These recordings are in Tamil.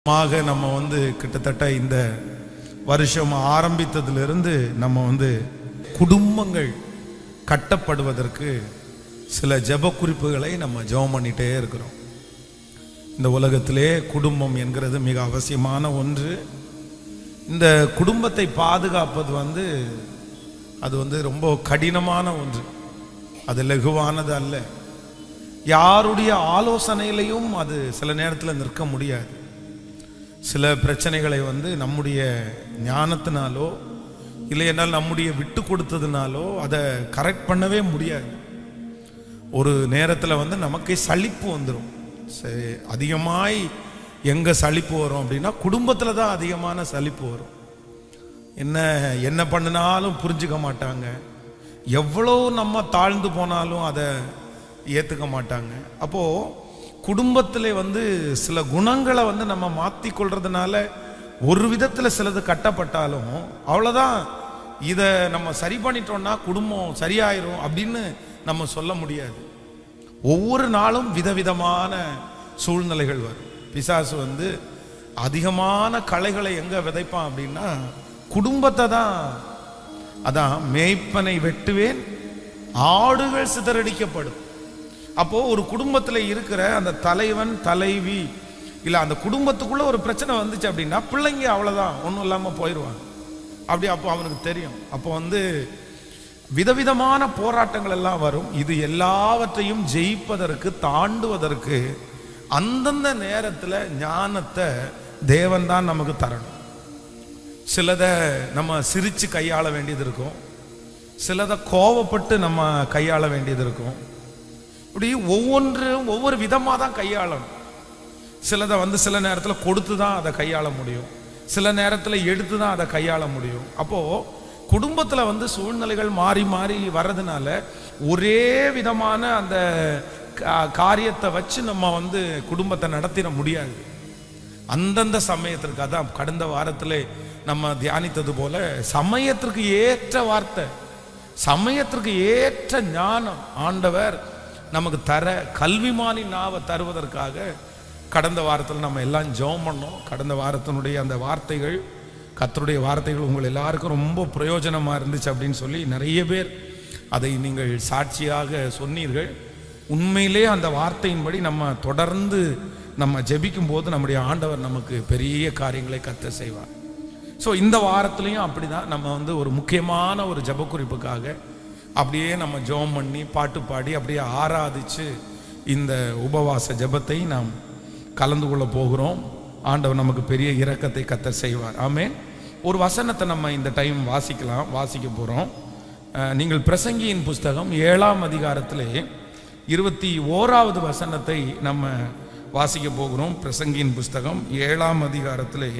மாக நம்ம வந்து கிட்டத்தட்ட இந்த வருஷம் ஆரம்பித்ததிலிருந்து நம்ம வந்து குடும்பங்கள் கட்டப்படுவதற்கு சில ஜெப குறிப்புகளை நம்ம ஜெபம் பண்ணிட்டே இருக்கிறோம் இந்த உலகத்திலே குடும்பம் என்கிறது மிக அவசியமான ஒன்று இந்த குடும்பத்தை பாதுகாப்பது வந்து அது வந்து ரொம்ப கடினமான ஒன்று அது லகுவானது அல்ல யாருடைய ஆலோசனையிலையும் அது சில நேரத்தில் நிற்க முடியாது சில பிரச்சனைகளை வந்து நம்முடைய ஞானத்தினாலோ இல்லை என்றால் நம்முடைய விட்டு கொடுத்ததுனாலோ அதை கரெக்ட் பண்ணவே முடியாது ஒரு நேரத்தில் வந்து நமக்கே சலிப்பு வந்துடும் சரி அதிகமாய் எங்கே சலிப்பு வரும் அப்படின்னா குடும்பத்தில் தான் அதிகமான சலிப்பு வரும் என்ன என்ன பண்ணினாலும் புரிஞ்சுக்க மாட்டாங்க எவ்வளோ நம்ம தாழ்ந்து போனாலும் அதை ஏற்றுக்க மாட்டாங்க அப்போது குடும்பத்தில் வந்து சில குணங்களை வந்து நம்ம மாற்றி கொள்றதுனால ஒரு விதத்தில் சிலது கட்டப்பட்டாலும் அவ்வளோதான் இதை நம்ம சரி பண்ணிட்டோம்னா குடும்பம் சரியாயிரும் அப்படின்னு நம்ம சொல்ல முடியாது ஒவ்வொரு நாளும் விதவிதமான சூழ்நிலைகள் வரும் பிசாசு வந்து அதிகமான களைகளை எங்க விதைப்பான் அப்படின்னா குடும்பத்தை தான் அதான் மேய்ப்பனை வெட்டுவேன் ஆடுகள் சிதறடிக்கப்படும் அப்போ ஒரு குடும்பத்துல இருக்கிற அந்த தலைவன் தலைவி இல்ல அந்த குடும்பத்துக்குள்ள ஒரு பிரச்சனை வந்துச்சு அப்படின்னா பிள்ளைங்க அவ்வளவுதான் ஒன்றும் இல்லாம போயிடுவாங்க அப்படி அப்போ அவனுக்கு தெரியும் அப்போ வந்து விதவிதமான போராட்டங்கள் எல்லாம் வரும் இது எல்லாவற்றையும் ஜெயிப்பதற்கு தாண்டுவதற்கு அந்தந்த நேரத்தில் ஞானத்தை தேவன் தான் நமக்கு தரணும் சிலதை நம்ம சிரிச்சு கையாள வேண்டியது இருக்கும் சிலதை கோவப்பட்டு நம்ம கையாள வேண்டியது இருக்கும் இப்படி ஒவ்வொன்றும் ஒவ்வொரு விதமாக தான் கையாளணும் சிலதை வந்து சில நேரத்தில் கொடுத்து தான் அதை கையாள முடியும் சில நேரத்தில் எடுத்து தான் அதை கையாள முடியும் அப்போது குடும்பத்தில் வந்து சூழ்நிலைகள் மாறி மாறி வர்றதுனால ஒரே விதமான அந்த கா- காரியத்தை வச்சு நம்ம வந்து குடும்பத்தை நடத்திட முடியாது அந்தந்த சமயத்திற்கு அதான் கடந்த வாரத்தில் நம்ம தியானித்தது போல சமயத்திற்கு ஏற்ற வார்த்தை சமயத்திற்கு ஏற்ற ஞானம் ஆண்டவர் நமக்கு தர கல்விமானி நாவை தருவதற்காக கடந்த வாரத்தில் நம்ம எல்லாம் ஜெபம் பண்ணோம் கடந்த வாரத்தினுடைய அந்த வார்த்தைகள் கர்த்தருடைய வார்த்தைகள் உங்கள் எல்லாருக்கும் ரொம்ப பிரயோஜனமாக இருந்துச்சு அப்படின்னு சொல்லி நிறைய பேர் அதை நீங்கள் சாட்சியாக சொன்னீர்கள் உண்மையிலே அந்த வார்த்தையின்படி நம்ம தொடர்ந்து நம்ம ஜெபிக்கும் போது நம்முடைய ஆண்டவர் நமக்கு பெரிய காரியங்களை கத்த செய்வார் ஸோ இந்த வாரத்துலேயும் அப்படிதான் நம்ம வந்து ஒரு முக்கியமான ஒரு ஜெப குறிப்புக்காக அப்படியே நம்ம ஜெபம் பண்ணி பாட்டு பாடி அப்படியே ஆராதிச்சு இந்த உபவாச ஜெபத்தை நாம் கலந்து கொள்ள போகிறோம் ஆண்டவர் நமக்கு பெரிய இரக்கத்தை கத்த செய்வார் ஆமென் ஒரு வசனத்தை நம்ம இந்த டைம் வாசிக்கலாம் வாசிக்க போகிறோம் நீங்கள் பிரசங்கியின் புஸ்தகம் ஏழாம் அதிகாரத்திலே இருபத்தி ஓராவது வசனத்தை நம்ம வாசிக்க போகிறோம் பிரசங்கியின் புஸ்தகம் ஏழாம் அதிகாரத்திலே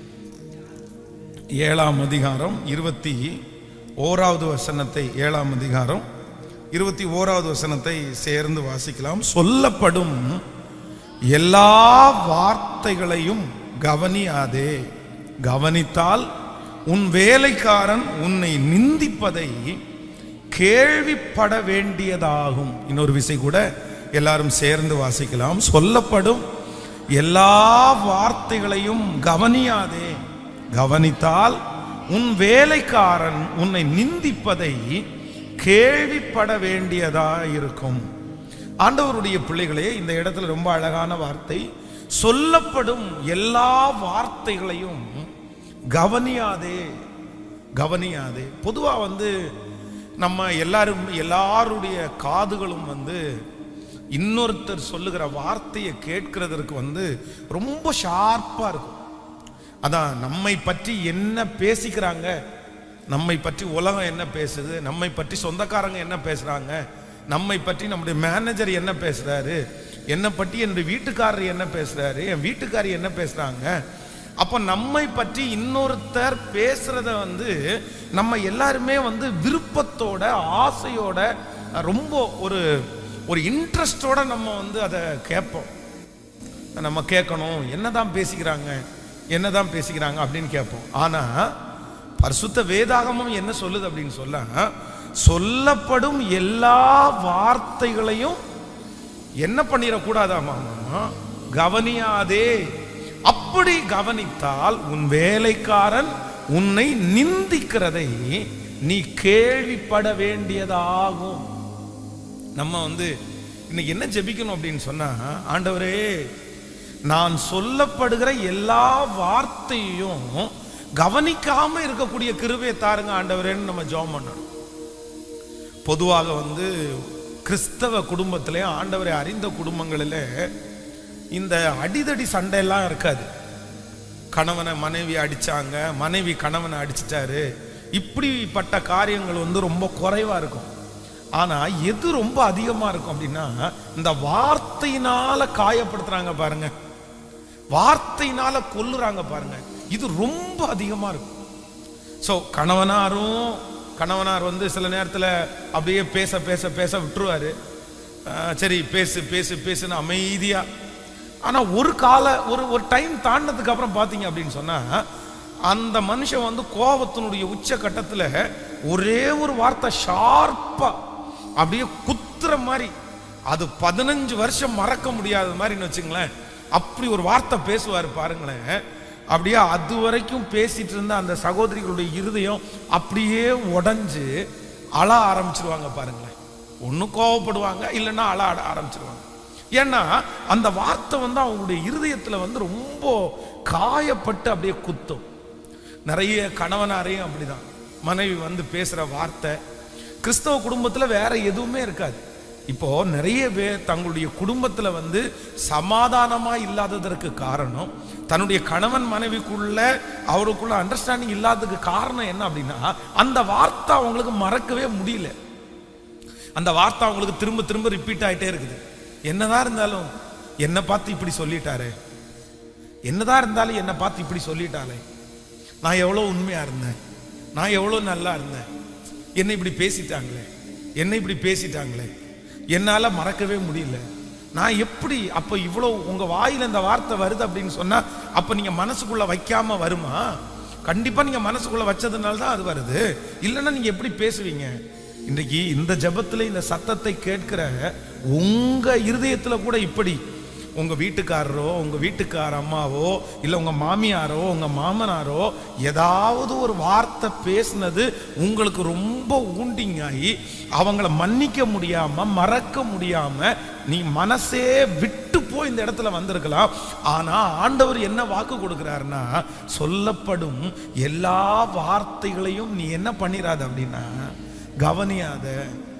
ஏழாம் அதிகாரம் இருபத்தி ஓராவது வசனத்தை ஏழாம் அதிகாரம் இருபத்தி ஓராவது வசனத்தை சேர்ந்து வாசிக்கலாம் சொல்லப்படும் எல்லா வார்த்தைகளையும் கவனியாதே கவனித்தால் உன் வேலைக்காரன் உன்னை நிந்திப்பதை கேள்விப்பட வேண்டியதாகும் இன்னொரு விசை கூட எல்லாரும் சேர்ந்து வாசிக்கலாம் சொல்லப்படும் எல்லா வார்த்தைகளையும் கவனியாதே கவனித்தால் உன் வேலைக்காரன் உன்னை நிந்திப்பதை கேள்விப்பட வேண்டியதா இருக்கும் ஆண்டவருடைய பிள்ளைகளே இந்த இடத்துல ரொம்ப அழகான வார்த்தை சொல்லப்படும் எல்லா வார்த்தைகளையும் கவனியாதே கவனியாதே பொதுவா வந்து நம்ம எல்லாரும் எல்லாருடைய காதுகளும் வந்து இன்னொருத்தர் சொல்லுகிற வார்த்தையை கேட்கிறதற்கு வந்து ரொம்ப ஷார்ப்பா இருக்கும் அதான் நம்மை பற்றி என்ன பேசிக்கிறாங்க நம்மை பற்றி உலகம் என்ன பேசுது நம்மை பற்றி சொந்தக்காரங்க என்ன பேசுறாங்க நம்மை பற்றி நம்முடைய மேனேஜர் என்ன பேசுறாரு என்னை பற்றி என்னுடைய வீட்டுக்காரர் என்ன பேசுறாரு என் வீட்டுக்காரி என்ன பேசுறாங்க அப்போ நம்மை பற்றி இன்னொருத்தர் பேசுறத வந்து நம்ம எல்லாருமே வந்து விருப்பத்தோட ஆசையோட ரொம்ப ஒரு ஒரு இன்ட்ரெஸ்டோட நம்ம வந்து அதை கேட்போம் நம்ம கேட்கணும் என்னதான் பேசிக்கிறாங்க என்னதான் பேசிக்கிறாங்க அப்படின்னு கேட்போம் ஆனா பரிசுத்த வேதாகமம் என்ன சொல்லுது அப்படின்னு சொல்ல சொல்லப்படும் எல்லா வார்த்தைகளையும் என்ன பண்ணிடக்கூடாதாமா கவனியாதே அப்படி கவனித்தால் உன் வேலைக்காரன் உன்னை நிந்திக்கிறதை நீ கேள்விப்பட வேண்டியதாகும் நம்ம வந்து இன்னைக்கு என்ன ஜெபிக்கணும் அப்படின்னு சொன்னா ஆண்டவரே நான் சொல்லப்படுகிற எல்லா வார்த்தையும் கவனிக்காம இருக்கக்கூடிய கிருபையை தாருங்க ஆண்டவரேன்னு நம்ம ஜெபம் பண்ணணும் பொதுவாக வந்து கிறிஸ்தவ குடும்பத்திலே ஆண்டவரை அறிந்த குடும்பங்களிலே இந்த அடிதடி சண்டையெல்லாம் இருக்காது கணவனை மனைவி அடிச்சாங்க மனைவி கணவனை அடிச்சிட்டாரு இப்படிப்பட்ட காரியங்கள் வந்து ரொம்ப குறைவா இருக்கும் ஆனா எது ரொம்ப அதிகமா இருக்கும் அப்படின்னா இந்த வார்த்தையினால காயப்படுத்துறாங்க பாருங்க வார்த்தையினால கொல்லுறாங்க பாருங்க இது ரொம்ப அதிகமா இருக்கும் ஸோ கணவனாரும் கணவனார் வந்து சில நேரத்தில் அப்படியே பேச பேச பேச விட்டுருவாரு ஆஹ் சரி பேசு பேசு பேசுன்னு அமைதியா ஆனா ஒரு கால ஒரு ஒரு டைம் தாண்டினதுக்கு அப்புறம் பார்த்தீங்க அப்படின்னு சொன்னா அந்த மனுஷன் வந்து கோபத்தினுடைய உச்ச கட்டத்துல ஒரே ஒரு வார்த்தை ஷார்ப்பா அப்படியே குத்துற மாதிரி அது பதினஞ்சு வருஷம் மறக்க முடியாத மாதிரின்னு வச்சுங்களேன் அப்படி ஒரு வார்த்தை பேசுவார் பாருங்களேன் அப்படியே அது வரைக்கும் பேசிட்டு இருந்த அந்த சகோதரிகளுடைய இருதயம் அப்படியே உடைஞ்சு அழ ஆரம்பிச்சிருவாங்க பாருங்களேன் ஒண்ணு கோவப்படுவாங்க இல்லைன்னா அழ அழ ஆரம்பிச்சிருவாங்க ஏன்னா அந்த வார்த்தை வந்து அவங்களுடைய இருதயத்துல வந்து ரொம்ப காயப்பட்டு அப்படியே குத்தும் நிறைய கணவனாரையும் அப்படிதான் மனைவி வந்து பேசுற வார்த்தை கிறிஸ்தவ குடும்பத்துல வேற எதுவுமே இருக்காது இப்போ நிறைய பேர் தங்களுடைய குடும்பத்துல வந்து சமாதானமா இல்லாததற்கு காரணம் தன்னுடைய கணவன் மனைவிக்குள்ள அவருக்குள்ள அண்டர்ஸ்டாண்டிங் இல்லாததுக்கு காரணம் என்ன அப்படின்னா அந்த வார்த்தை அவங்களுக்கு மறக்கவே முடியல அந்த வார்த்தை அவங்களுக்கு திரும்ப திரும்ப ரிப்பீட் ஆயிட்டே இருக்குது என்னதான் இருந்தாலும் என்னை பார்த்து இப்படி சொல்லிட்டாரே என்னதான் இருந்தாலும் என்னை பார்த்து இப்படி சொல்லிட்டாளே நான் எவ்வளோ உண்மையா இருந்தேன் நான் எவ்வளோ நல்லா இருந்தேன் என்னை இப்படி பேசிட்டாங்களே என்னை இப்படி பேசிட்டாங்களே என்னால மறக்கவே முடியல நான் எப்படி அப்ப இவ்வளோ உங்க வாயில இந்த வார்த்தை வருது அப்படின்னு சொன்னா அப்ப நீங்க மனசுக்குள்ள வைக்காம வருமா கண்டிப்பா நீங்க மனசுக்குள்ள வச்சதுனால தான் அது வருது இல்லைன்னா நீங்க எப்படி பேசுவீங்க இன்றைக்கு இந்த ஜெபத்துல இந்த சத்தத்தை கேட்கிற உங்க இருதயத்துல கூட இப்படி உங்க வீட்டுக்காரரோ உங்க வீட்டுக்கார அம்மாவோ இல்ல உங்க மாமியாரோ உங்க மாமனாரோ ஏதாவது ஒரு வார்த்தை பேசுனது உங்களுக்கு ரொம்ப ஊண்டிங் ஆகி அவங்கள மன்னிக்க முடியாம மறக்க முடியாம நீ மனசே விட்டு போய் இந்த இடத்துல வந்திருக்கலாம் ஆனா ஆண்டவர் என்ன வாக்கு கொடுக்கிறாருன்னா சொல்லப்படும் எல்லா வார்த்தைகளையும் நீ என்ன பண்ணிராத அப்படின்னா கவனியாத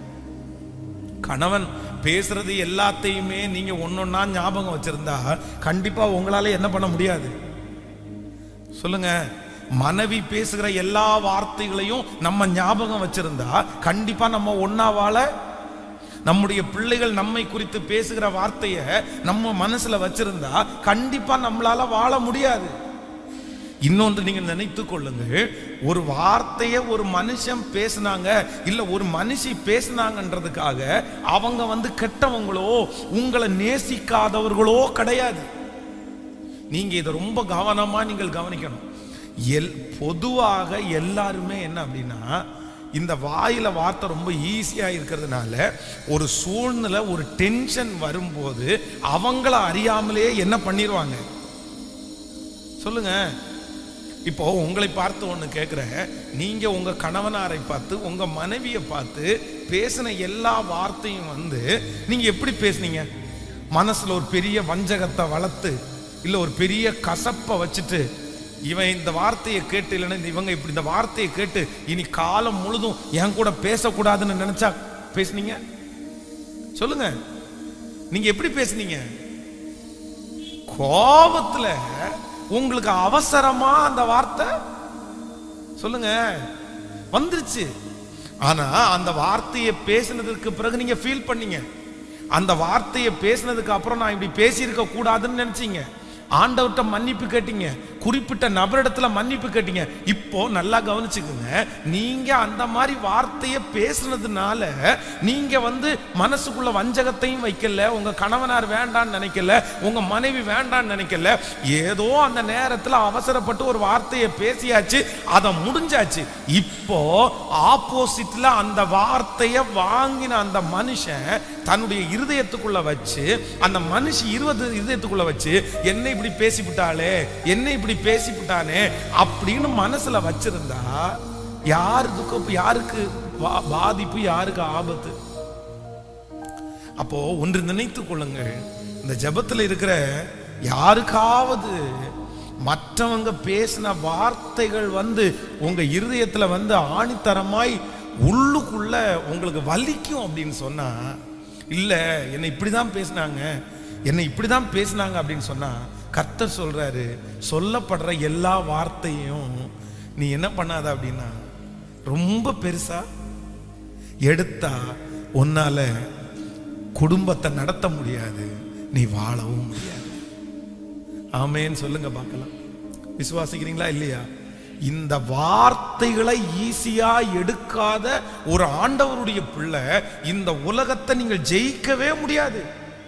கணவன் பேசுறது எல்லாத்தையுமே நீங்க ஒன்னொன்னா ஞாபகம் வச்சிருந்தா கண்டிப்பா உங்களால என்ன பண்ண முடியாது சொல்லுங்க மனைவி பேசுகிற எல்லா வார்த்தைகளையும் நம்ம ஞாபகம் வச்சிருந்தா கண்டிப்பா நம்ம ஒன்னா வாழ நம்முடைய பிள்ளைகள் நம்மை குறித்து பேசுகிற வார்த்தைய நம்ம மனசுல வச்சிருந்தா கண்டிப்பா நம்மளால வாழ முடியாது இன்னொன்று நீங்க நினைத்து கொள்ளுங்கள் ஒரு வார்த்தையை ஒரு மனுஷன் பேசுனாங்க இல்ல ஒரு மனுஷி பேசுனாங்கன்றதுக்காக அவங்க வந்து கெட்டவங்களோ உங்களை நேசிக்காதவர்களோ கிடையாது நீங்க இதை ரொம்ப கவனமா நீங்கள் கவனிக்கணும் எல் பொதுவாக எல்லாருமே என்ன அப்படின்னா இந்த வாயில வார்த்தை ரொம்ப ஈஸியா இருக்கிறதுனால ஒரு சூழ்நிலை ஒரு டென்ஷன் வரும்போது அவங்கள அறியாமலே என்ன பண்ணிடுவாங்க சொல்லுங்க இப்போ உங்களை பார்த்து ஒன்று கேட்குறேன் நீங்க உங்க கணவனாரை பார்த்து உங்க மனைவியை பார்த்து பேசின எல்லா வார்த்தையும் வந்து நீங்க எப்படி பேசுனீங்க மனசுல ஒரு பெரிய வஞ்சகத்தை வளர்த்து இல்ல ஒரு பெரிய கசப்பை வச்சுட்டு இவன் இந்த வார்த்தையை கேட்டு இல்லைன்னா இந்த இவங்க இப்படி இந்த வார்த்தையை கேட்டு இனி காலம் முழுதும் என் கூட பேசக்கூடாதுன்னு நினைச்சா பேசுனீங்க சொல்லுங்க நீங்க எப்படி பேசுனீங்க கோபத்துல உங்களுக்கு அவசரமா அந்த வார்த்தை சொல்லுங்க வந்துருச்சு ஆனா அந்த வார்த்தையை பேசினதுக்கு பிறகு நீங்க ஃபீல் பண்ணீங்க அந்த வார்த்தையை பேசினதுக்கு அப்புறம் நான் இப்படி பேசியிருக்க கூடாதுன்னு நினைச்சீங்க ஆண்டவர்கிட்ட மன்னிப்பு கேட்டீங்க குறிப்பிட்ட நபரிடத்துல மன்னிப்பு கேட்டீங்க இப்போ நல்லா கவனிச்சுக்குங்க நீங்க அந்த மாதிரி வார்த்தையை பேசுனதுனால நீங்க வந்து மனசுக்குள்ள வஞ்சகத்தையும் வைக்கல உங்க கணவனார் வேண்டான்னு நினைக்கல உங்க மனைவி வேண்டான்னு நினைக்கல ஏதோ அந்த நேரத்துல அவசரப்பட்டு ஒரு வார்த்தையை பேசியாச்சு அதை முடிஞ்சாச்சு இப்போ ஆப்போசிட்ல அந்த வார்த்தையை வாங்கின அந்த மனுஷன் தன்னுடைய இருதயத்துக்குள்ள வச்சு அந்த மனுஷி இருபது இருதயத்துக்குள்ள வச்சு என்னை இப்படி பேசிவிட்டாளே என்ன இப்படி பேசிவிட்டானே அப்படின்னு மனசுல வச்சிருந்தா யாருக்கு யாருக்கு பா- பாதிப்பு யாருக்கு ஆபத்து அப்போ ஒன்று நினைத்துக் கொள்ளுங்கள் இந்த ஜெபத்துல இருக்கிற யாருக்காவது மற்றவங்க பேசின வார்த்தைகள் வந்து உங்க இருதயத்துல வந்து ஆணித்தரமாய் உள்ளுக்குள்ள உங்களுக்கு வலிக்கும் அப்படின்னு சொன்னா இல்ல என்னை இப்படிதான் பேசினாங்க என்னை இப்படிதான் பேசினாங்க அப்படின்னு சொன்னா கர்த்தர் சொல்றாரு சொல்லப்படுற எல்லா வார்த்தையும் நீ என்ன பண்ணாத அப்படின்னா ரொம்ப பெருசா எடுத்தா உன்னால குடும்பத்தை நடத்த முடியாது நீ வாழவும் முடியாது ஆமேன்னு சொல்லுங்க பார்க்கலாம் விசுவாசிக்கிறீங்களா இல்லையா இந்த வார்த்தைகளை ஈஸியா எடுக்காத ஒரு ஆண்டவருடைய பிள்ளை இந்த உலகத்தை நீங்கள் ஜெயிக்கவே முடியாது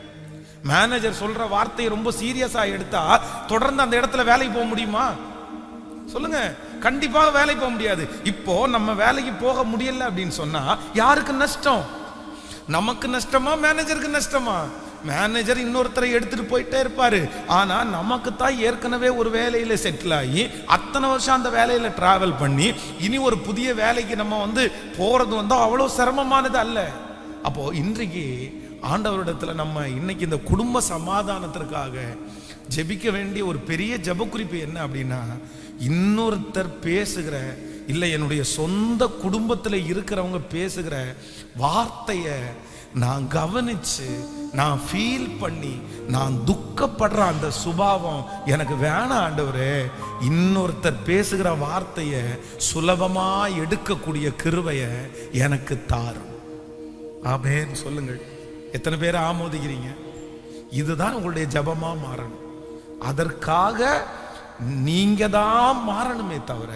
மேனேஜர் சொல்ற வார்த்தையை ரொம்ப சீரியஸா எடுத்தா தொடர்ந்து அந்த இடத்துல வேலைக்கு போக முடியுமா சொல்லுங்க கண்டிப்பாக வேலைக்கு போக முடியாது இப்போ நம்ம வேலைக்கு போக முடியல அப்படின்னு சொன்னா யாருக்கு நஷ்டம் நமக்கு நஷ்டமா மேனேஜருக்கு நஷ்டமா மேனேஜர் இன்னொருத்தரை எடுத்துட்டு போயிட்டே இருப்பாரு ஆனா நமக்கு தான் ஏற்கனவே ஒரு வேலையில செட்டில் ஆகி அத்தனை வருஷம் அந்த வேலையில டிராவல் பண்ணி இனி ஒரு புதிய வேலைக்கு நம்ம வந்து போறது வந்து அவ்வளவு சிரமமானது அல்ல அப்போ இன்றைக்கு ஆண்டவரிடத்துல நம்ம இன்னைக்கு இந்த குடும்ப சமாதானத்திற்காக ஜெபிக்க வேண்டிய ஒரு பெரிய ஜெபக்குறிப்பு என்ன அப்படின்னா இன்னொருத்தர் பேசுகிற இல்லை என்னுடைய சொந்த குடும்பத்தில் இருக்கிறவங்க பேசுகிற வார்த்தையை நான் கவனிச்சு நான் ஃபீல் பண்ணி நான் துக்கப்படுற அந்த சுபாவம் எனக்கு வேணாம் ஆண்டவரே இன்னொருத்தர் பேசுகிற வார்த்தையை சுலபமா எடுக்கக்கூடிய கிருபைய எனக்கு தாரும் ஆமென் சொல்லுங்கள் எத்தனை பேர் ஆமோதிக்கிறீங்க இதுதான் உங்களுடைய ஜபமா மாறணும் அதற்காக நீங்க தான் மாறணுமே தவிர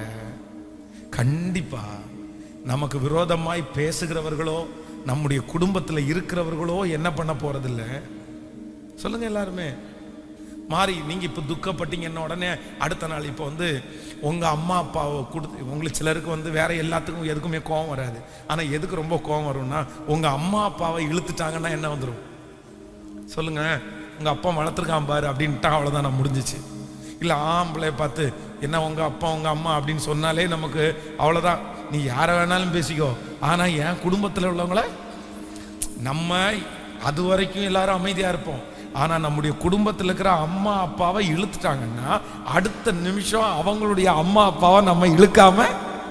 கண்டிப்பா நமக்கு விரோதமாய் பேசுகிறவர்களோ நம்முடைய குடும்பத்துல இருக்கிறவர்களோ என்ன பண்ண போறதில்ல சொல்லுங்க எல்லாருமே மாறி நீங்க இப்ப துக்கப்பட்டீங்கன்னா உடனே அடுத்த நாள் இப்போ வந்து உங்க அம்மா அப்பாவை கொடுத்து உங்களுக்கு சிலருக்கு வந்து வேற எல்லாத்துக்கும் எதுக்குமே கோவம் வராது ஆனா எதுக்கு ரொம்ப கோவம் வரும்னா உங்க அம்மா அப்பாவை இழுத்துட்டாங்கன்னா என்ன வந்துடும் சொல்லுங்க உங்க அப்பா வளர்த்துருக்கான் பாரு அப்படின்ட்டா அவ்வளவுதான் நான் முடிஞ்சிச்சு இல்ல ஆம்பளைய பார்த்து என்ன உங்க அப்பா உங்க அம்மா அப்படின்னு சொன்னாலே நமக்கு அவ்வளவுதான் நீ யாரை வேணாலும் பேசிக்கோ ஆனா என் குடும்பத்துல உள்ளவங்கள நம்ம அது வரைக்கும் எல்லாரும் அமைதியா இருப்போம் ஆனா நம்முடைய குடும்பத்தில் இருக்கிற அம்மா அப்பாவை இழுத்துட்டாங்கன்னா அடுத்த நிமிஷம் அவங்களுடைய அம்மா அப்பாவை நம்ம இழுக்காம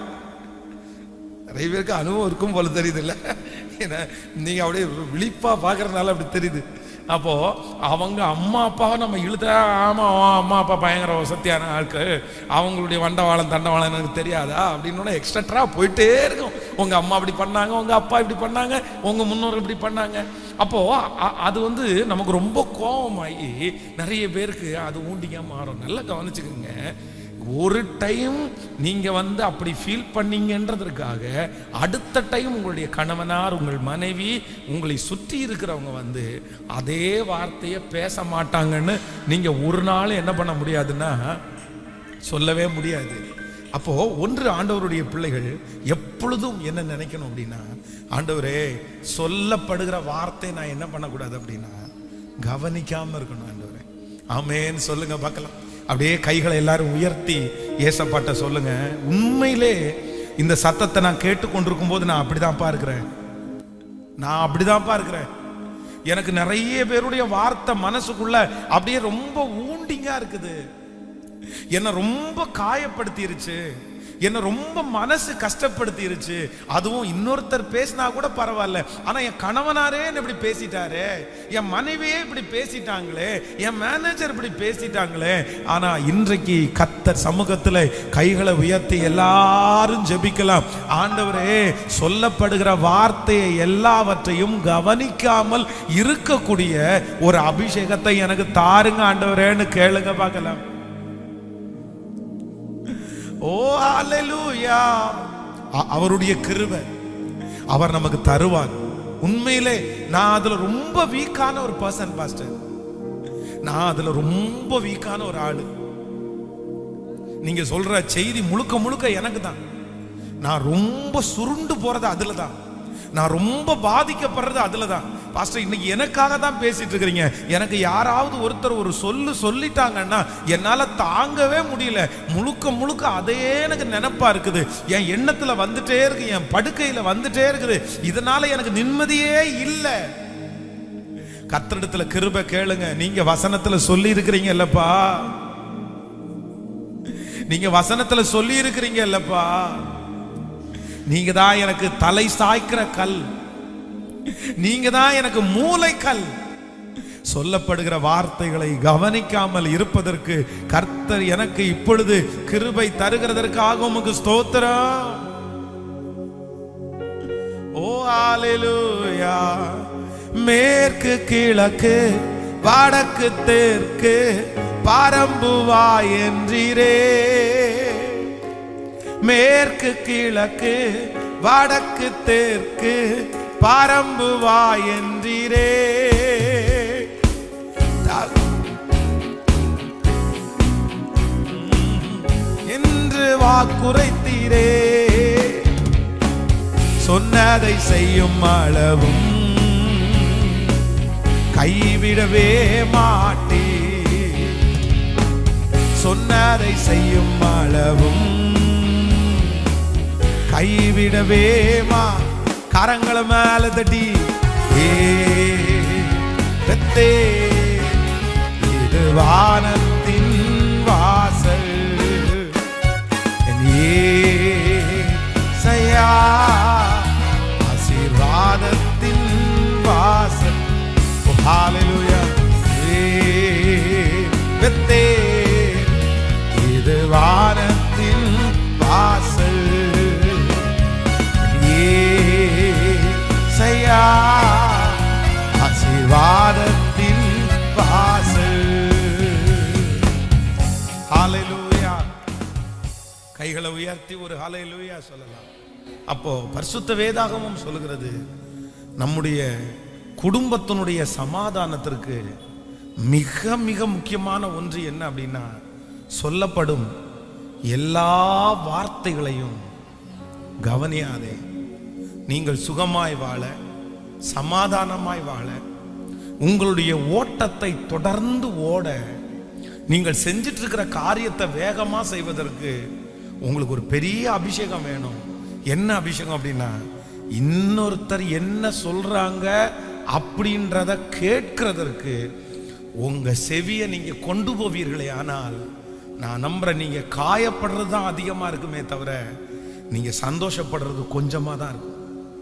நிறைய பேருக்கு அனுபவம் இருக்கும் போல தெரியுது இல்ல ஏன்னா நீங்க அப்படியே விழிப்பா பாக்குறதுனால அப்படி தெரியுது அப்போ அவங்க அம்மா அப்பாவை நம்ம இழுத்தா ஆமா அவன் அம்மா அப்பா பயங்கர வசத்தியான ஆட்கள் அவங்களுடைய வண்டவாளம் தண்டவாளம் எனக்கு தெரியாதா அப்படின்னு எக்ஸ்ட்ரா போயிட்டே இருக்கும் உங்க அம்மா இப்படி பண்ணாங்க உங்க அப்பா இப்படி பண்ணாங்க உங்க முன்னோர் இப்படி பண்ணாங்க அப்போ அ- அது வந்து நமக்கு ரொம்ப கோபமாகி நிறைய பேருக்கு அது ஊண்டிங்க மாறும் நல்லா கவனிச்சுக்கோங்க ஒரு டைம் நீங்க வந்து அப்படி ஃபீல் பண்ணீங்கன்றதற்காக அடுத்த டைம் உங்களுடைய கணவனார் உங்கள் மனைவி உங்களை சுற்றி இருக்கிறவங்க வந்து அதே வார்த்தையை பேச மாட்டாங்கன்னு நீங்க ஒரு நாள் என்ன பண்ண முடியாதுன்னா சொல்லவே முடியாது அப்போ ஒன்று ஆண்டவருடைய பிள்ளைகள் எப்பொழுதும் என்ன நினைக்கணும் அப்படின்னா ஆண்டவரே சொல்லப்படுகிற வார்த்தை நான் என்ன பண்ணக்கூடாது அப்படின்னா கவனிக்காம இருக்கணும் ஆண்டவரே ஆமேன்னு சொல்லுங்க பார்க்கலாம் அப்படியே கைகளை எல்லாரும் உயர்த்தி ஏசப்பாட்ட சொல்லுங்க உண்மையிலே இந்த சத்தத்தை நான் கேட்டுக்கொண்டிருக்கும் போது நான் அப்படிதான்ப்பா இருக்கிறேன் நான் அப்படிதான்ப்பா இருக்கிறேன் எனக்கு நிறைய பேருடைய வார்த்தை மனசுக்குள்ள அப்படியே ரொம்ப ஊண்டிங்கா இருக்குது என்னை ரொம்ப காயப்படுத்திருச்சு என்னை ரொம்ப மனசு கஷ்டப்படுத்திருச்சு அதுவும் இன்னொருத்தர் பேசினா கூட பரவாயில்ல ஆனா என் கணவனாரே என்னை இப்படி பேசிட்டாரே என் மனைவியே இப்படி பேசிட்டாங்களே என் மேனேஜர் இப்படி பேசிட்டாங்களே ஆனா இன்றைக்கு கத்தர் சமூகத்துல கைகளை உயர்த்தி எல்லாரும் ஜெபிக்கலாம் ஆண்டவரே சொல்லப்படுகிற வார்த்தையை எல்லாவற்றையும் கவனிக்காமல் இருக்கக்கூடிய ஒரு அபிஷேகத்தை எனக்கு தாருங்க ஆண்டவரேன்னு கேளுங்க பார்க்கலாம் ஓ ஹalleluya அ- அவருடைய கிருபை அவர் நமக்கு தருவார் உண்மையிலே நான் அதுல ரொம்ப வீக்கான ஒரு பர்சன் பாஸ்டர் நான் அதுல ரொம்ப வீக்கான ஒரு ஆளு நீங்க சொல்ற செய்தி முழுக்க முழுக்க எனக்கு தான் நான் ரொம்ப சுருண்டு போறது அதுல தான் நான் ரொம்ப பாதிக்கப்படுறது அதுல தான் பாஸ்டர் இன்னைக்கு எனக்காக தான் பேசிட்டு இருக்கிறீங்க எனக்கு யாராவது ஒருத்தர் ஒரு சொல்லு சொல்லிட்டாங்கன்னா என்னால தாங்கவே முடியல முழுக்க முழுக்க அதே எனக்கு நினைப்பா இருக்குது என் எண்ணத்துல வந்துட்டே இருக்கு என் படுக்கையில வந்துட்டே இருக்குது இதனால எனக்கு நிம்மதியே இல்லை கத்திரிடத்துல கிருப கேளுங்க நீங்க வசனத்துல சொல்லி இருக்கிறீங்க இல்லப்பா நீங்க வசனத்துல சொல்லி இருக்கிறீங்க இல்லப்பா நீங்க தான் எனக்கு தலை சாய்க்கிற கல் நீங்க தான் எனக்கு மூளைக்கல் சொல்லப்படுகிற வார்த்தைகளை கவனிக்காமல் இருப்பதற்கு கர்த்தர் எனக்கு இப்பொழுது கிருபை தருகிறதற்காக உமக்கு ஸ்தோத்திரம் ஓ ஹalleluya மேற்கு கிழக்கு வடக்கு தெற்கு பாரம்புவா என்றீரே மேற்கு கிழக்கு வடக்கு தெற்கு பாரம்புவா என்றீரே என்று வாக்குரைத்தீரே சொன்னதை செய்யும் அளவும் கைவிடவே மாட்டே சொன்னதை செய்யும் அளவும் கைவிடவே மா கரங்களை மேல தட்டி ஏ பெத்தே இது வானத்தின் வாசல் என் ஏசையா ஆசீர்வாதத்தின் வாசல் ஓ ஹalleluya ஏ பெத்தே இது வானத்தின் வாசல் ஏசையா ஆசீர்வாதத்தின் வாசல் ஹalleluya கைகளை உயர்த்தி ஒரு ஹalleluya சொல்லலாம் அப்போ பரிசுத்த வேதாகமும் சொல்லுகிறது நம்முடைய குடும்பத்தினுடைய சமாதானத்திற்கு மிக மிக முக்கியமான ஒன்று என்ன அப்படின்னா சொல்லப்படும் எல்லா வார்த்தைகளையும் கவனியாதே நீங்கள் சுகமாய் வாழ சமாதானமாய் வாழ உங்களுடைய ஓட்டத்தை தொடர்ந்து ஓட நீங்கள் செஞ்சிட்டு இருக்கிற காரியத்தை வேகமா செய்வதற்கு உங்களுக்கு ஒரு பெரிய அபிஷேகம் வேணும் என்ன அபிஷேகம் அப்படின்னா இன்னொருத்தர் என்ன சொல்றாங்க அப்படின்றத கேட்கிறதற்கு உங்க செவியை நீங்க கொண்டு போவீர்களே ஆனால் நான் நம்புறேன் நீங்க காயப்படுறது தான் அதிகமா இருக்குமே தவிர நீங்க சந்தோஷப்படுறது கொஞ்சமா தான் இருக்கும்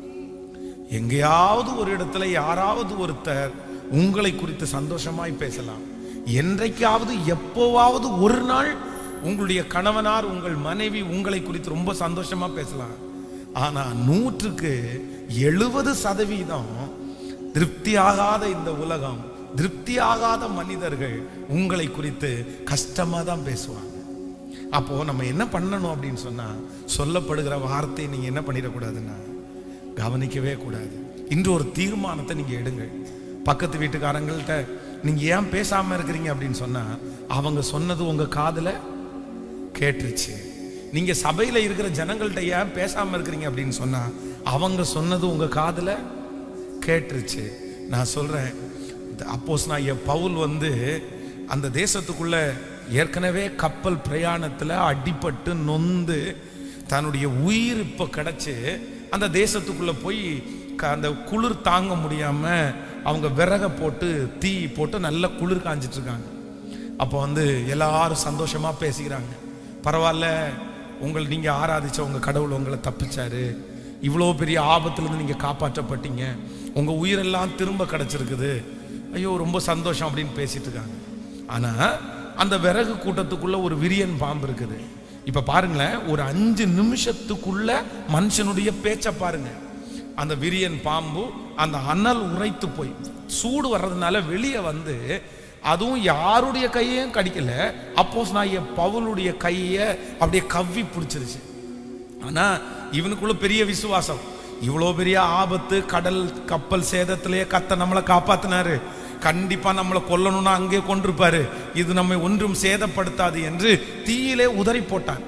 எங்கேயாவது ஒரு இடத்துல யாராவது ஒருத்தர் உங்களை குறித்து சந்தோஷமாய் பேசலாம் என்றைக்காவது எப்போவாவது ஒரு நாள் உங்களுடைய கணவனார் உங்கள் மனைவி உங்களை குறித்து ரொம்ப சந்தோஷமா பேசலாம் ஆனா நூற்றுக்கு எழுபது சதவீதம் திருப்தியாகாத இந்த உலகம் திருப்தியாகாத மனிதர்கள் உங்களை குறித்து கஷ்டமா தான் பேசுவாங்க அப்போ நம்ம என்ன பண்ணணும் அப்படின்னு சொன்னா சொல்லப்படுகிற வார்த்தையை நீங்க என்ன பண்ணிடக்கூடாதுன்னா கவனிக்கவே கூடாது இன்று ஒரு தீர்மானத்தை நீங்க எடுங்கள் பக்கத்து வீட்டுக்காரங்கள்ட்ட நீங்க ஏன் பேசாம இருக்கிறீங்க அப்படின்னு சொன்னா அவங்க சொன்னது உங்க காதுல கேட்டுருச்சு நீங்க சபையில இருக்கிற ஜனங்கள்ட்ட ஏன் பேசாம இருக்கிறீங்க அப்படின்னு சொன்னா அவங்க சொன்னது உங்க காதுல கேட்டுருச்சு நான் சொல்றேன் அப்போஸ் நான் என் பவுல் வந்து அந்த தேசத்துக்குள்ள ஏற்கனவே கப்பல் பிரயாணத்துல அடிபட்டு நொந்து தன்னுடைய உயிர் இப்போ கிடைச்சு அந்த தேசத்துக்குள்ள போய் க- அந்த குளிர் தாங்க முடியாம அவங்க விறக போட்டு தீ போட்டு நல்ல குளிர் காஞ்சிட்டு இருக்காங்க அப்போ வந்து எல்லாரும் சந்தோஷமா பேசிக்கிறாங்க பரவாயில்ல உங்கள் நீங்க ஆராதிச்ச உங்க கடவுள் உங்களை தப்பிச்சாரு இவ்வளோ பெரிய ஆபத்துல இருந்து நீங்க காப்பாற்றப்பட்டீங்க உங்க உயிரெல்லாம் திரும்ப கிடைச்சிருக்குது ஐயோ ரொம்ப சந்தோஷம் அப்படின்னு பேசிட்டு இருக்காங்க ஆனா அந்த விறகு கூட்டத்துக்குள்ள ஒரு விரியன் பாம்பு இருக்குது இப்ப பாருங்களேன் ஒரு அஞ்சு நிமிஷத்துக்குள்ள மனுஷனுடைய பேச்சை பாருங்க அந்த விரியன் பாம்பு அந்த அனல் உரைத்து போய் சூடு வர்றதுனால வெளியே வந்து அதுவும் யாருடைய கையையும் கடிக்கல அப்போஸ் நான் என் பவுலுடைய கையை அப்படியே கவ்வி பிடிச்சிருச்சு ஆனா இவனுக்குள்ள பெரிய விசுவாசம் இவ்வளோ பெரிய ஆபத்து கடல் கப்பல் சேதத்திலேயே கத்த நம்மளை காப்பாத்தினாரு கண்டிப்பா நம்மளை கொல்லணும்னா அங்கே கொண்டிருப்பாரு இது நம்மை ஒன்றும் சேதப்படுத்தாது என்று தீயிலே உதறி போட்டான்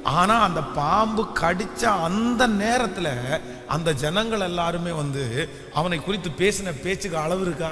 ஆனா அந்த பாம்பு கடிச்ச அந்த நேரத்துல அந்த ஜனங்கள் எல்லாருமே வந்து அவனை குறித்து பேசின பேச்சுக்கு அளவு இருக்கா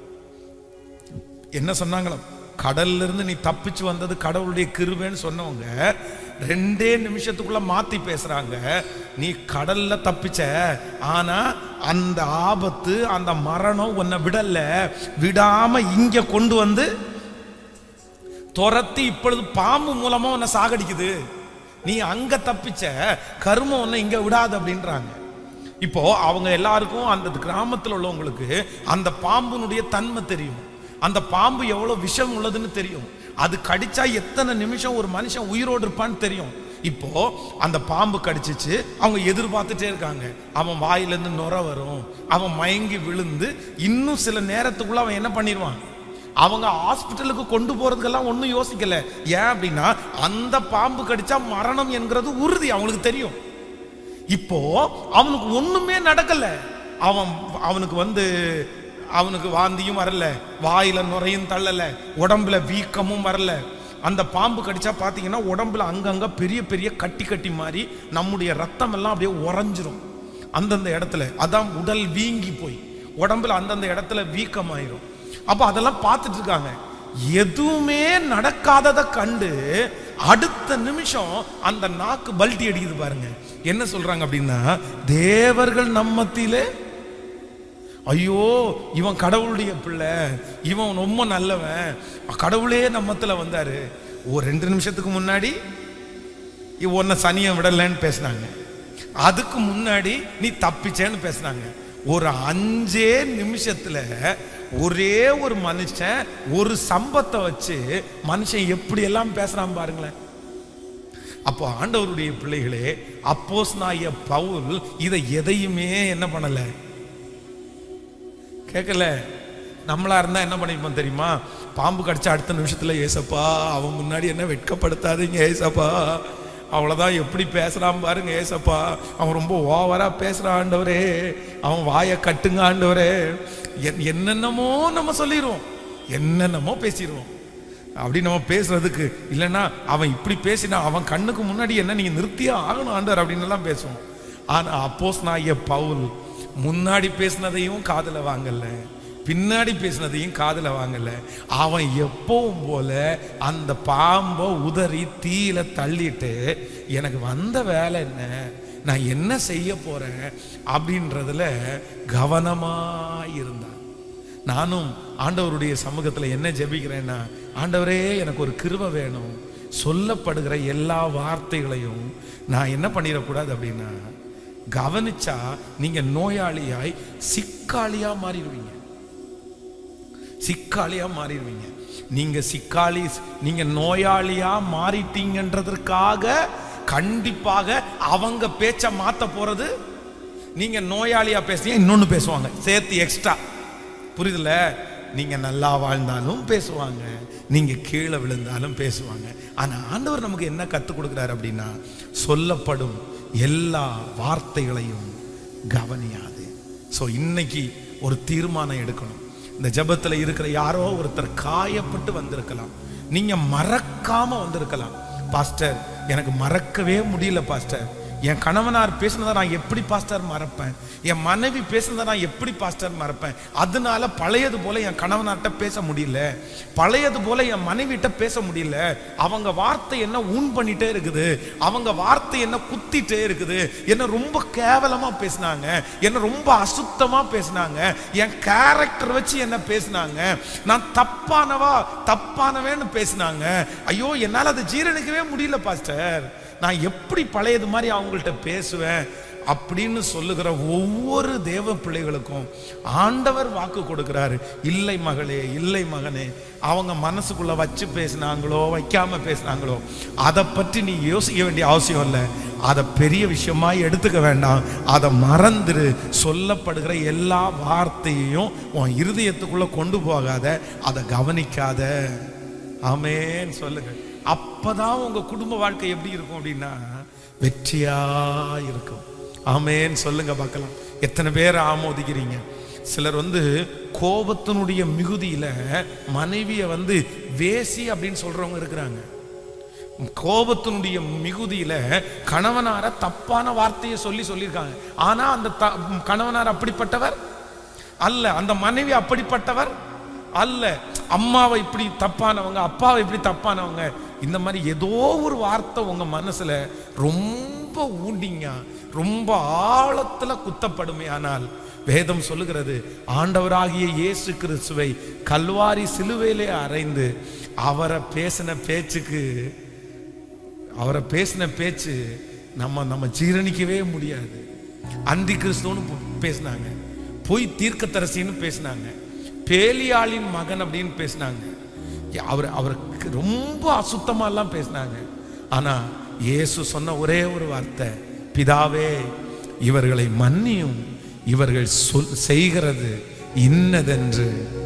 என்ன சொன்னாங்களாம் கடல்ல இருந்து நீ தப்பிச்சு வந்தது கடவுளுடைய கிருபைன்னு சொன்னவங்க ரெண்டே நிமிஷத்துக்குள்ள மாத்தி பேசுறாங்க நீ கடல்ல தப்பிச்ச ஆனா அந்த ஆபத்து அந்த மரணம் உன்னை விடல விடாம இங்க கொண்டு வந்து துரத்தி இப்பொழுது பாம்பு மூலமா உன்னை சாகடிக்குது நீ அங்க தப்பிச்ச கருமம் உன்னை இங்க விடாது அப்படின்றாங்க இப்போ அவங்க எல்லாருக்கும் அந்த கிராமத்தில் உள்ளவங்களுக்கு அந்த பாம்பினுடைய தன்மை தெரியும் அந்த பாம்பு எவ்வளவு விஷம் உள்ளதுன்னு தெரியும் அது கடிச்சா எத்தனை நிமிஷம் ஒரு மனுஷன் உயிரோடு இருப்பான்னு தெரியும் இப்போ அந்த பாம்பு கடிச்சிச்சு அவங்க எதிர்பார்த்துட்டே இருக்காங்க அவன் வாயிலிருந்து நுர வரும் அவன் மயங்கி விழுந்து இன்னும் சில நேரத்துக்குள்ள அவன் என்ன பண்ணிடுவான் அவங்க ஹாஸ்பிட்டலுக்கு கொண்டு போறதுக்கெல்லாம் ஒன்றும் யோசிக்கல ஏன் அப்படின்னா அந்த பாம்பு கடிச்சா மரணம் என்கிறது உறுதி அவங்களுக்கு தெரியும் இப்போ அவனுக்கு ஒண்ணுமே நடக்கல அவன் அவனுக்கு வந்து அவனுக்கு வாந்தியும் வரல வாயில நுரையும் தள்ளல உடம்புல வீக்கமும் வரல அந்த பாம்பு கடிச்சா பாத்தீங்கன்னா உடம்புல அங்கங்க பெரிய பெரிய கட்டி கட்டி மாதிரி நம்முடைய ரத்தம் எல்லாம் அப்படியே உறைஞ்சிரும் அந்தந்த இடத்துல அதான் உடல் வீங்கி போய் உடம்புல அந்தந்த இடத்துல வீக்கமாயிரும் அப்ப அதெல்லாம் பார்த்துட்டு இருக்காங்க எதுவுமே நடக்காததை கண்டு அடுத்த நிமிஷம் அந்த நாக்கு பல்ட்டி அடிக்குது பாருங்க என்ன சொல்றாங்க அப்படின்னா தேவர்கள் நம்மத்திலே ஐயோ இவன் கடவுளுடைய பிள்ளை இவன் ரொம்ப நல்லவன் கடவுளே நம்மத்துல வந்தாரு ஒரு ரெண்டு நிமிஷத்துக்கு முன்னாடி இவ உன்னை சனியை விடலைன்னு பேசினாங்க அதுக்கு முன்னாடி நீ தப்பிச்சேன்னு பேசினாங்க ஒரு அஞ்சே நிமிஷத்துல ஒரே ஒரு மனுஷன் ஒரு சம்பத்தை வச்சு மனுஷன் எப்படி எல்லாம் பேசுறான் பாருங்களேன் அப்போ ஆண்டவருடைய பிள்ளைகளே அப்போஸ் நாய பவுல் இதை எதையுமே என்ன பண்ணல கேட்கல நம்மளா இருந்தா என்ன பண்ணிருப்போம் தெரியுமா பாம்பு கடிச்ச அடுத்த நிமிஷத்துல ஏசப்பா அவன் முன்னாடி என்ன வெட்கப்படுத்தாதீங்க ஏசப்பா அவ்வளவுதான் எப்படி பேசுறான் பாருங்க ஏசப்பா அவன் ரொம்ப ஓவரா பேசுறான் ஆண்டவரே அவன் வாயை கட்டுங்க ஆண்டவரே என்- என்னென்னமோ நம்ம சொல்லிடுவோம் என்னென்னமோ பேசிடுவோம் அப்படி நம்ம பேசுறதுக்கு இல்லைன்னா அவன் இப்படி பேசினா அவன் கண்ணுக்கு முன்னாடி என்ன நீங்க நிறுத்தியே ஆகணும் ஆண்டவர் அப்படின்னு எல்லாம் பேசுவோம் ஆனா அப்போஸ் நாய பவுல் முன்னாடி பேசினதையும் காதுல வாங்கல பின்னாடி பேசினதையும் காதுல வாங்கல அவன் எப்பவும் போல அந்த பாம்பை உதறி தீயில தள்ளிட்டு எனக்கு வந்த வேலை என்ன நான் என்ன செய்ய போறேன் அப்படின்றதுல கவனமா இருந்தான் நானும் ஆண்டவருடைய சமூகத்துல என்ன ஜெபிக்கிறேன்னா ஆண்டவரே எனக்கு ஒரு கிருபை வேணும் சொல்லப்படுகிற எல்லா வார்த்தைகளையும் நான் என்ன பண்ணிடக்கூடாது அப்படின்னா கவனிச்சா நீங்க நோயாளியாய் சிக்காளியா மாறிடுவீங்க சிக்காளியா மாறிடுவீங்க நீங்க சிக்காளி நீங்க நோயாளியா மாறிட்டீங்கன்றதற்காக கண்டிப்பாக அவங்க பேச்ச மாத்த போறது நீங்க நோயாளியா பேசுறீங்க இன்னொன்னு பேசுவாங்க சேர்த்து எக்ஸ்ட்ரா புரியுதுல நீங்க நல்லா வாழ்ந்தாலும் பேசுவாங்க நீங்க கீழே விழுந்தாலும் பேசுவாங்க ஆனா ஆண்டவர் நமக்கு என்ன கத்துக் கொடுக்கிறார் அப்படின்னா சொல்லப்படும் எல்லா வார்த்தைகளையும் கவனியாது ஸோ இன்னைக்கு ஒரு தீர்மானம் எடுக்கணும் இந்த ஜெபத்துல இருக்கிற யாரோ ஒருத்தர் காயப்பட்டு வந்திருக்கலாம் நீங்க மறக்காம வந்திருக்கலாம் பாஸ்டர் எனக்கு மறக்கவே முடியல பாஸ்டர் என் கணவனார் பேசுனதை நான் எப்படி பாஸ்டர் மறப்பேன் என் மனைவி பேசுனதை நான் எப்படி பாஸ்டர் மறப்பேன் அதனால பழையது போல என் கணவனார்ட்ட பேச முடியல பழையது போல என் மனைவிட்ட பேச முடியல அவங்க வார்த்தை என்ன ஊன் பண்ணிட்டே இருக்குது அவங்க வார்த்தை என்ன குத்திட்டே இருக்குது என்ன ரொம்ப கேவலமா பேசினாங்க என்ன ரொம்ப அசுத்தமா பேசினாங்க என் கேரக்டர் வச்சு என்ன பேசினாங்க நான் தப்பானவா தப்பானவேன்னு பேசினாங்க ஐயோ என்னால் அதை ஜீரணிக்கவே முடியல பாஸ்டர் நான் எப்படி பழையது மாதிரி அவங்கள்ட்ட பேசுவேன் அப்படின்னு சொல்லுகிற ஒவ்வொரு தேவ பிள்ளைகளுக்கும் ஆண்டவர் வாக்கு கொடுக்கிறாரு இல்லை மகளே இல்லை மகனே அவங்க மனசுக்குள்ள வச்சு பேசினாங்களோ வைக்காம பேசினாங்களோ அதை பற்றி நீ யோசிக்க வேண்டிய அவசியம் இல்லை அதை பெரிய விஷயமா எடுத்துக்க வேண்டாம் அதை மறந்துரு சொல்லப்படுகிற எல்லா வார்த்தையையும் உன் இருதயத்துக்குள்ள கொண்டு போகாத அதை கவனிக்காத ஆமேன்னு சொல்லுங்க அப்பதான் உங்க குடும்ப வாழ்க்கை எப்படி இருக்கும் அப்படின்னா வெற்றியா இருக்கும் ஆமேன்னு சொல்லுங்க பார்க்கலாம் எத்தனை பேர் ஆமோதிக்கிறீங்க சிலர் வந்து கோபத்தினுடைய மிகுதியில மனைவியை வந்து வேசி அப்படின்னு சொல்றவங்க இருக்கிறாங்க கோபத்தினுடைய மிகுதியில கணவனார தப்பான வார்த்தையை சொல்லி சொல்லியிருக்காங்க ஆனா அந்த த- கணவனார் அப்படிப்பட்டவர் அல்ல அந்த மனைவி அப்படிப்பட்டவர் அல்ல அம்மாவை இப்படி தப்பானவங்க அப்பாவை இப்படி தப்பானவங்க இந்த மாதிரி ஏதோ ஒரு வார்த்தை உங்க மனசுல ரொம்ப ஊண்டிங்க ரொம்ப ஆழத்துல குத்தப்படுமே ஆனால் வேதம் சொல்லுகிறது ஆண்டவராகிய இயேசு கிறிஸ்துவை கல்வாரி சிலுவையிலே அறைந்து அவரை பேசின பேச்சுக்கு அவரை பேசின பேச்சு நம்ம நம்ம ஜீரணிக்கவே முடியாது அந்தி கிறிஸ்துவனு பு- பேசினாங்க பொய் தீர்க்கதரிசின்னு பேசினாங்க பேலியாளின் மகன் அப்படின்னு பேசினாங்க அவர் அவருக்கு ரொம்ப அசுத்தமா எல்லாம் பேசினாங்க ஆனா இயேசு சொன்ன ஒரே ஒரு வார்த்தை பிதாவே இவர்களை மன்னியும் இவர்கள் சொல் செய்கிறது இன்னதென்று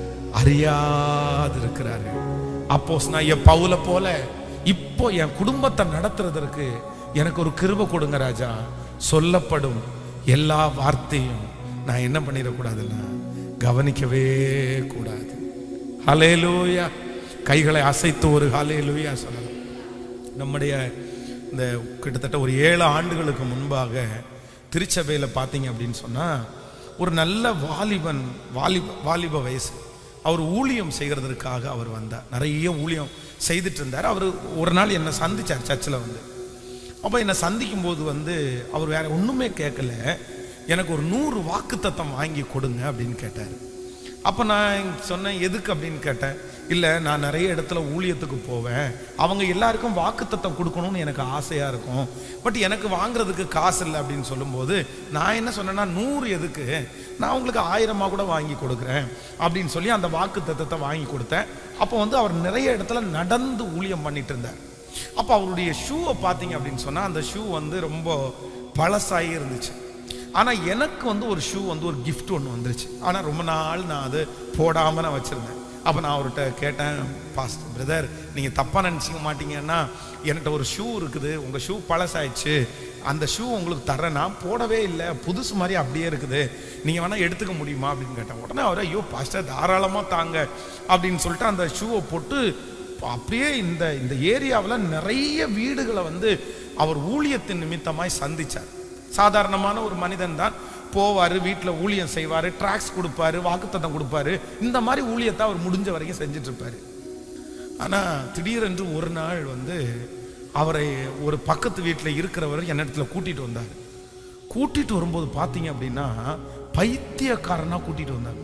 அறியாதிருக்கிறார்கள் அப்போஸ் நான் என் பவுல போல இப்போ என் குடும்பத்தை நடத்துறதற்கு எனக்கு ஒரு கிருபை கொடுங்க ராஜா சொல்லப்படும் எல்லா வார்த்தையும் நான் என்ன பண்ணிடக்கூடாதுன்னா கவனிக்கவே கூடாது ஹலேலூயா கைகளை அசைத்து ஒரு ஹலேலூயா சொல்லலாம் நம்முடைய இந்த கிட்டத்தட்ட ஒரு ஏழு ஆண்டுகளுக்கு முன்பாக திருச்சபையில் பார்த்தீங்க அப்படின்னு சொன்னால் ஒரு நல்ல வாலிபன் வாலிப வாலிப வயசு அவர் ஊழியம் செய்கிறதற்காக அவர் வந்தார் நிறைய ஊழியம் செய்துட்டு இருந்தார் அவர் ஒரு நாள் என்னை சந்திச்சார் சர்ச்சில் வந்து அப்போ என்னை சந்திக்கும் போது வந்து அவர் வேற ஒன்றுமே கேட்கல எனக்கு ஒரு நூறு வாக்குத்தத்தம் வாங்கி கொடுங்க அப்படின்னு கேட்டார் அப்போ நான் சொன்னேன் எதுக்கு அப்படின்னு கேட்டேன் இல்லை நான் நிறைய இடத்துல ஊழியத்துக்கு போவேன் அவங்க எல்லாருக்கும் வாக்குத்தத்தம் கொடுக்கணும்னு எனக்கு ஆசையாக இருக்கும் பட் எனக்கு வாங்குறதுக்கு காசு இல்லை அப்படின்னு சொல்லும்போது நான் என்ன சொன்னேன்னா நூறு எதுக்கு நான் உங்களுக்கு ஆயிரமா கூட வாங்கி கொடுக்குறேன் அப்படின்னு சொல்லி அந்த வாக்குத்தத்தத்தை வாங்கி கொடுத்தேன் அப்போ வந்து அவர் நிறைய இடத்துல நடந்து ஊழியம் பண்ணிட்டு இருந்தார் அப்போ அவருடைய ஷூவை பார்த்தீங்க அப்படின்னு சொன்னால் அந்த ஷூ வந்து ரொம்ப பழசாகி இருந்துச்சு ஆனால் எனக்கு வந்து ஒரு ஷூ வந்து ஒரு gift ஒன்று வந்துருச்சு ஆனால் ரொம்ப நாள் நான் அது போடாமல் நான் வச்சுருந்தேன் அப்போ நான் அவர்கிட்ட கேட்டேன் பாஸ்ட் பிரதர் நீங்கள் தப்பாக நினச்சிக்க மாட்டீங்கன்னா என்கிட்ட ஒரு ஷூ இருக்குது உங்கள் ஷூ பழசாயிடுச்சு அந்த ஷூ உங்களுக்கு தரேன் நான் போடவே இல்லை புதுசு மாதிரி அப்படியே இருக்குது நீங்கள் வேணால் எடுத்துக்க முடியுமா அப்படின்னு கேட்டேன் உடனே அவர் ஐயோ பாஸ்டர் தாராளமாக தாங்க அப்படின்னு சொல்லிட்டு அந்த ஷூவை போட்டு அப்படியே இந்த இந்த ஏரியாவில் நிறைய வீடுகளை வந்து அவர் ஊழியத்தின் நிமித்தமாய் சந்திச்சார் சாதாரணமான ஒரு மனிதன் தான் போவார் வீட்டில் ஊழியம் செய்வார் ட்ராக்ஸ் கொடுப்பாரு வாக்குத்தத்தம் கொடுப்பாரு இந்த மாதிரி ஊழியத்தை அவர் முடிஞ்ச வரைக்கும் செஞ்சுட்டு இருப்பாரு ஆனால் திடீரென்று ஒரு நாள் வந்து அவரை ஒரு பக்கத்து வீட்டில் இருக்கிறவர் என்னிடத்துல கூட்டிட்டு வந்தார் கூட்டிட்டு வரும்போது பார்த்தீங்க அப்படின்னா பைத்தியக்காரனா கூட்டிட்டு வந்தாங்க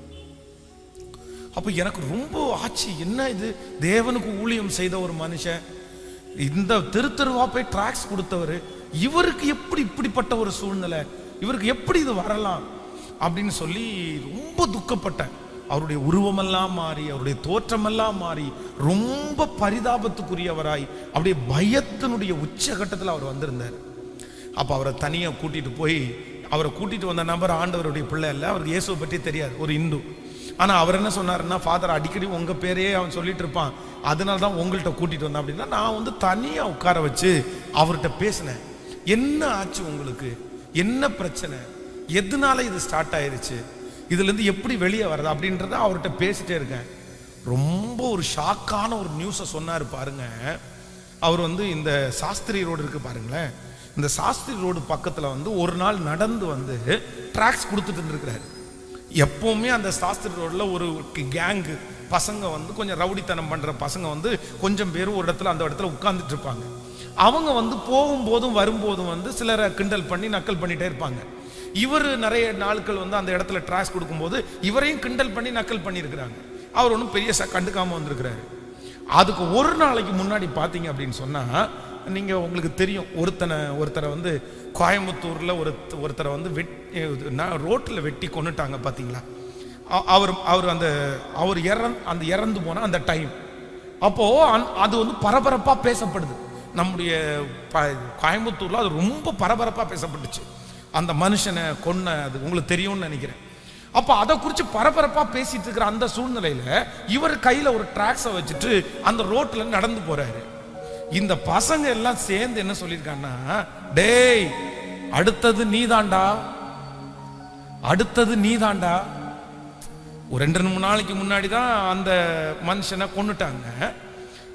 அப்போ எனக்கு ரொம்ப ஆச்சு என்ன இது தேவனுக்கு ஊழியம் செய்த ஒரு மனுஷன் இந்த தெரு தெருவா போய் ட்ராக்ஸ் கொடுத்தவர் இவருக்கு எப்படி இப்படிப்பட்ட ஒரு சூழ்நிலை இவருக்கு எப்படி இது வரலாம் அப்படின்னு சொல்லி ரொம்ப துக்கப்பட்டேன் அவருடைய உருவமெல்லாம் மாறி அவருடைய தோற்றமெல்லாம் மாறி ரொம்ப பரிதாபத்துக்குரியவராய் அப்படியே பயத்தினுடைய உச்சகட்டத்தில் அவர் வந்திருந்தார் அப்போ அவரை தனியாக கூட்டிட்டு போய் அவரை கூட்டிட்டு வந்த நபர் ஆண்டவருடைய பிள்ளை இல்லை அவருக்கு இயேசுவை பற்றி தெரியாது ஒரு இந்து ஆனால் அவர் என்ன சொன்னாருன்னா ஃபாதர் அடிக்கடி உங்கள் பேரையே அவன் சொல்லிட்டு இருப்பான் அதனால தான் உங்கள்கிட்ட கூட்டிட்டு வந்தேன் அப்படின்னா நான் வந்து தனியாக உட்கார வச்சு அவர்கிட்ட பேசினேன் என்ன ஆச்சு உங்களுக்கு என்ன பிரச்சனை எதனால இது ஸ்டார்ட் ஆயிருச்சு இதுலேருந்து எப்படி வெளியே வர்றது அப்படின்றத அவர்கிட்ட பேசிட்டே இருக்கேன் ரொம்ப ஒரு ஷாக்கான ஒரு நியூஸை சொன்னார் பாருங்க அவர் வந்து இந்த சாஸ்திரி ரோடு இருக்கு பாருங்களேன் இந்த சாஸ்திரி ரோடு பக்கத்தில் வந்து ஒரு நாள் நடந்து வந்து ட்ராக்ஸ் கொடுத்துட்டு இருந்திருக்கிறாரு எப்பவுமே அந்த சாஸ்திரி ரோடில் ஒரு கேங்கு பசங்க வந்து கொஞ்சம் ரவுடித்தனம் பண்ணுற பசங்க வந்து கொஞ்சம் பேர் ஒரு இடத்துல அந்த இடத்துல உட்கார்ந்துட்டு இருப்பாங்க அவங்க வந்து போகும்போதும் வரும்போதும் வந்து சிலரை கிண்டல் பண்ணி நக்கல் பண்ணிட்டே இருப்பாங்க இவர் நிறைய நாட்கள் வந்து அந்த இடத்துல ட்ராக்ஸ் கொடுக்கும்போது இவரையும் கிண்டல் பண்ணி நக்கல் பண்ணியிருக்கிறாங்க அவர் ஒன்றும் பெரிய ச கண்டுக்காம வந்திருக்கிறாரு அதுக்கு ஒரு நாளைக்கு முன்னாடி பார்த்தீங்க அப்படின்னு சொன்னால் நீங்கள் உங்களுக்கு தெரியும் ஒருத்தனை ஒருத்தரை வந்து கோயம்புத்தூரில் ஒரு ஒருத்தரை வந்து வெட் ரோட்டில் வெட்டி கொண்டுட்டாங்க பார்த்தீங்களா அ- அவர் அவர் அந்த அவர் இறந் அந்த இறந்து போன அந்த டைம் அப்போது அந் அது வந்து பரபரப்பாக பேசப்படுது நம்முடைய ப- கோயம்புத்தூரில் அது ரொம்ப பரபரப்பாக பேசப்பட்டுச்சு அந்த மனுஷனை கொன்ன அது உங்களுக்கு தெரியும்னு நினைக்கிறேன் அப்போ அதை குறித்து பரபரப்பாக பேசிட்டு இருக்கிற அந்த சூழ்நிலையில் இவர் கையில் ஒரு ட்ராக்ஸை வச்சுட்டு அந்த ரோட்டில் நடந்து போறாரு இந்த பசங்க எல்லாம் சேர்ந்து என்ன சொல்லியிருக்காங்கன்னா டேய் அடுத்தது நீதாண்டா அடுத்தது நீதாண்டா ஒரு ரெண்டு மூணு நாளைக்கு முன்னாடி தான் அந்த மனுஷனை கொன்னுட்டாங்க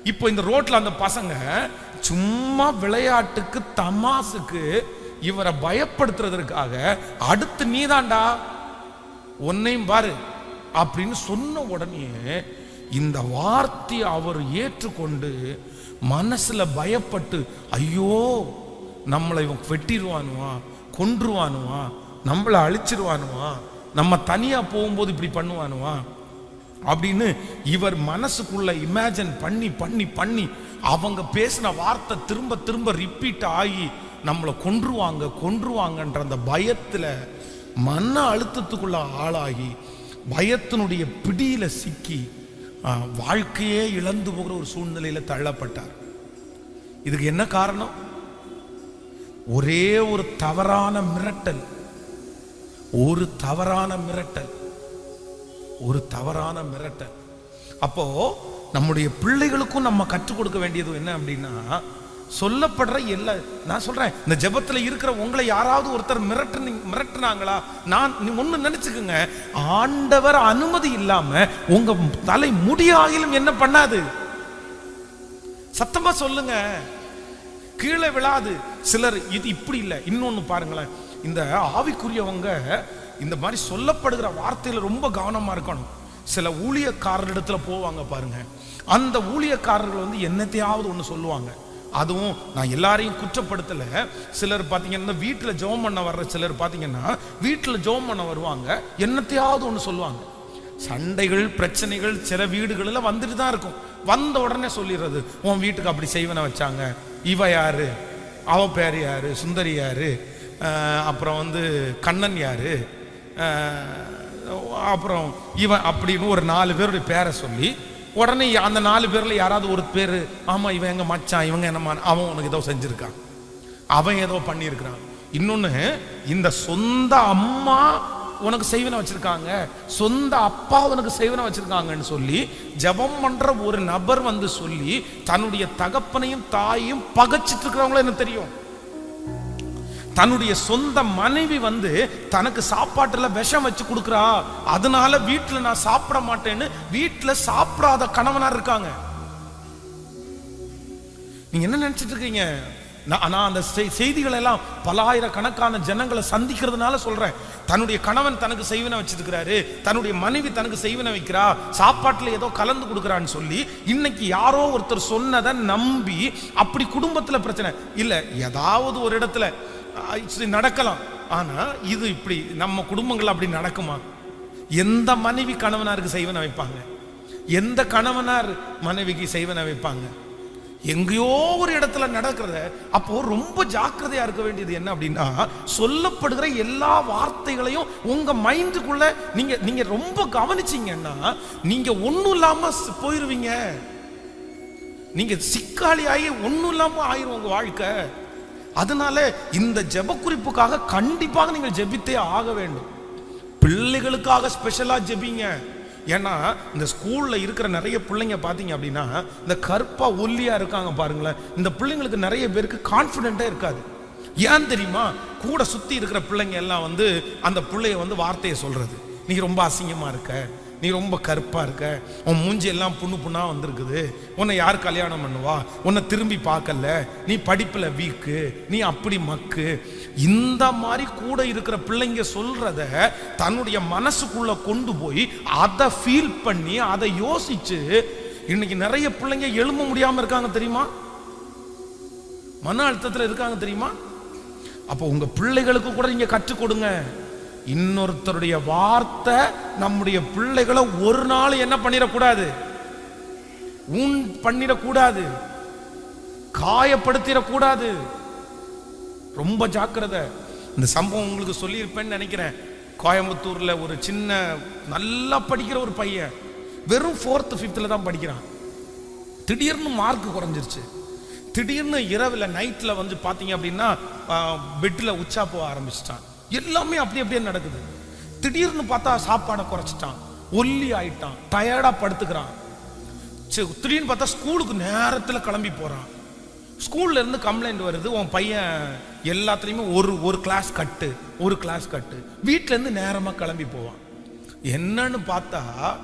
இப்போ இந்த ரோட்ல அந்த பசங்க சும்மா விளையாட்டுக்கு தமாசுக்கு இவரை பயப்படுத்துறதற்காக அடுத்து நீதான்டா உன்னையும் பாரு அப்படின்னு சொன்ன உடனே இந்த வார்த்தையை அவர் ஏற்றுக்கொண்டு மனசுல பயப்பட்டு ஐயோ நம்மளை இவன் வெட்டிடுவானுவா கொன்றுவானுவா நம்மளை அழிச்சிருவானுவா நம்ம தனியா போகும்போது இப்படி பண்ணுவானுவா அப்படின்னு இவர் மனசுக்குள்ள இமேஜின் பண்ணி பண்ணி பண்ணி அவங்க பேசின வார்த்தை திரும்ப திரும்ப ரிப்பீட் ஆகி நம்மளை கொன்றுவாங்க கொன்றுவாங்கன்ற அந்த பயத்துல மன அழுத்தத்துக்குள்ள ஆளாகி பயத்தினுடைய பிடியில சிக்கி ஆ, வாழ்க்கையே இழந்து போகிற ஒரு சூழ்நிலையில தள்ளப்பட்டார் இதுக்கு என்ன காரணம் ஒரே ஒரு தவறான மிரட்டல் ஒரு தவறான மிரட்டல் ஒரு தவறான மிரட்டல் அப்போ நம்முடைய பிள்ளைகளுக்கும் நம்ம கற்றுக் கொடுக்க வேண்டியது என்ன அப்படின்னா சொல்லப்படுற எல்லா நான் சொல்றேன் இந்த ஜெபத்துல இருக்கிற உங்களை யாராவது ஒருத்தர் மிரட்டு மிரட்டுனாங்களா நான் நீ ஒண்ணு நினைச்சுக்குங்க ஆண்டவர் அனுமதி இல்லாம உங்க தலை முடியாயிலும் என்ன பண்ணாது சத்தமா சொல்லுங்க கீழே விழாது சிலர் இது இப்படி இல்லை இன்னொன்னு பாருங்களேன் இந்த ஆவிக்குரியவங்க இந்த மாதிரி சொல்லப்படுகிற வார்த்தையில ரொம்ப கவனமா இருக்கணும் சில ஊழியக்காரரிடத்துல போவாங்க பாருங்க அந்த ஊழியக்காரர்கள் வந்து என்னத்தையாவது ஒன்று சொல்லுவாங்க அதுவும் நான் எல்லாரையும் குற்றப்படுத்தல சிலர் பார்த்தீங்கன்னா வீட்டில் ஜெபம் பண்ண வர்ற சிலர் பார்த்தீங்கன்னா வீட்டில் ஜெபம் பண்ண வருவாங்க என்னத்தையாவது ஒன்று சொல்லுவாங்க சண்டைகள் பிரச்சனைகள் சில வீடுகளில் வந்துட்டு தான் இருக்கும் வந்த உடனே சொல்லிடுறது உன் வீட்டுக்கு அப்படி செய்வன வச்சாங்க இவ யாரு அவ பேர் யாரு சுந்தரி யாரு அஹ் அப்புறம் வந்து கண்ணன் யாரு அஹ் அப்புறம் இவன் அப்படின்னு ஒரு நாலு பேருடைய பேரை சொல்லி உடனே அந்த நாலு பேர்ல யாராவது ஒரு பேர் ஆமா இவன் எங்க மச்சான் இவங்க என்னமா அவன் உனக்கு ஏதோ செஞ்சிருக்கான் அவன் ஏதோ பண்ணியிருக்கிறான் இன்னொன்னு இந்த சொந்த அம்மா உனக்கு செய்வன வச்சிருக்காங்க சொந்த அப்பா உனக்கு செய்வன வச்சிருக்காங்கன்னு சொல்லி ஜெபம் பண்ற ஒரு நபர் வந்து சொல்லி தன்னுடைய தகப்பனையும் தாயையும் பகைச்சிட்டு இருக்கிறவங்களும் எனக்கு தெரியும் தன்னுடைய சொந்த மனைவி வந்து தனக்கு சாப்பாட்டுல விஷம் வச்சு கொடுக்குறா அதனால வீட்டுல நான் சாப்பிட மாட்டேன்னு வீட்டுல சாப்பிடாத கணவனா இருக்காங்க நீங்க என்ன நினைச்சிட்டு இருக்கீங்க நான் நான் அந்த செய்- செய்திகள் எல்லாம் பலாயிரக்கணக்கான ஜனங்களை சந்திக்கிறதுனால சொல்றேன் தன்னுடைய கணவன் தனக்கு செய்வன வச்சிருக்கிறாரு தன்னுடைய மனைவி தனக்கு செய்வன வைக்கிறா சாப்பாட்டுல ஏதோ கலந்து கொடுக்குறான்னு சொல்லி இன்னைக்கு யாரோ ஒருத்தர் சொன்னதை நம்பி அப்படி குடும்பத்துல பிரச்சனை இல்ல ஏதாவது ஒரு இடத்துல ஆ, இது நடக்கலாம் ஆனா இது இப்படி நம்ம குடும்பங்கள் அப்படி நடக்குமா எந்த மனைவி கணவனாருக்கு செய்வன வைப்பாங்க எந்த கணவனார் மனைவிக்கு செய்வன வைப்பாங்க எங்கேயோ ஒரு இடத்துல நடக்கிறத அப்போ ரொம்ப ஜாக்கிரதையா இருக்க வேண்டியது என்ன அப்படின்னா சொல்லப்படுகிற எல்லா வார்த்தைகளையும் உங்க மைண்டுக்குள்ள நீங்க நீங்க ரொம்ப கவனிச்சீங்கன்னா நீங்க ஒண்ணும் இல்லாம ஸ்- போயிருவீங்க நீங்க சிக்காளி ஆகி ஒண்ணும் இல்லாம ஆயிரும் உங்க வாழ்க்கை அதனால இந்த ஜெப குறிப்புக்காக கண்டிப்பாக நீங்கள் ஜெபித்தே ஆக வேண்டும் பிள்ளைகளுக்காக ஸ்பெஷலா ஜெபிங்க ஏன்னா இந்த ஸ்கூல்ல இருக்கிற நிறைய பிள்ளைங்க பாத்தீங்க அப்படின்னா இந்த கருப்பா ஒல்லியா இருக்காங்க பாருங்களேன் இந்த பிள்ளைங்களுக்கு நிறைய பேருக்கு கான்ஃபிடென்ட்டே இருக்காது ஏன் தெரியுமா கூட சுத்தி இருக்கிற பிள்ளைங்க எல்லாம் வந்து அந்த பிள்ளைய வந்து வார்த்தையை சொல்றது நீ ரொம்ப அசிங்கமா இருக்க நீ ரொம்ப கருப்பா இருக்க உன் மூஞ்சி எல்லாம் புண்ணு புண்ணா வந்திருக்குது உன்னை யார் கல்யாணம் பண்ணுவா உன்னை திரும்பி பார்க்கல நீ படிப்புல வீக்கு நீ அப்படி மக்கு இந்த மாதிரி கூட இருக்கிற பிள்ளைங்க சொல்றத தன்னுடைய மனசுக்குள்ள கொண்டு போய் அதை ஃபீல் பண்ணி அதை யோசிச்சு இன்னைக்கு நிறைய பிள்ளைங்க எழும்ப முடியாம இருக்காங்க தெரியுமா மன அழுத்தத்துல இருக்காங்க தெரியுமா அப்போ உங்க பிள்ளைகளுக்கு கூட நீங்க கற்றுக் கொடுங்க இன்னொருத்தருடைய வார்த்தை நம்முடைய பிள்ளைகளை ஒரு நாள் என்ன பண்ணிடக்கூடாது ஊன் பண்ணிடக்கூடாது காயப்படுத்திடக்கூடாது ரொம்ப ஜாக்கிரதை இந்த சம்பவம் உங்களுக்கு சொல்லியிருப்பேன்னு நினைக்கிறேன் கோயம்புத்தூர்ல ஒரு சின்ன நல்லா படிக்கிற ஒரு பையன் வெறும் ஃபோர்த்து ஃபிஃப்த்தில் தான் படிக்கிறான் திடீர்னு மார்க் குறைஞ்சிருச்சு திடீர்னு இரவில் நைட்டில் வந்து பார்த்தீங்க அப்படின்னா பெட்டில் உச்சா போக ஆரம்பிச்சிட்டான் எல்லாமே அப்படி அப்படியே நடக்குது திடீர்னு பார்த்தா சாப்பாடை குறைச்சிட்டான் ஒல்லி ஆயிட்டான் டயர்டாக படுத்துக்கிறான் சரி, திடீர்னு பார்த்தா ஸ்கூலுக்கு நேரத்தில் கிளம்பி போகிறான் ஸ்கூல்ல இருந்து கம்ப்ளைண்ட் வருது உன் பையன் எல்லாத்துலேயுமே ஒரு ஒரு கிளாஸ் கட்டு ஒரு கிளாஸ் கட்டு வீட்ல இருந்து நேரமாக கிளம்பி போவான் என்னன்னு பார்த்தா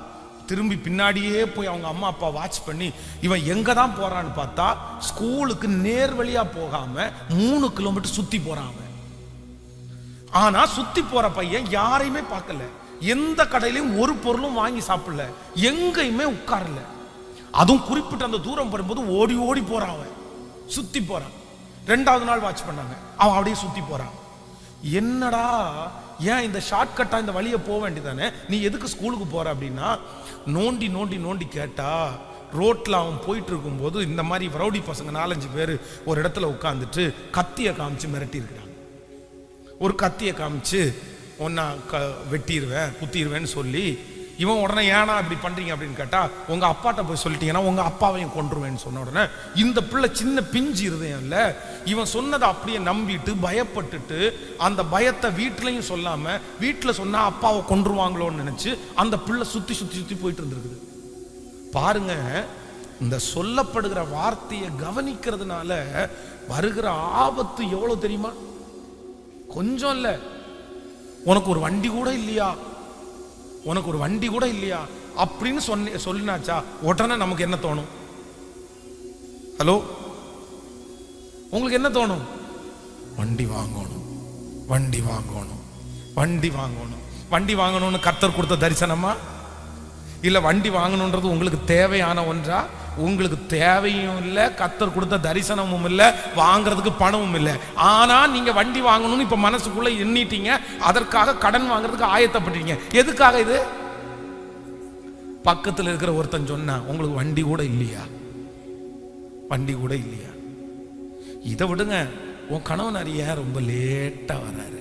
திரும்பி பின்னாடியே போய் அவங்க அம்மா அப்பா வாட்ச் பண்ணி இவன் எங்க தான் போறான்னு பார்த்தா ஸ்கூலுக்கு நேர் வழியா போகாம மூணு கிலோமீட்டர் சுத்தி போறான் அவன் ஆனா சுத்தி போற பையன் யாரையுமே பார்க்கல எந்த கடையிலயும் ஒரு பொருளும் வாங்கி சாப்பிடல எங்கேயுமே உட்காரல அதுவும் குறிப்பிட்ட அந்த தூரம் வரும்போது ஓடி ஓடி போறான் அவன் சுத்தி போறான் ரெண்டாவது நாள் வாட்ச் பண்ணாங்க அவன் அப்படியே சுத்தி போறான் என்னடா ஏன் இந்த ஷார்ட்கட்டா இந்த வழியை போக வேண்டியதானே நீ எதுக்கு ஸ்கூலுக்கு போற அப்படின்னா நோண்டி நோண்டி நோண்டி கேட்டா ரோட்ல அவன் போயிட்டு இருக்கும்போது இந்த மாதிரி ரவுடி பசங்க நாலஞ்சு பேர் ஒரு இடத்துல உட்காந்துட்டு கத்தியை காமிச்சு மிரட்டி இருக்கிறாங்க ஒரு கத்தியை காமிச்சு ஒன்னா க வெட்டிடுவேன் குத்திடுவேன்னு சொல்லி இவன் உடனே ஏனா இப்படி பண்றீங்க அப்படின்னு கேட்டா உங்க அப்பாட்ட போய் சொல்லிட்டீங்கன்னா உங்க அப்பாவையும் கொன்றுவேன்னு சொன்ன உடனே இந்த பிள்ளை சின்ன பிஞ்சு இருதயம் இல்ல இவன் சொன்னதை அப்படியே நம்பிட்டு பயப்பட்டுட்டு அந்த பயத்தை வீட்லயும் சொல்லாம வீட்டுல சொன்னா அப்பாவை கொன்றுவாங்களோன்னு நினைச்சு அந்த பிள்ளை சுத்தி சுத்தி சுத்தி போயிட்டு இருந்திருக்குது பாருங்க இந்த சொல்லப்படுகிற வார்த்தையை கவனிக்கிறதுனால வருகிற ஆபத்து எவ்வளவு தெரியுமா கொஞ்சம் இல்ல உனக்கு ஒரு வண்டி கூட இல்லையா உனக்கு ஒரு வண்டி கூட இல்லையா அப்படின்னு சொன்ன சொல்லினாச்சா உடனே நமக்கு என்ன தோணும் ஹலோ உங்களுக்கு என்ன தோணும் வண்டி வாங்கணும் வண்டி வாங்கணும் வண்டி வாங்கணும் வண்டி வாங்கணும்னு கர்த்தர் கொடுத்த தரிசனமா இல்ல வண்டி வாங்கணுன்றது உங்களுக்கு தேவையான ஒன்றா உங்களுக்கு தேவையும் இல்லை கத்தர் கொடுத்த தரிசனமும் இல்லை வாங்குறதுக்கு பணமும் இல்லை ஆனா நீங்க வண்டி வாங்கணும்னு இப்ப மனசுக்குள்ள எண்ணிட்டீங்க அதற்காக கடன் வாங்குறதுக்கு ஆயத்தப்பட்டீங்க எதுக்காக இது பக்கத்துல இருக்கிற ஒருத்தன் சொன்னா உங்களுக்கு வண்டி கூட இல்லையா வண்டி கூட இல்லையா இதை விடுங்க உன் கணவனார் ஏன் ரொம்ப லேட்டா வர்றாரு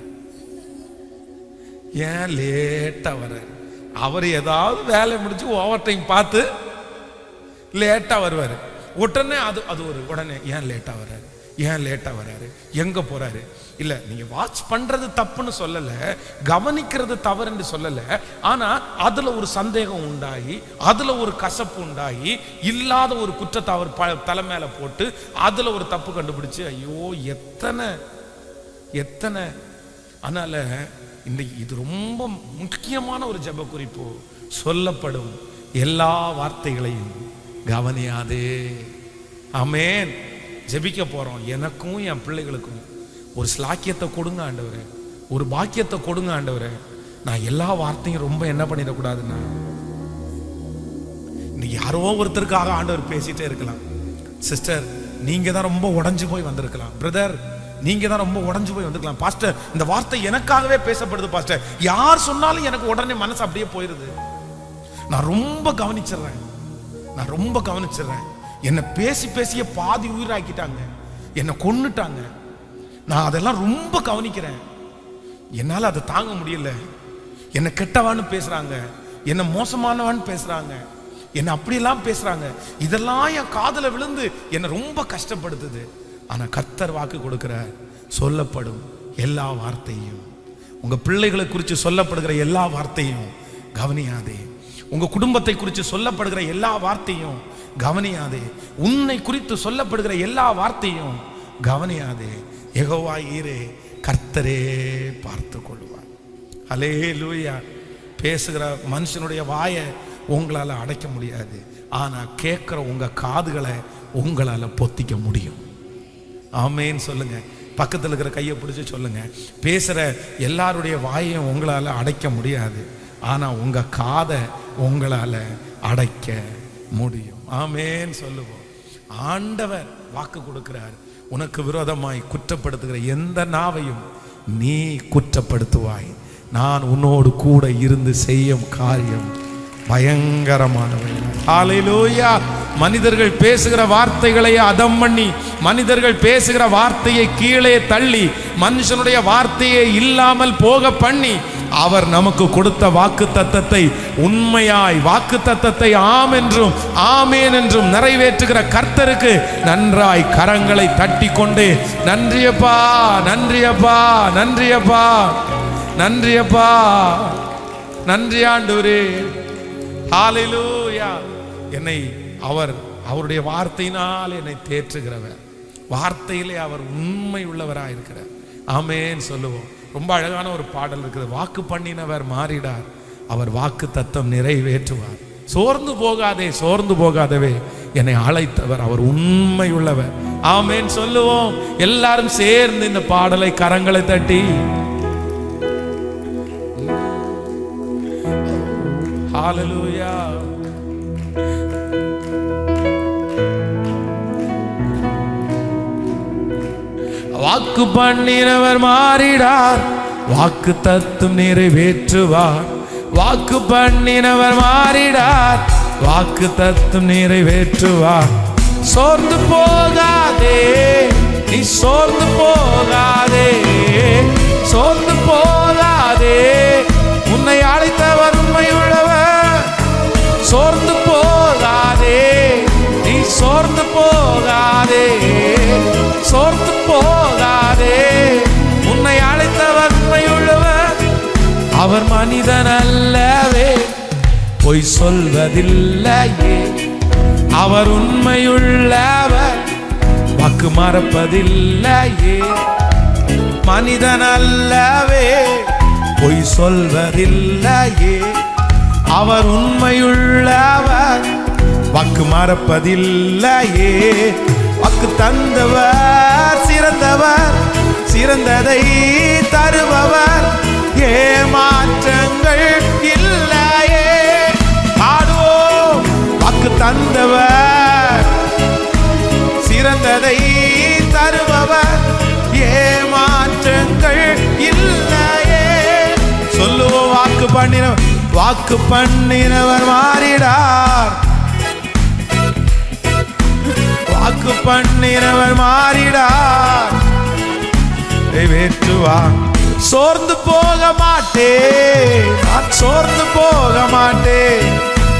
ஏன் லேட்டா வர்றாரு அவர் ஏதாவது வேலை முடிச்சு ஓவர் டைம் பார்த்து லேட்டா வருவாரு உடனே அது அது ஒரு உடனே ஏன் லேட்டா வர்றாரு ஏன் லேட்டா வர்றாரு எங்க போறாரு இல்ல நீங்க வாட்ச் பண்றது தப்புன்னு சொல்லல கவனிக்கிறது தவறுன்னு சொல்லல ஆனா அதுல ஒரு சந்தேகம் உண்டாகி அதுல ஒரு கசப்பு உண்டாகி இல்லாத ஒரு குற்றத்தை அவர் ப- தலை மேல போட்டு அதுல ஒரு தப்பு கண்டுபிடிச்சு ஐயோ எத்தனை எத்தனை அதனால இன்னைக்கு இது ரொம்ப முக்கியமான ஒரு ஜெப குறிப்பு சொல்லப்படும் எல்லா வார்த்தைகளையும் கவனியாதே ஆமென் ஜெபிக்க போறோம் எனக்கும் என் பிள்ளைகளுக்கும் ஒரு ஸ்லாக்கியத்தை கொடுங்க ஆண்டவரே ஒரு பாக்கியத்தை கொடுங்க ஆண்டவரே நான் எல்லா வார்த்தையும் ரொம்ப என்ன பண்ணிடக்கூடாதுன்னா இன்னைக்கு யாரோ ஒருத்தருக்காக ஆண்டவர் பேசிட்டே இருக்கலாம் சிஸ்டர் நீங்க தான் ரொம்ப உடைஞ்சு போய் வந்திருக்கலாம் பிரதர் நீங்க தான் ரொம்ப உடைஞ்சு போய் வந்திருக்கலாம் பாஸ்டர் இந்த வார்த்தை எனக்காகவே பேசப்படுது பாஸ்டர் யார் சொன்னாலும் எனக்கு உடனே மனசு அப்படியே போயிருது நான் ரொம்ப கவனிச்சிடுறேன் நான் ரொம்ப கவனிச்சிடுறேன் என்னை பேசி பேசியே பாதி உயிராக்கிட்டாங்க என்னை கொன்னுட்டாங்க நான் அதெல்லாம் ரொம்ப கவனிக்கிறேன் என்னால அதை தாங்க முடியல என்னை கெட்டவான்னு பேசுறாங்க என்னை மோசமானவான்னு பேசுறாங்க என்னை அப்படியெல்லாம் பேசுறாங்க இதெல்லாம் என் காதுல விழுந்து என்னை ரொம்ப கஷ்டப்படுத்துது ஆனா கர்த்தர் வாக்கு கொடுக்கிறார் சொல்லப்படும் எல்லா வார்த்தையும் உங்க பிள்ளைகளை குறித்து சொல்லப்படுகிற எல்லா வார்த்தையும் கவனியாதே உங்க குடும்பத்தை குறித்து சொல்லப்படுகிற எல்லா வார்த்தையும் கவனியாதே உன்னை குறித்து சொல்லப்படுகிற எல்லா வார்த்தையும் கவனியாதே யெகோவா ஈரே கர்த்தரே பார்த்து கொள்வார் அலே லூயா பேசுகிற மனுஷனுடைய வாயை உங்களால அடைக்க முடியாது ஆனா கேட்கிற உங்க காதுகளை உங்களால பொத்திக்க முடியும் ஆமேன்னு சொல்லுங்க பக்கத்தில் இருக்கிற கையை பிடிச்சு சொல்லுங்க பேசுற எல்லாருடைய வாயையும் உங்களால அடைக்க முடியாது ஆனா உங்க காதை உங்களால அடைக்க முடியும் ஆமேன்னு சொல்லுவோம் ஆண்டவர் வாக்கு கொடுக்கிறார் உனக்கு விரோதமாய் குற்றப்படுத்துகிற எந்த நாவையும் நீ குற்றப்படுத்துவாய் நான் உன்னோடு கூட இருந்து செய்யும் காரியம் பயங்கரமானவை ஹalleluya மனிதர்கள் பேசுகிற வார்த்தைகளை அதம் பண்ணி மனிதர்கள் பேசுகிற வார்த்தையை கீழே தள்ளி மனுஷனுடைய வார்த்தையை இல்லாமல் போக பண்ணி அவர் நமக்கு கொடுத்த வாக்கு தத்தத்தை உண்மையாய் வாக்கு தத்தத்தை ஆம் என்றும் ஆமேன் என்றும் நிறைவேற்றுகிற கர்த்தருக்கு நன்றாய் கரங்களை தட்டி கொண்டு நன்றியப்பா நன்றியப்பா நன்றியப்பா நன்றியப்பா நன்றி ஆண்டவரே ஹalleluya என்னை அவர் அவருடைய வார்த்தையினால் என்னை தேற்றுகிறவர் வார்த்தையிலே அவர் உண்மை உள்ளவராக இருக்கிறார் ஆமேன்னு சொல்லுவோம் ரொம்ப அழகான ஒரு பாடல் இருக்குது வாக்கு பண்ணினவர் மாறிடார் அவர் வாக்கு தத்தம் நிறைவேற்றுவார் சோர்ந்து போகாதே சோர்ந்து போகாதவே என்னை அழைத்தவர் அவர் உண்மையுள்ளவர் ஆமென் சொல்லுவோம் எல்லாரும் சேர்ந்து இந்த பாடலை கரங்களை தட்டி ஹalleluya வாக்கு பண்ணினவர் மாறிடார் வாக்கு தத்தும் நிறைவேற்றுவார் வாக்கு பண்ணினவர் மாறிடார் வாக்கு தத்தும் நிறைவேற்றுவார் சோர்ந்து போகாதே நீ சோர்ந்து போகாதே சோர்ந்து போகாதே உன்னை அழைத்தவர் உண்மையுள்ளவர் சோர்ந்து போகாதே நீ சோர்ந்து போகாதே சோர்ந்து போகாதே உன்னை அழைத்தவர் உண்மையுள்ளவர் அவர் மனிதன் அல்லவே பொய் சொல்வதில்லையே அவர் உண்மையுள்ளவர் வாக்கு மறப்பதில்லையே மனிதன் அல்லவே பொய் சொல்வதில்லையே அவர் உண்மையுள்ளவர் வாக்கு மறப்பதில்லையே வாக்கு தந்தவர் சிறந்தவர் சிறந்ததை தருபவர் ஏமாற்றங்கள் இல்லையே ஆடுவோம் வாக்கு தந்தவர் சிறந்ததை தருபவர் ஏமாற்றங்கள் இல்லையே சொல்லுவோம் வாக்கு பண்ணினவர் வாக்கு பண்ணினவர் மாறிடார் வாக்கு பண்ணினவர் மாறிடார் நிறைவேற்றுவார் சோர்ந்து போக மாட்டே நான் சோர்ந்து போக மாட்டேன்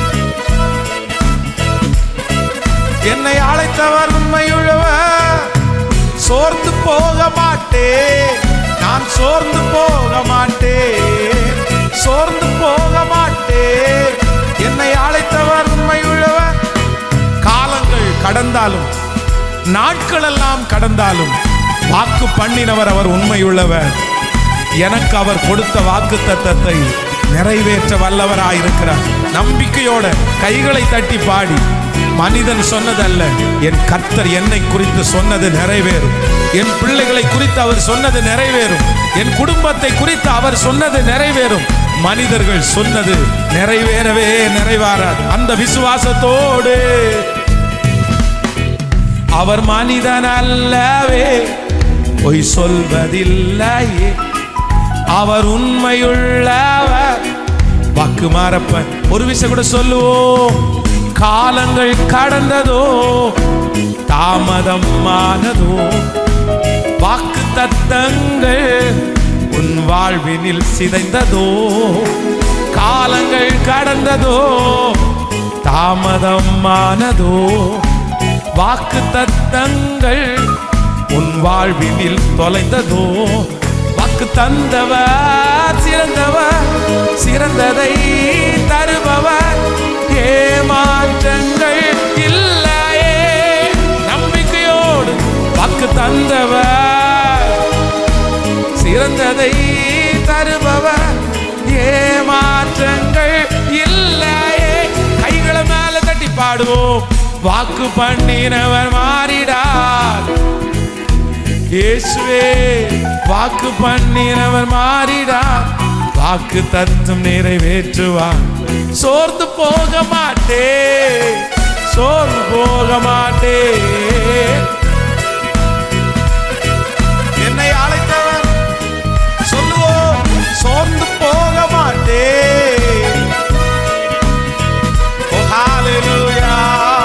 என்னை அழைத்தவர் உண்மையுள்ளவர் சோர்ந்து போக மாட்டேன் நான் சோர்ந்து போக மாட்டேன் சோர்ந்து போக மாட்டேன் என்னை அழைத்தவர் உண்மையுள்ளவர் காலங்கள் கடந்தாலும் நாட்கள் எல்லாம் கடந்தாலும் வாக்கு பண்ணினவர் அவர் உண்மையுள்ளவர் எனக்கு அவர் கொடுத்த வாக்கு தத்தத்தை நிறைவேற்ற வல்லவராயிருக்கிறார் நம்பிக்கையோட கைகளை தட்டி பாடி மனிதன் சொன்னதல்ல என் கர்த்தர் என்னை குறித்து சொன்னது நிறைவேறும் என் பிள்ளைகளை குறித்து அவர் சொன்னது நிறைவேறும் என் குடும்பத்தை குறித்து அவர் சொன்னது நிறைவேறும் மனிதர்கள் சொன்னது நிறைவேறவே நிறைவேறாது அந்த விசுவாசத்தோடு அவர் மனிதன் அல்லவே பொய் சொல்வதில்லையே அவர் உண்மையுள்ளவர் வாக்கு மாறப்ப ஒரு விஷயம் கூட சொல்லுவோம் காலங்கள் கடந்ததோ தாமதம் ஆனதோ வாக்கு தத்தங்கள் உன் வாழ்வினில் சிதைந்ததோ காலங்கள் கடந்ததோ தாமதம் ஆனதோ வாக்கு தத்தங்கள் உன் வாழ்வினில் தொலைந்ததோ வாக்கு தந்தவர் சிறந்தவர் சிறந்ததை தருபவர் ஏமாற்றங்கள் இல்லையே நம்பிக்கையோடு வாக்கு தந்தவர் சிறந்ததை தருபவர் ஏமாற்றங்கள் இல்லையே கைகளை மேல தட்டி பாடுவோம் வாக்கு பண்ணினவர் மாறிடார் இயேசுவே வாக்கு பண்ணினவர் மாறிடார் வாக்கு தத்தும் நிறைவேற்றுவார் சோர்ந்து போக மாட்டே சோர்ந்து போக மாட்டே என்னை அழைத்தவர் சொல்லுவோம் சோர்ந்து போக மாட்டே ஓ ஹalleluya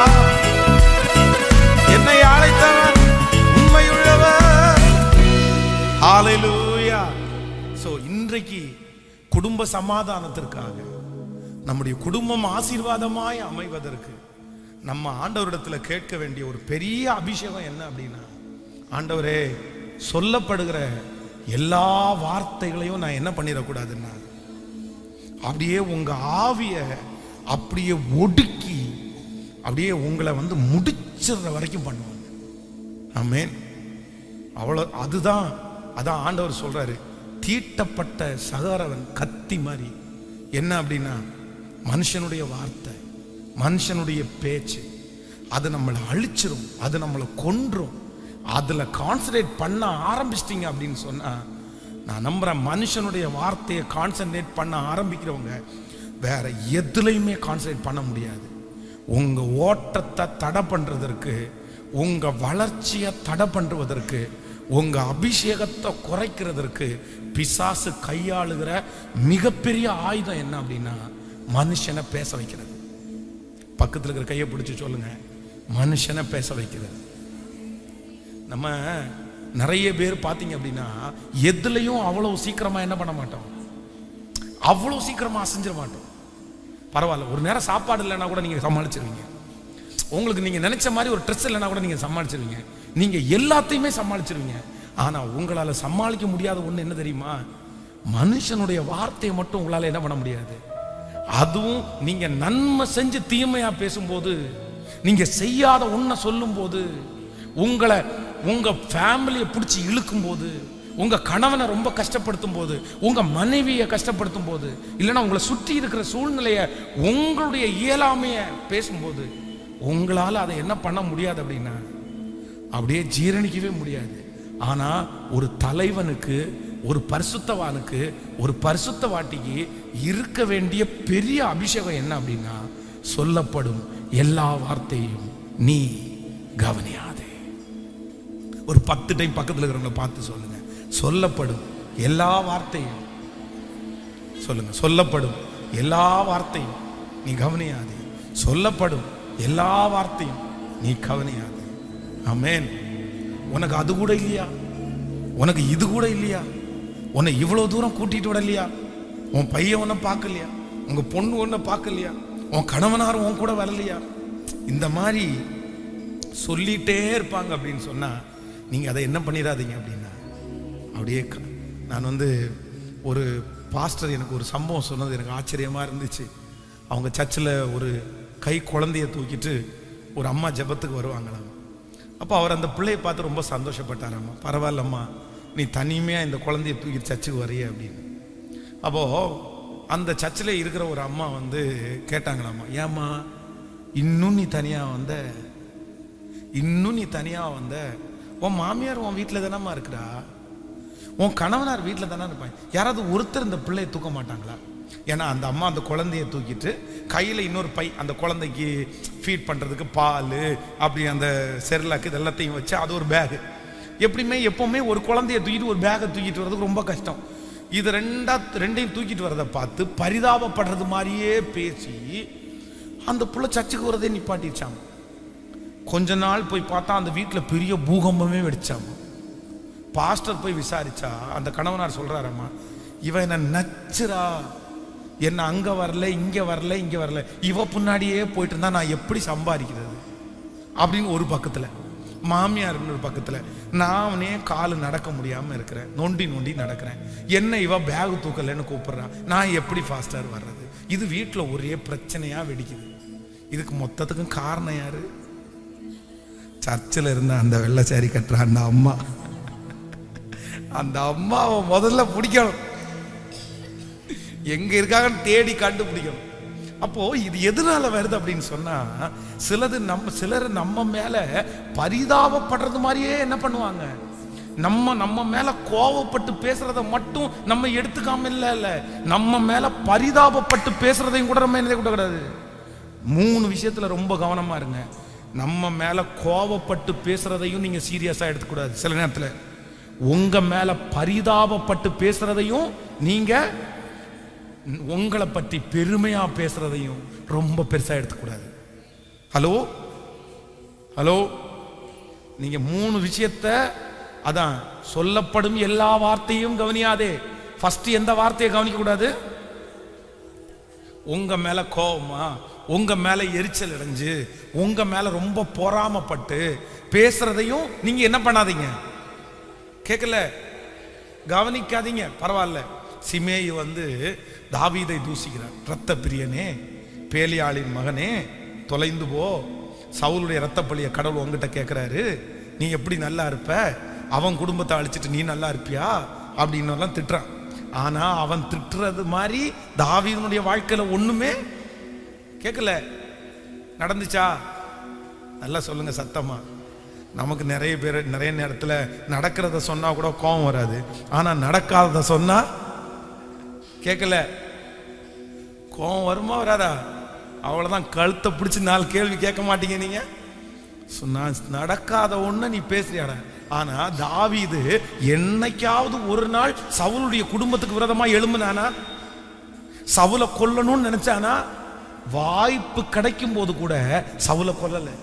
என்னை அழைத்தவர் உண்மையுள்ளவர் ஹalleluya சோ இன்றைக்கு குடும்ப சமாதானத்திற்காக நம்முடைய குடும்பம் ஆசீர்வாதமாய் அமைவதற்கு நம்ம ஆண்டவரிடத்துல கேட்க வேண்டிய ஒரு பெரிய அபிஷேகம் என்ன அப்படின்னா ஆண்டவரே சொல்லப்படுகிற எல்லா வார்த்தைகளையும் நான் என்ன பண்ணிடக்கூடாதுன்னா அப்படியே உங்க ஆவிய அப்படியே ஒடுக்கி அப்படியே உங்களை வந்து முடிச்சிடுற வரைக்கும் பண்ணுவாங்க ஆமென் அவ்வளோ அதுதான் அதான் ஆண்டவர் சொல்றாரு தீட்டப்பட்ட சகரவன் கத்தி மாதிரி என்ன அப்படின்னா மனுஷனுடைய வார்த்தை மனுஷனுடைய பேச்சு அது நம்மளை அழிச்சிரும் அது நம்மளை கொன்றும் அதுல கான்சன்ட்ரேட் பண்ண ஆரம்பிச்சிட்டீங்க அப்படின்னு சொன்னா நான் நம்புறேன் மனுஷனுடைய வார்த்தையை கான்சன்ட்ரேட் பண்ண ஆரம்பிக்கிறவங்க வேற எதுலையுமே கான்சன்ட்ரேட் பண்ண முடியாது உங்க ஓட்டத்தை தடை பண்றதற்கு உங்க வளர்ச்சியை தடை பண்ணுவதற்கு உங்க அபிஷேகத்தை குறைக்கிறதற்கு பிசாசு கையாளுகிற மிகப்பெரிய ஆயுதம் என்ன அப்படின்னா மனுஷனை பேச வைக்கிறது பக்கத்துல இருக்கிற கையை பிடிச்சு சொல்லுங்க மனுஷனை பேச வைக்கிறது நம்ம நிறைய பேர் பார்த்தீங்க அப்படின்னா எதுலையும் அவ்வளவு சீக்கிரமா என்ன பண்ண மாட்டோம் அவ்வளவு சீக்கிரமா அசைஞ்சிட மாட்டோம் பரவாயில்ல ஒரு நேரம் சாப்பாடு இல்லைன்னா கூட நீங்க சமாளிச்சிருவீங்க உங்களுக்கு நீங்க நினைச்ச மாதிரி ஒரு ட்ரெஸ் இல்லைன்னா கூட நீங்க சமாளிச்சிருவீங்க நீங்க எல்லாத்தையுமே சமாளிச்சிருவீங்க ஆனா உங்களால சமாளிக்க முடியாத ஒண்ணு என்ன தெரியுமா மனுஷனுடைய வார்த்தையை மட்டும் உங்களால என்ன பண்ண முடியாது அதுவும் நீங்க நன்மை செஞ்சு தீமையா பேசும்போது நீங்க செய்யாத ஒன்றை சொல்லும்போது உங்களை உங்க ஃபேமிலியை பிடிச்சி இழுக்கும் போது உங்க கணவனை ரொம்ப கஷ்டப்படுத்தும் போது உங்க மனைவியை கஷ்டப்படுத்தும் போது இல்லைன்னா உங்களை சுற்றி இருக்கிற சூழ்நிலையை உங்களுடைய இயலாமைய பேசும்போது உங்களால அதை என்ன பண்ண முடியாது அப்படின்னா அப்படியே ஜீரணிக்கவே முடியாது ஆனா ஒரு தலைவனுக்கு ஒரு பரிசுத்தவானுக்கு ஒரு பரிசுத்தவாட்டிக்கு இருக்க வேண்டிய பெரிய அபிஷேகம் என்ன அப்படின்னா சொல்லப்படும் எல்லா வார்த்தையும் நீ கவனியாதே ஒரு பத்து டைம் பக்கத்தில் இருக்கிறவங்கள பார்த்து சொல்லுங்க சொல்லப்படும் எல்லா வார்த்தையும் சொல்லுங்க சொல்லப்படும் எல்லா வார்த்தையும் நீ கவனியாதே சொல்லப்படும் எல்லா வார்த்தையும் நீ கவனியாதே ஆமென் உனக்கு அது கூட இல்லையா உனக்கு இது கூட இல்லையா உன்னை இவ்வளவு தூரம் கூட்டிட்டு விடலையா உன் பையன் உன்னை பார்க்கலையா உங்க பொண்ணு உன்னை பார்க்கலையா உன் கணவனார் உன் கூட வரலையா இந்த மாதிரி சொல்லிட்டே இருப்பாங்க அப்படின்னு சொன்னா நீங்க அதை என்ன பண்ணிடாதீங்க அப்படின்னா அப்படியே க- நான் வந்து ஒரு பாஸ்டர் எனக்கு ஒரு சம்பவம் சொன்னது எனக்கு ஆச்சரியமா இருந்துச்சு அவங்க சர்ச்சில் ஒரு கை குழந்தைய தூக்கிட்டு ஒரு அம்மா ஜெபத்துக்கு வருவாங்களாம் அப்போ அவர் அந்த பிள்ளையை பார்த்து ரொம்ப சந்தோஷப்பட்டாராம்மா பரவாயில்லம்மா நீ தனிமையாக இந்த குழந்தைய தூக்கிட்டு சர்ச்சுக்கு வரிய அப்படின்னு அப்போ அந்த சர்ச்சில் இருக்கிற ஒரு அம்மா வந்து கேட்டாங்களாம்மா ஏம்மா இன்னும் நீ தனியாக வந்த இன்னும் நீ தனியா வந்த உன் மாமியார் உன் வீட்டில் தானம்மா இருக்கிறா உன் கணவனார் வீட்டில் தானே இருப்பாங்க யாராவது ஒருத்தர் இந்த பிள்ளையை தூக்க மாட்டாங்களா ஏன்னா அந்த அம்மா அந்த குழந்தைய தூக்கிட்டு கையில் இன்னொரு பை அந்த குழந்தைக்கு ஃபீட் பண்ணுறதுக்கு பால் அப்படி அந்த செர்லாக்கு இது எல்லாத்தையும் வச்சு அது ஒரு பேகு எப்படியுமே எப்பவுமே ஒரு குழந்தைய தூக்கிட்டு ஒரு பேக்கை தூக்கிட்டு வர்றதுக்கு ரொம்ப கஷ்டம் இது ரெண்டா ரெண்டையும் தூக்கிட்டு வரதை பார்த்து பரிதாபப்படுறது மாதிரியே பேசி அந்த புள்ள சர்ச்சுக்கு வரதே நிப்பாட்டிச்சாங்க கொஞ்ச நாள் போய் பார்த்தா அந்த வீட்டில் பெரிய பூகம்பமே வெடிச்சாமா பாஸ்டர் போய் விசாரிச்சா அந்த கணவனார் சொல்றாரம்மா இவன் என்ன நச்சுரா என்ன அங்க வரல இங்க வரல இங்க வரல இவ பின்னாடியே போயிட்டு இருந்தா நான் எப்படி சம்பாதிக்கிறது அப்படின்னு ஒரு பக்கத்துல மாமியார் இன்னொரு பக்கத்துல நானே காலு நடக்க முடியாம இருக்கிறேன் நொண்டி நொண்டி நடக்கிறேன் என்ன இவ பேக் தூக்கலன்னு கூப்பிடுறான் நான் எப்படி ஃபாஸ்டர் வர்றது இது வீட்டில் ஒரே பிரச்சனையா வெடிக்குது இதுக்கு மொத்தத்துக்கும் காரணம் யாரு சர்ச்சில் இருந்த அந்த வெள்ளை சாரி கட்டுற அந்த அம்மா அந்த அம்மாவை முதல்ல பிடிக்கணும் எங்க இருக்காங்கன்னு தேடி கண்டுபிடிக்கணும் அப்போ இது எதனால வருது அப்படின்னு சொன்னா சிலது நம்ம சிலர் நம்ம மேல பரிதாபப்படுறது மாதிரியே என்ன பண்ணுவாங்க நம்ம நம்ம மேல கோவப்பட்டு பேசுறத மட்டும் நம்ம எடுத்துக்காம இல்ல இல்ல நம்ம மேல பரிதாபப்பட்டு பேசுறதையும் கூட நம்ம என்ன கூடாது மூணு விஷயத்துல ரொம்ப கவனமா இருங்க நம்ம மேல கோவப்பட்டு பேசுறதையும் நீங்க சீரியஸா எடுத்துக்கூடாது சில நேரத்துல உங்க மேல பரிதாபப்பட்டு பேசுறதையும் நீங்க உங்களை பற்றி பெருமையா பேசுறதையும் ரொம்ப பெருசா எடுத்துக்கூடாது ஹலோ ஹலோ நீங்க மூணு விஷயத்த அதான் சொல்லப்படும் எல்லா வார்த்தையும் கவனியாதே ஃபர்ஸ்ட் எந்த வார்த்தையை கவனிக்க கூடாது உங்க மேல கோவமா உங்க மேல எரிச்சல் அடைஞ்சு உங்க மேல ரொம்ப பொறாமப்பட்டு பேசுறதையும் நீங்க என்ன பண்ணாதீங்க கேட்கல கவனிக்காதீங்க பரவாயில்ல சிமேயி வந்து தாவீதை தூசிக்கிறார் ரத்த பிரியனே பேலியாளின் மகனே தொலைந்து போ சவுலுடைய ரத்த பழிய கடவுள் உங்ககிட்ட கேட்குறாரு நீ எப்படி நல்லா இருப்ப அவன் குடும்பத்தை அழிச்சிட்டு நீ நல்லா இருப்பியா அப்படின்னு எல்லாம் திட்டுறான் ஆனா அவன் திட்டுறது மாதிரி தாவீதனுடைய வாழ்க்கையில ஒண்ணுமே கேட்கல நடந்துச்சா நல்லா சொல்லுங்க சத்தமா நமக்கு நிறைய பேர் நிறைய நேரத்தில் நடக்கிறத சொன்னா கூட கோபம் வராது ஆனா நடக்காதத சொன்னா கேட்கல கோபம் வருமா வராதா அவ்வளவுதான் கழுத்தை பிடிச்சி நாலு கேள்வி கேட்க மாட்டீங்க நீங்க சொன்னா நடக்காத ஒண்ண நீ பேசுறியாடா ஆனா தாவீது என்னைக்காவது ஒரு நாள் சவுலுடைய குடும்பத்துக்கு விரோதமா எழும்புனானா சவுல கொல்லணும்னு நினைச்சானா வாய்ப்பு கிடைக்கும் போது கூட சவுல கொல்லல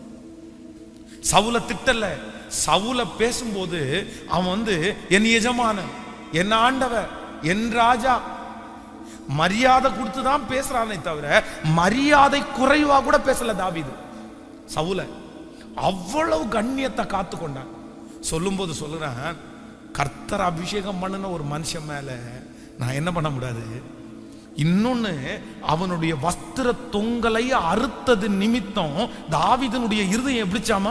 சவுல திட்டல சவுல பேசும்போது அவன் வந்து என் எஜமானன் என் ஆண்டவர் என் ராஜா மரியாதை கொடுத்து தான் பேசுறானே தவிர மரியாதை குறைவா கூட பேசல தாவீது சவுல அவ்வளவு கண்ணியத்தை காத்து கொண்டான் சொல்லும்போது சொல்லுறேன் கர்த்தர் அபிஷேகம் பண்ணின ஒரு மனுஷன் மேல நான் என்ன பண்ண முடியாது இன்னொன்னு அவனுடைய வஸ்திர தொங்கலை அறுத்தது நிமித்தம் தாவீதனுடைய இருதயம் எப்படிச்சாமா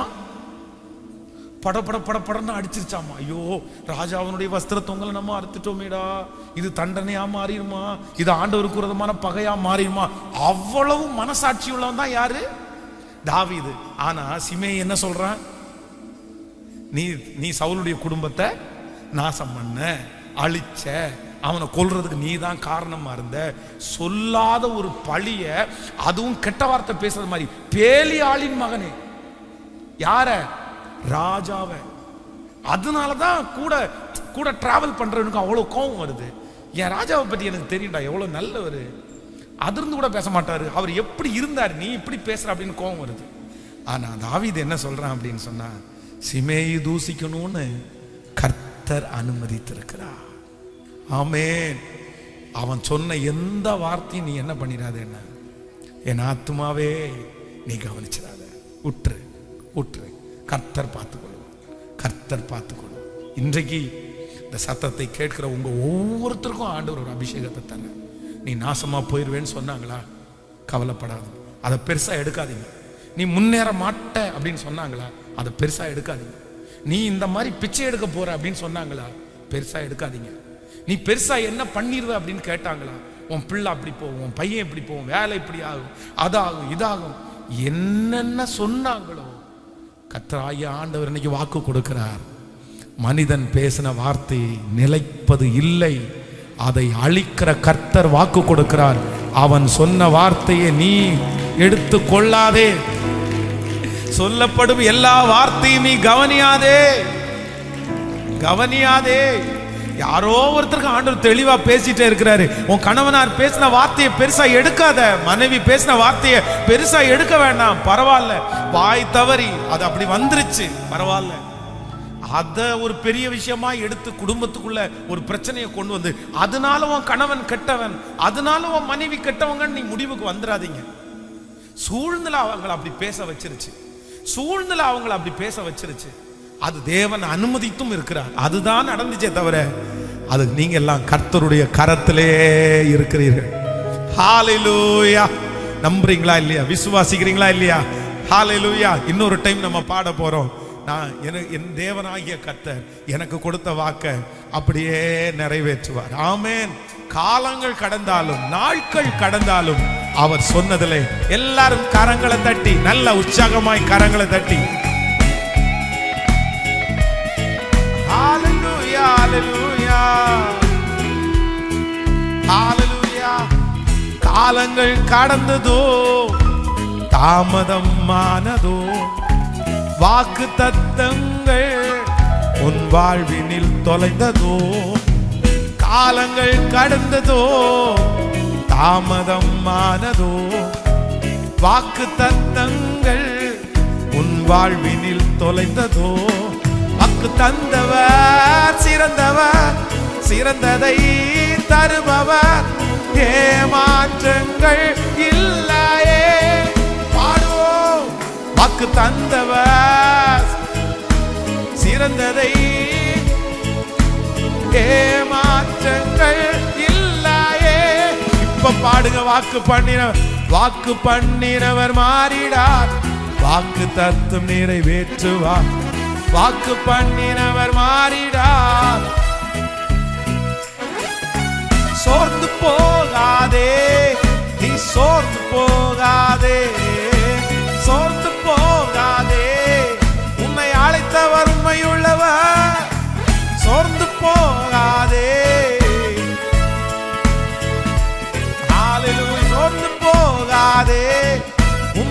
பட பட பட படன்னு அடிச்சிருச்சாமா ஐயோ ராஜாவினுடைய வஸ்திர தொங்கலை நம்ம அறுத்துட்டோமேடா இது தண்டனையா மாறிடுமா இது ஆண்டவருக்கு விரோதமான பகையா மாறிடுமா அவ்வளவு மனசாட்சி உள்ளவன் தான் யாரு தாவீது ஆனா சிமே என்ன சொல்றான் நீ நீ சவுலுடைய குடும்பத்தை நாசம் பண்ண அழிச்ச அவனை கொல்றதுக்கு நீ தான் காரணமா இருந்த சொல்லாத ஒரு பழிய அதுவும் கெட்ட வார்த்தை பேசுறது மாதிரி பேலி ஆளின் மகனே யார ராஜாவ அதனாலதான் கூட கூட டிராவல் பண்றவனுக்கு அவ்வளவு கோவம் வருது என் ராஜாவை பத்தி எனக்கு தெரியும்டா எவ்வளவு நல்லவர் அதிர்ந்து கூட பேச மாட்டாரு அவர் எப்படி இருந்தார் நீ இப்படி பேசுற அப்படின்னு கோவம் வருது ஆனா தாவீது என்ன சொல்றான் அப்படின்னு சொன்னா சிமேயை தூசிக்கணும்னு கர்த்தர் அனுமதித்திருக்கிறார் ஆமென் அவன் சொன்ன எந்த வார்த்தையும் நீ என்ன பண்ணிடாத என்ன என் ஆத்துமாவே நீ கவனிச்சிடாத உற்று உற்று கர்த்தர் பார்த்துக்கொள்ளும் கர்த்தர் பார்த்துக்கொள்ளும் இன்றைக்கு இந்த சத்தத்தை கேட்கிற உங்க ஒவ்வொருத்தருக்கும் ஆண்டவர் ஒரு அபிஷேகத்தை தர நீ நாசமா போயிருவேன்னு சொன்னாங்களா கவலைப்படாது அதை பெருசா எடுக்காதீங்க நீ முன்னேற மாட்ட அப்படின்னு சொன்னாங்களா அதை பெருசா எடுக்காதீங்க நீ இந்த மாதிரி பிச்சை எடுக்க போற அப்படின்னு சொன்னாங்களா பெருசா எடுக்காதீங்க நீ பெருசா என்ன பண்ணிருவ அப்படின்னு கேட்டாங்களா உன் பிள்ளை அப்படி போகும் உன் பையன் இப்படி போகும் வேலை இப்படி ஆகும் அதாகும் இதாகும் என்னென்ன சொன்னாங்களோ கத்தராய ஆண்டவர் இன்னைக்கு வாக்கு கொடுக்கிறார் மனிதன் பேசின வார்த்தை நிலைப்பது இல்லை அதை அழிக்கிற கர்த்தர் வாக்கு கொடுக்கிறார் அவன் சொன்ன வார்த்தையை நீ எடுத்து கொள்ளாதே சொல்லப்படும் எல்லா வார்த்தையும் நீ கவனியாதே கவனியாதே யாரோ ஒருத்தருக்கு ஆண்டவர் தெளிவா பேசிட்டே இருக்கிறாரு உன் கணவனார் பேசின வார்த்தையை பெருசா எடுக்காத மனைவி பேசின வார்த்தையை பெருசா எடுக்க வேண்டாம் பரவாயில்ல வாய் தவறி அது அப்படி வந்துருச்சு பரவாயில்ல அத ஒரு பெரிய விஷயமா எடுத்து குடும்பத்துக்குள்ள ஒரு பிரச்சனையை கொண்டு வந்து அதனால உன் கணவன் கெட்டவன் அதனால உன் மனைவி கெட்டவங்கன்னு நீ முடிவுக்கு வந்துடாதீங்க சூழ்நிலை அவங்களை அப்படி பேச வச்சிருச்சு சூழ்நிலை அவங்களை அப்படி பேச வச்சிருச்சு அது தேவன் அனுமதித்தும் இருக்கிறார் அதுதான் நடந்துச்சே தவிர அது நீங்க எல்லாம் கர்த்தருடைய கரத்திலே இருக்கிறீர்கள் ஹalleluya நம்புறீங்களா இல்லையா விசுவாசிக்கிறீங்களா இல்லையா ஹalleluya இன்னொரு டைம் நம்ம பாட போறோம் நான் எனக்கு என் தேவனாகிய கர்த்தர் எனக்கு கொடுத்த வாக்க அப்படியே நிறைவேற்றுவார் ஆமென் காலங்கள் கடந்தாலும் நாட்கள் கடந்தாலும் அவர் சொன்னதிலே எல்லாரும் கரங்களை தட்டி நல்ல உற்சாகமாய் கரங்களை தட்டி Hallelujah, hallelujah. Hallelujah. காலங்கள் கடந்ததோ தாமதம் ஆனதோ வாக்கு தத்தங்கள் உன் வாழ்வினில் தொலைந்ததோ காலங்கள் கடந்ததோ தாமதம் ஆனதோ வாக்கு தத்தங்கள் உன் வாழ்வினில் தொலைந்ததோ வாக்கு தந்தவர் சிறந்தவர் சிறந்ததை தருபவர் ஏமாற்றங்கள் இல்லையே பாடுவோம் வாக்கு தந்தவர் சிறந்ததை ஏமாற்றங்கள் இல்லையே இப்ப பாடுங்க வாக்கு பண்ணின வாக்கு பண்ணினவர் மாறிடார் வாக்கு தத்துவம் நிறைவேற்றுவார் வாக்கு பண்ணினவர் மாறிடார் சோர்ந்து போகாதே நீ சோர்ந்து போகாதே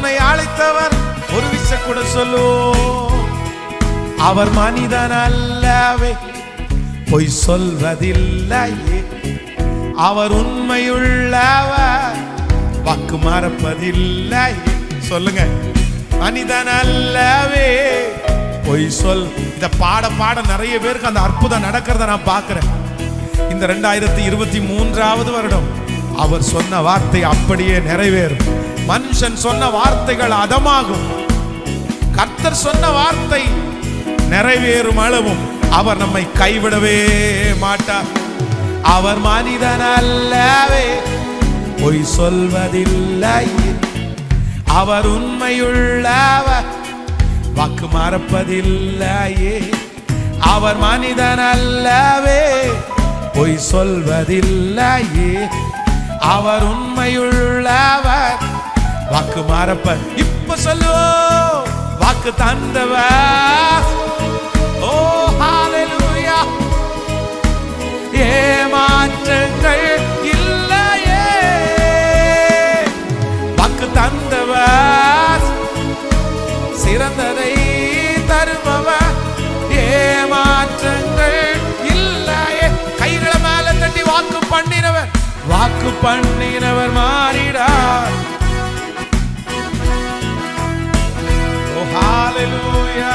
உன்னை அழைத்தவர் ஒரு விஷயம் கூட சொல்லுவோம் அவர் மனிதன் அல்லவே பொய் சொல்வதில்லையே அவர் உண்மையுள்ளவர் வாக்கு மறப்பதில்லை சொல்லுங்க மனிதன் அல்லவே பொய் சொல் இத பாட பாட நிறைய பேருக்கு அந்த அற்புதம் நடக்கிறத நான் பார்க்கிறேன் இந்த ரெண்டாயிரத்தி இருபத்தி மூன்றாவது வருடம் அவர் சொன்ன வார்த்தை அப்படியே நிறைவேறும் மனுஷன் சொன்ன வார்த்தைகள் அதமாகும் கர்த்தர் சொன்ன வார்த்தை நிறைவேறும் அளவும் அவர் நம்மை கைவிடவே மாட்டார் அவர் மனிதன் அல்லவே பொய் சொல்வதில்லை அவர் உண்மையுள்ளவர் வாக்கு மறப்பதில்லையே அவர் மனிதன் அல்லவே பொய் சொல்வதில்லையே அவர் உண்மையுள்ளவர் வாக்கு மறப்ப இப்ப சொல்லுவோம் வாக்கு தந்தவர் ஓ ஹalleluya ஏமாற்றங்கள் இல்லையே வாக்கு தந்தவர் சிறந்ததை தருபவர் ஏமாற்றங்கள் இல்லையே கைகளை மேல தட்டி வாக்கு பண்ணினவர் வாக்கு பண்ணினவர் மாறிடார் ஓ ஹalleluya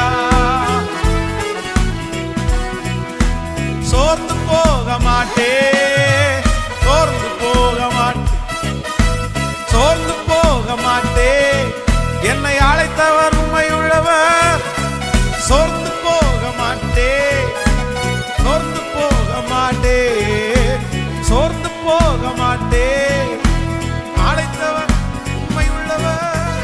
சோர்ந்து போக மாட்டே சோர்ந்து போக மாட்டே சோர்ந்து போக மாட்டே என்னை அழைத்தவர் உண்மையுள்ளவர் சோர்ந்து போக மாட்டே சோர்ந்து போக மாட்டே சோர்ந்து போக மாட்டே அழைத்தவர் உண்மையுள்ளவர்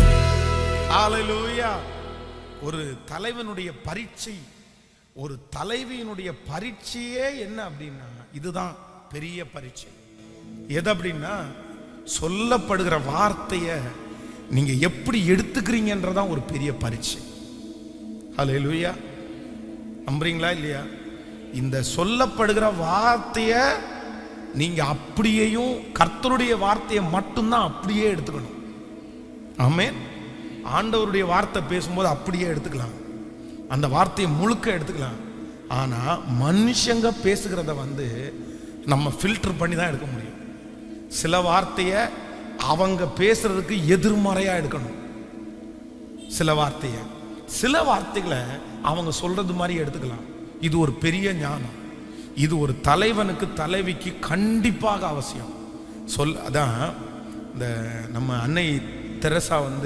ஹalleluya ஒரு தலைவனுடைய பரீட்சை ஒரு தலைவியினுடைய பரீட்சையே என்ன அப்படின்னா இதுதான் பெரிய பரீட்சை எது அப்படின்னா சொல்லப்படுகிற வார்த்தைய நீங்க எப்படி எடுத்துக்கிறீங்கன்றதான் ஒரு பெரிய பரீட்சை ஹalleluya நம்புறீங்களா இல்லையா இந்த சொல்லப்படுகிற வார்த்தைய நீங்க அப்படியேயும் கர்த்தருடைய வார்த்தையை மட்டும்தான் அப்படியே எடுத்துக்கணும் ஆமென் ஆண்டவருடைய வார்த்தை பேசும்போது அப்படியே எடுத்துக்கலாம் அந்த வார்த்தையை முழுக்க எடுத்துக்கலாம் ஆனா மனுஷங்க பேசுகிறத வந்து நம்ம ஃபில்டர் பண்ணி தான் எடுக்க முடியும் சில வார்த்தையை அவங்க பேசுறதுக்கு எதிர்மறையா எடுக்கணும் சில வார்த்தையை சில வார்த்தைகளை அவங்க சொல்றது மாதிரி எடுத்துக்கலாம் இது ஒரு பெரிய ஞானம் இது ஒரு தலைவனுக்கு தலைவிக்கு கண்டிப்பாக அவசியம் சொல் அதான் இந்த நம்ம அன்னை தெரசா வந்து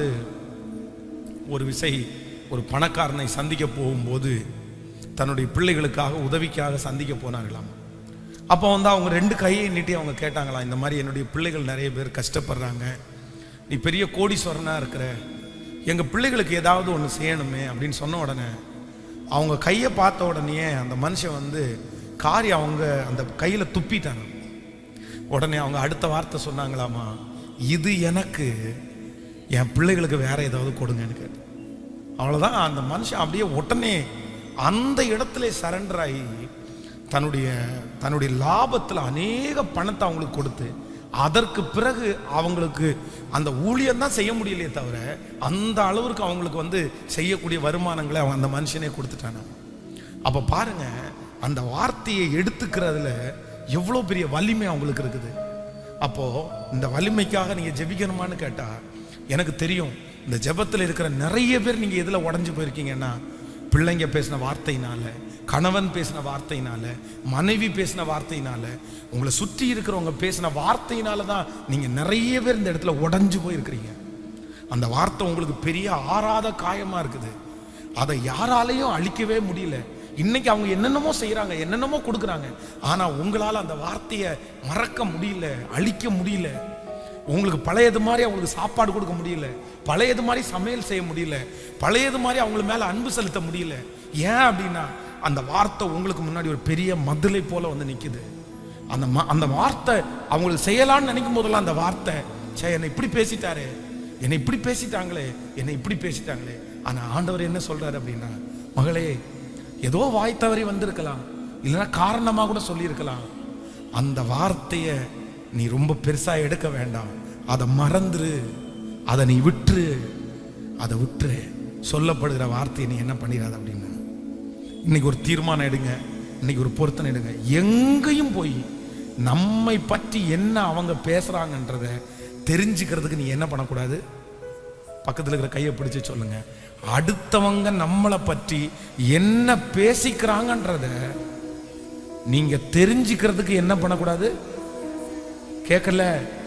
ஒரு விசை ஒரு பணக்காரனை சந்திக்க போகும்போது தன்னுடைய பிள்ளைகளுக்காக உதவிக்காக சந்திக்க போனாங்களாம் அப்போ வந்து அவங்க ரெண்டு கையை நீட்டி அவங்க கேட்டாங்களாம் இந்த மாதிரி என்னுடைய பிள்ளைகள் நிறைய பேர் கஷ்டப்படுறாங்க நீ பெரிய கோடீஸ்வரனா இருக்கிற எங்க பிள்ளைகளுக்கு ஏதாவது ஒன்று செய்யணுமே அப்படின்னு சொன்ன உடனே அவங்க கையை பார்த்த உடனே அந்த மனுஷன் வந்து காரி அவங்க அந்த கையில துப்பிட்டாங்க உடனே அவங்க அடுத்த வார்த்தை சொன்னாங்களாமா இது எனக்கு என் பிள்ளைகளுக்கு வேற ஏதாவது கொடுங்கன்னு கேட்டு அவ்வளோதான் அந்த மனுஷன் அப்படியே உடனே அந்த இடத்துல சரண்டர் ஆகி தன்னுடைய தன்னுடைய லாபத்தில் அநேக பணத்தை அவங்களுக்கு கொடுத்து அதற்கு பிறகு அவங்களுக்கு அந்த ஊழியம் தான் செய்ய முடியலையே தவிர அந்த அளவிற்கு அவங்களுக்கு வந்து செய்யக்கூடிய வருமானங்களை அவன் அந்த மனுஷனே கொடுத்துட்டான அப்போ பாருங்க அந்த வார்த்தையை எடுத்துக்கிறதுல எவ்வளோ பெரிய வலிமை அவங்களுக்கு இருக்குது அப்போ இந்த வலிமைக்காக நீங்க ஜெபிக்கணுமான்னு கேட்டா எனக்கு தெரியும் இந்த ஜெபத்தில் இருக்கிற நிறைய பேர் நீங்க எதுல உடஞ்சு போயிருக்கீங்கன்னா பிள்ளைங்க பேசின வார்த்தையினால கணவன் பேசின வார்த்தையினால மனைவி பேசின வார்த்தையினால உங்களை சுற்றி இருக்கிறவங்க பேசின வார்த்தையினால தான் நீங்க நிறைய பேர் இந்த இடத்துல உடஞ்சு போயிருக்கிறீங்க அந்த வார்த்தை உங்களுக்கு பெரிய ஆறாத காயமா இருக்குது அதை யாராலையும் அழிக்கவே முடியல இன்னைக்கு அவங்க என்னென்னமோ செய்றாங்க என்னென்னமோ கொடுக்குறாங்க ஆனா உங்களால அந்த வார்த்தையை மறக்க முடியல அழிக்க முடியல உங்களுக்கு பழையது மாதிரி அவங்களுக்கு சாப்பாடு கொடுக்க முடியல பழையது மாதிரி சமையல் செய்ய முடியல பழையது மாதிரி அவங்க மேல அன்பு செலுத்த முடியல ஏன் அப்படின்னா அந்த வார்த்தை உங்களுக்கு முன்னாடி ஒரு பெரிய மதிலை போல வந்து நிக்குது அந்த ம- அந்த வார்த்தை அவங்களுக்கு செய்யலாம்னு நினைக்கும் போதெல்லாம் அந்த வார்த்தை சே என்னை இப்படி பேசிட்டாரே என்னை இப்படி பேசிட்டாங்களே என்னை இப்படி பேசிட்டாங்களே ஆனா ஆண்டவர் என்ன சொல்றாரு அப்படின்னா மகளே ஏதோ வாய் தவறி வந்திருக்கலாம் இல்லைன்னா காரணமா கூட சொல்லியிருக்கலாம் அந்த வார்த்தையை நீ ரொம்ப பெருசா எடுக்க வேண்டாம் அதை மறந்துரு அதை நீ விட்டுரு அதை விட்டுரு சொல்லப்படுகிற வார்த்தையை நீ என்ன பண்ணிடாத அப்படின்னு இன்னைக்கு ஒரு தீர்மானம் எடுங்க இன்னைக்கு ஒரு பொருத்தனை எடுங்க எங்கேயும் போய் நம்மை பற்றி என்ன அவங்க பேசுறாங்கன்றத தெரிஞ்சுக்கிறதுக்கு நீ என்ன பண்ணக்கூடாது பக்கத்தில் இருக்கிற கையை பிடிச்சு சொல்லுங்க அடுத்தவங்க நம்மளை பற்றி என்ன பேசிக்கிறாங்கன்றத நீங்க தெரிஞ்சுக்கிறதுக்கு என்ன பண்ணக்கூடாது கேட்கல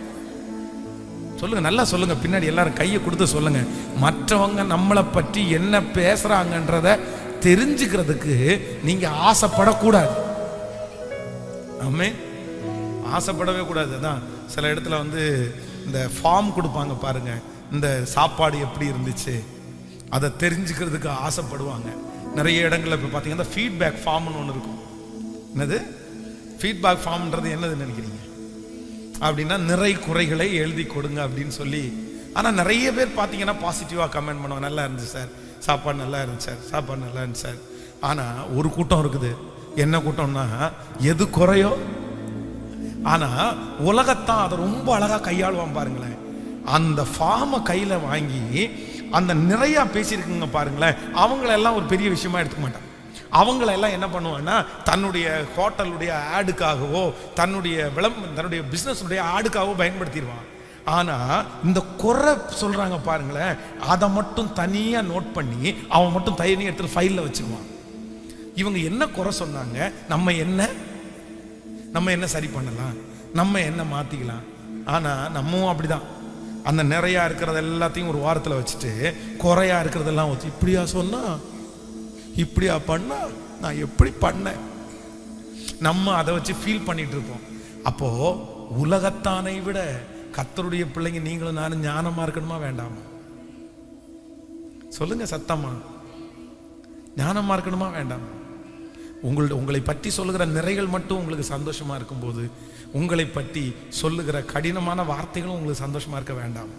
சொல்லுங்க நல்லா சொல்லுங்க பின்னாடி எல்லாரும் கையை கொடுத்து சொல்லுங்க மற்றவங்க நம்மளை பற்றி என்ன பேசுறாங்கன்றத தெரிஞ்சுக்கிறதுக்கு நீங்க ஆசைப்படக்கூடாது ஆமே ஆசைப்படவே கூடாது அதான் சில இடத்துல வந்து இந்த ஃபார்ம் கொடுப்பாங்க பாருங்க இந்த சாப்பாடு எப்படி இருந்துச்சு அதை தெரிஞ்சுக்கிறதுக்கு ஆசைப்படுவாங்க நிறைய இடங்கள்ல இப்போ பார்த்தீங்கன்னா ஃபீட்பேக் ஃபார்ம்னு ஒன்று இருக்கும் என்னது ஃபீட்பேக் ஃபார்ம்ன்றது என்னதுன்னு நினைக்கிறீங்க அப்படின்னா நிறை குறைகளை எழுதி கொடுங்க அப்படின்னு சொல்லி ஆனால் நிறைய பேர் பார்த்தீங்கன்னா பாசிட்டிவாக கமெண்ட் பண்ணுவாங்க நல்லா இருந்துச்சு சார் சாப்பாடு நல்லா இருந்துச்சு சார் சாப்பாடு நல்லா இருந்துச்சு சார் ஆனால் ஒரு கூட்டம் இருக்குது என்ன கூட்டம்னா எது குறையோ ஆனால் உலகத்தான் அதை ரொம்ப அழகாக கையாளுவான் பாருங்களேன் அந்த ஃபார்மை கையில் வாங்கி அந்த நிறையா பேசியிருக்குங்க பாருங்களேன் அவங்களெல்லாம் ஒரு பெரிய விஷயமா எடுத்துக்க மாட்டான் அவங்களெல்லாம் என்ன பண்ணுவான்னா தன்னுடைய ஹோட்டலுடைய ஆடுக்காகவோ தன்னுடைய விளம் தன்னுடைய பிஸ்னஸுடைய ஆடுக்காகவோ பயன்படுத்திடுவான் ஆனா இந்த குறை சொல்றாங்க பாருங்களேன் அதை மட்டும் தனியா நோட் பண்ணி அவன் மட்டும் தனி எடுத்து ஃபைல்ல வச்சுக்குவான் இவங்க என்ன குறை சொன்னாங்க நம்ம என்ன நம்ம என்ன சரி பண்ணலாம் நம்ம என்ன மாத்திக்கலாம் ஆனா நம்மவும் அப்படிதான் அந்த நிறையா இருக்கிறது எல்லாத்தையும் ஒரு வாரத்தில் வச்சுட்டு குறையா இருக்கிறதெல்லாம் வச்சு இப்படியா சொன்னா இப்படியா பண்ணா நான் எப்படி பண்ணேன் நம்ம அதை வச்சு ஃபீல் பண்ணிட்டு இருப்போம் அப்போ உலகத்தானை விட கத்தருடைய பிள்ளைங்க நீங்களும் நானும் ஞானமா இருக்கணுமா வேண்டாமா சொல்லுங்க சத்தமா ஞானமா இருக்கணுமா வேண்டாமா உங்களுடைய உங்களை பற்றி சொல்லுகிற நிறைகள் மட்டும் உங்களுக்கு சந்தோஷமா இருக்கும்போது உங்களை பற்றி சொல்லுகிற கடினமான வார்த்தைகளும் உங்களுக்கு சந்தோஷமா இருக்க வேண்டாம்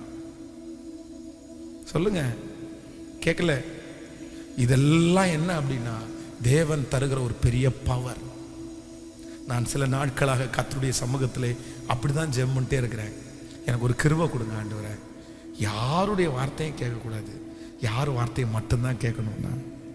சொல்லுங்க கேட்கல இதெல்லாம் என்ன அப்படின்னா தேவன் தருகிற ஒரு பெரிய பவர் நான் சில நாட்களாக கர்த்தருடைய சமூகத்திலே அப்படிதான் ஜெபம் பண்ணிட்டே இருக்கிறேன் எனக்கு ஒரு கிருபை கொடுங்க ஆண்டவரே யாருடைய வார்த்தையும் கேட்கக்கூடாது யார் வார்த்தையை மட்டும்தான் கேட்கணும்னா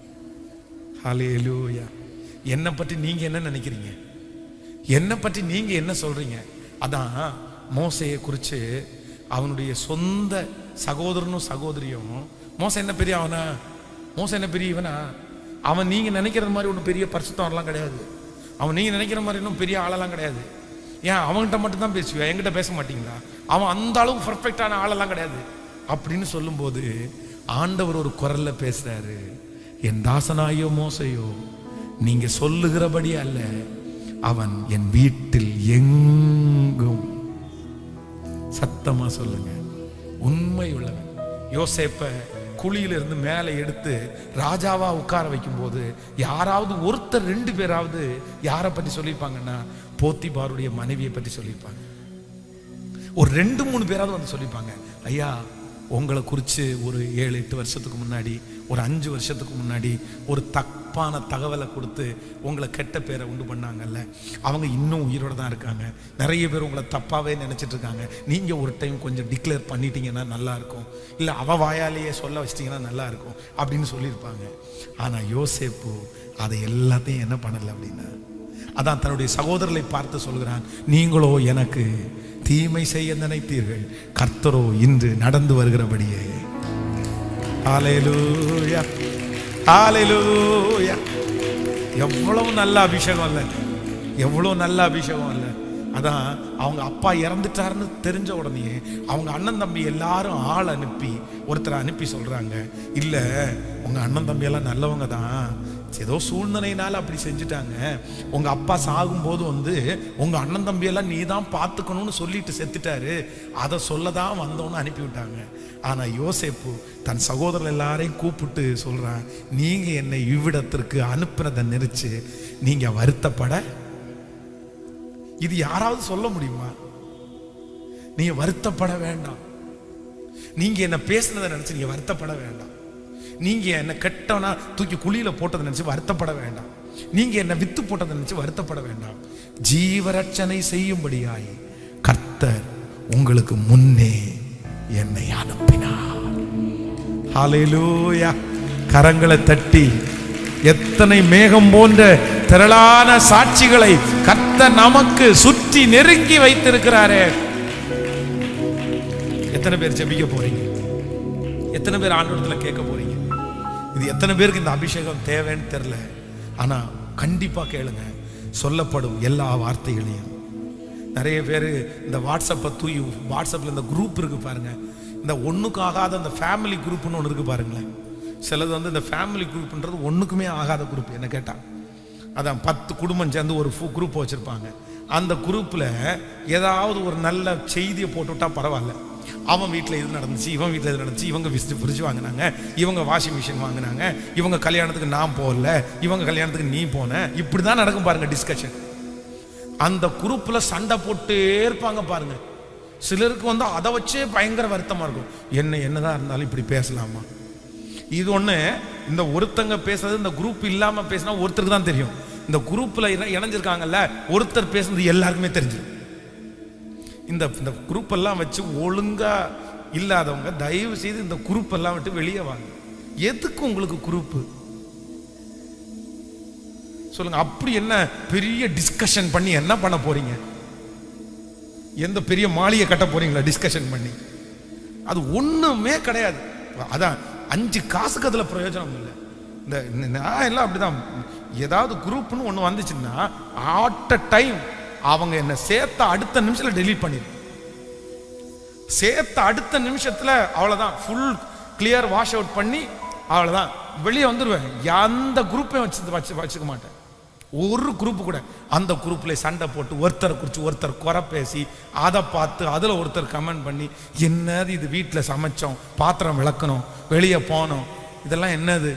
ஹalleluya என்னை பற்றி நீங்க என்ன நினைக்கிறீங்க என்னை பற்றி நீங்க என்ன சொல்றீங்க அதான் மோசையை குறித்து அவனுடைய சொந்த சகோதரனும் சகோதரியும் மோசை என்ன பெரிய அவனா மோசை என்ன பெரிய இவனா அவன் நீங்க நினைக்கிற மாதிரி ஒன்றும் பெரிய பரிசுத்தம்லாம் கிடையாது அவன் நீங்க நினைக்கிற மாதிரி இன்னும் பெரிய ஆளெல்லாம் கிடையாது ஏன் அவன்கிட்ட மட்டும் தான் பேசுவியா என்கிட்ட பேச மாட்டீங்களா அவன் அந்த அளவுக்கு பர்ஃபெக்டான ஆளெல்லாம் கிடையாது அப்படின்னு சொல்லும்போது ஆண்டவர் ஒரு குரல்ல பேசுறாரு என் தாசனாயோ மோசையோ நீங்க சொல்லுகிறபடி அல்ல அவன் என் வீட்டில் எங்கும் சத்தமா சொல்லுங்க உண்மை உள்ளவன் யோசேப்ப குழியிலிருந்து மேலே எடுத்து ராஜாவா உட்கார வைக்கும்போது யாராவது ஒருத்தர் ரெண்டு பேராவது யாரை பற்றி சொல்லியிருப்பாங்கன்னா போத்திபாருடைய மனைவியை பற்றி சொல்லியிருப்பாங்க ஒரு ரெண்டு மூணு பேராவது வந்து சொல்லியிருப்பாங்க ஐயா உங்களை குறித்து ஒரு ஏழு எட்டு வருஷத்துக்கு முன்னாடி ஒரு அஞ்சு வருஷத்துக்கு முன்னாடி ஒரு தப்பான தகவலை கொடுத்து உங்களை கெட்ட பேரை உண்டு பண்ணாங்கல்ல அவங்க இன்னும் உயிரோட தான் இருக்காங்க நிறைய பேர் உங்களை தப்பாகவே நினச்சிட்டு இருக்காங்க நீங்கள் ஒரு டைம் கொஞ்சம் டிக்ளேர் பண்ணிட்டீங்கன்னா நல்லா இருக்கும் இல்லை அவ வாயாலேயே சொல்ல வச்சிட்டிங்கன்னா நல்லா இருக்கும் அப்படின்னு சொல்லியிருப்பாங்க ஆனால் யோசேப்பு அதை எல்லாத்தையும் என்ன பண்ணலை அப்படின்னா அதான் தன்னுடைய சகோதரரை பார்த்து சொல்கிறான் நீங்களோ எனக்கு தீமை செய்ய நினைத்தீர்கள் கர்த்தரோ இன்று நடந்து வருகிறபடியே ஹalleluya ஹalleluya எவ்வளவு நல்ல அபிஷேகம் இல்ல எவ்வளவு நல்ல அபிஷேகம் இல்ல அதான் அவங்க அப்பா இறந்துட்டாருன்னு தெரிஞ்ச உடனே அவங்க அண்ணன் தம்பி எல்லாரும் ஆள் அனுப்பி ஒருத்தரை அனுப்பி சொல்றாங்க இல்ல உங்க அண்ணன் தம்பி எல்லாம் நல்லவங்க தான் ஏதோ சூழ்நிலையினால அப்படி செஞ்சுட்டாங்க உங்க அப்பா சாகும்போது வந்து உங்க அண்ணன் தம்பி எல்லாம் நீ தான் பார்த்துக்கணும்னு சொல்லிட்டு செத்துட்டாரு அதை சொல்லதான் வந்தோன்னு அனுப்பி விட்டாங்க ஆனா யோசேப்பு தன் சகோதரர் எல்லாரையும் கூப்பிட்டு சொல்றான் நீங்க என்னை இவ்விடத்திற்கு அனுப்புனதை நெரிச்சு நீங்க வருத்தப்பட இது யாராவது சொல்ல முடியுமா நீங்க வருத்தப்பட வேண்டாம் நீங்க என்ன பேசுனதை நினைச்சு நீங்க வருத்தப்பட வேண்டாம் நீங்க என்ன கெட்டவனா தூக்கி குழியில போட்டதை நினைச்சு வருத்தப்பட வேண்டாம் நீங்க என்ன வித்து போட்டதை நினைச்சு வருத்தப்பட வேண்டாம் ஜீவரட்சனை செய்யும்படியாய் கர்த்தர் உங்களுக்கு முன்னே என்னை அனுப்பினார் ஹalleluya கரங்களை தட்டி எத்தனை மேகம் போன்ற திரளான சாட்சிகளை கர்த்த நமக்கு சுற்றி நெருங்கி வைத்திருக்கிறாரே எத்தனை பேர் ஜெபிக்க போறீங்க எத்தனை பேர் ஆண்டவரத்தில் கேட்க போறீங்க இது எத்தனை பேருக்கு இந்த அபிஷேகம் தேவைன்னு தெரியல ஆனா கண்டிப்பா கேளுங்க சொல்லப்படும் எல்லா வார்த்தைகளையும் நிறைய பேர் இந்த வாட்ஸ்அப்பை தூய் வாட்ஸ்அப்பில் இந்த குரூப் இருக்கு பாருங்க இந்த ஒண்ணுக்கு ஆகாத அந்த ஃபேமிலி குரூப்னு ஒன்று இருக்கு பாருங்களேன் சிலது வந்து இந்த ஃபேமிலி குரூப்ன்றது ஒண்ணுக்குமே ஆகாத குரூப் என்ன கேட்டா அதான் பத்து குடும்பம் சேர்ந்து ஒரு குரூப் வச்சிருப்பாங்க அந்த குரூப்பில் ஏதாவது ஒரு நல்ல செய்தியை போட்டுவிட்டா பரவாயில்ல அவன் வீட்டில் இது நடந்துச்சு இவன் வீட்டில் இது நடந்துச்சு இவங்க விசிட் ஃப்ரிட்ஜ் வாங்கினாங்க இவங்க வாஷிங் மிஷின் வாங்கினாங்க இவங்க கல்யாணத்துக்கு நான் போகல இவங்க கல்யாணத்துக்கு நீ போன இப்படி தான் நடக்கும் பாருங்க டிஸ்கஷன் அந்த குரூப்ல சண்டை போட்டே இருப்பாங்க பாருங்க சிலருக்கு வந்து அதை வச்சே பயங்கர வருத்தமா இருக்கும் என்ன என்னதான் இருந்தாலும் இப்படி பேசலாமா இது ஒண்ணு இந்த ஒருத்தங்க பேசுறது இந்த குரூப் இல்லாம பேசினா ஒருத்தருக்கு தான் தெரியும் இந்த குரூப்ல இணைஞ்சிருக்காங்கல்ல ஒருத்தர் பேசுனது எல்லாருக்குமே தெரிஞ்சிடும் இந்த இந்த குரூப் எல்லாம் வச்சு ஒழுங்கா இல்லாதவங்க தயவு செய்து இந்த குரூப் எல்லாம் விட்டு வெளியே வாங்க எதுக்கு உங்களுக்கு குரூப்பு சொல்லுங்க அப்படி என்ன பெரிய டிஸ்கஷன் பண்ணி என்ன பண்ண போறீங்க எந்த பெரிய மாளிகை கட்ட போறீங்களா டிஸ்கஷன் பண்ணி அது ஒண்ணுமே கிடையாது அதான் அஞ்சு காசுக்கு அதுல பிரயோஜனம் இல்லை இந்த இந்த நான் எல்லாம் அப்படிதான் ஏதாவது குரூப்னு ஒண்ணு வந்துச்சுன்னா ஆட் அ டைம் அவங்க என்ன சேர்த்த அடுத்த நிமிஷத்துல டெலீட் பண்ணிடு சேர்த்த அடுத்த நிமிஷத்துல அவ்வளவுதான் ஃபுல் கிளியர் வாஷ் அவுட் பண்ணி அவ்வளவுதான் வெளியே வந்துடுவேன் எந்த குரூப்பையும் வச்சு வச்சு வச்சுக்க மாட்டேன் ஒரு குரூப் கூட அந்த குரூப்ல சண்டை போட்டு ஒருத்தரை குறித்து ஒருத்தர் குறை பேசி அதை பார்த்து அதில் ஒருத்தர் கமெண்ட் பண்ணி என்னது இது வீட்டில் சமைச்சோம் பாத்திரம் விளக்கணும் வெளியே போனோம் இதெல்லாம் என்னது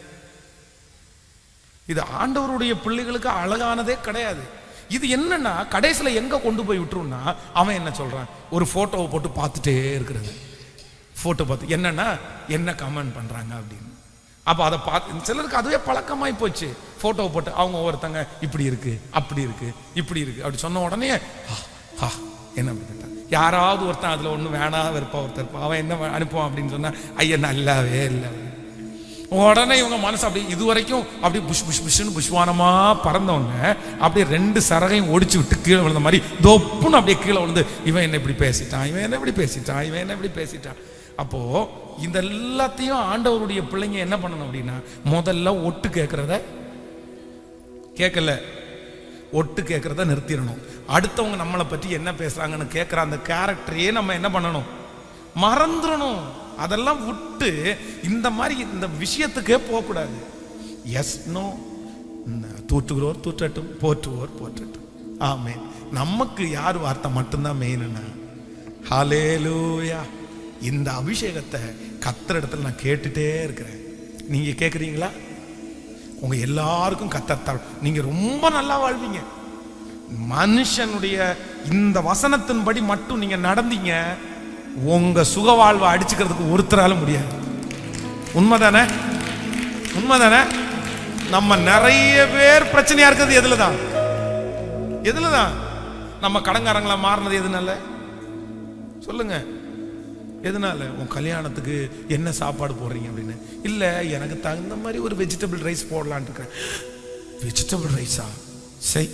இது ஆண்டவருடைய பிள்ளைகளுக்கு அழகானதே கிடையாது இது என்னன்னா கடைசியில் எங்க கொண்டு போய் விட்டுருன்னா அவன் என்ன சொல்றான் ஒரு போட்டோவை போட்டு பார்த்துட்டே இருக்கிறது போட்டோ பார்த்து என்னன்னா என்ன கமெண்ட் பண்றாங்க அப்படின்னு அப்ப அதை பார்த்து சிலருக்கு அதுவே பழக்கமாய் போச்சு போட்டோவை போட்டு அவங்க ஒருத்தங்க இப்படி இருக்கு அப்படி இருக்கு இப்படி இருக்கு அப்படி சொன்ன உடனே "ஆ, ஆ, என்ன அப்படி கேட்டான் யாராவது ஒருத்தன் அதுல ஒண்ணு வேணாம் இருப்பா ஒருத்தர் இருப்பான். அவன் என்ன அனுப்புவான் அப்படின்னு சொன்னா ஐயா நல்லாவே இல்லை உடனே இவங்க மனசு அப்படி இது வரைக்கும் அப்படியே புஷ் புஷ் புஷ்னு புஷ்வானமா பறந்தவங்க அப்படியே ரெண்டு சரகையும் ஒடிச்சு விட்டு கீழே விழுந்த மாதிரி தொப்புன்னு அப்படியே கீழே விழுந்து இவன் என்ன இப்படி பேசிட்டான் இவன் என்ன இப்படி பேசிட்டான் இவன் என்ன இப்படி பேசிட்டான் அப்போ இந்த எல்லாத்தையும் ஆண்டவருடைய பிள்ளைங்க என்ன பண்ணணும் அப்படின்னா முதல்ல ஒட்டு கேட்கறத கேட்கல ஒட்டு கேட்கறத நிறுத்திடணும் அடுத்தவங்க நம்மளை பற்றி என்ன பேசுறாங்கன்னு கேட்குற அந்த கேரக்டரையே நம்ம என்ன பண்ணணும் மறந்துடணும் அதெல்லாம் விட்டு இந்த மாதிரி இந்த விஷயத்துக்கே போகக்கூடாது எஸ் நோ தூற்றுகிறோர் தூற்றட்டும் போற்றுவோர் போற்றட்டும் ஆமே நமக்கு யார் வார்த்தை மட்டும்தான் மெயின்னா ஹalleluya இந்த அபிஷேகத்தை கத்தர் இடத்துல நான் கேட்டுட்டே இருக்கிறேன் நீங்க கேட்குறீங்களா உங்க எல்லாருக்கும் கத்தர் நீங்க ரொம்ப நல்லா வாழ்வீங்க மனுஷனுடைய இந்த வசனத்தின்படி மட்டும் நீங்க நடந்தீங்க உங்க சுக வாழ்வை அடிச்சுக்கிறதுக்கு ஒருத்தரால முடியாது உண்மைதானே உண்மைதானே நம்ம நிறைய பேர் பிரச்சனையா இருக்கிறது எதுல தான் எதுல தான் நம்ம கடங்காரங்களா மாறினது எதுனால சொல்லுங்க எதனால உன் கல்யாணத்துக்கு என்ன சாப்பாடு போடுறீங்க அப்படின்னு இல்ல எனக்கு தகுந்த மாதிரி ஒரு வெஜிடபிள் ரைஸ் போடலான்னு இருக்கேன் வெஜிடபிள் ரைஸா சரி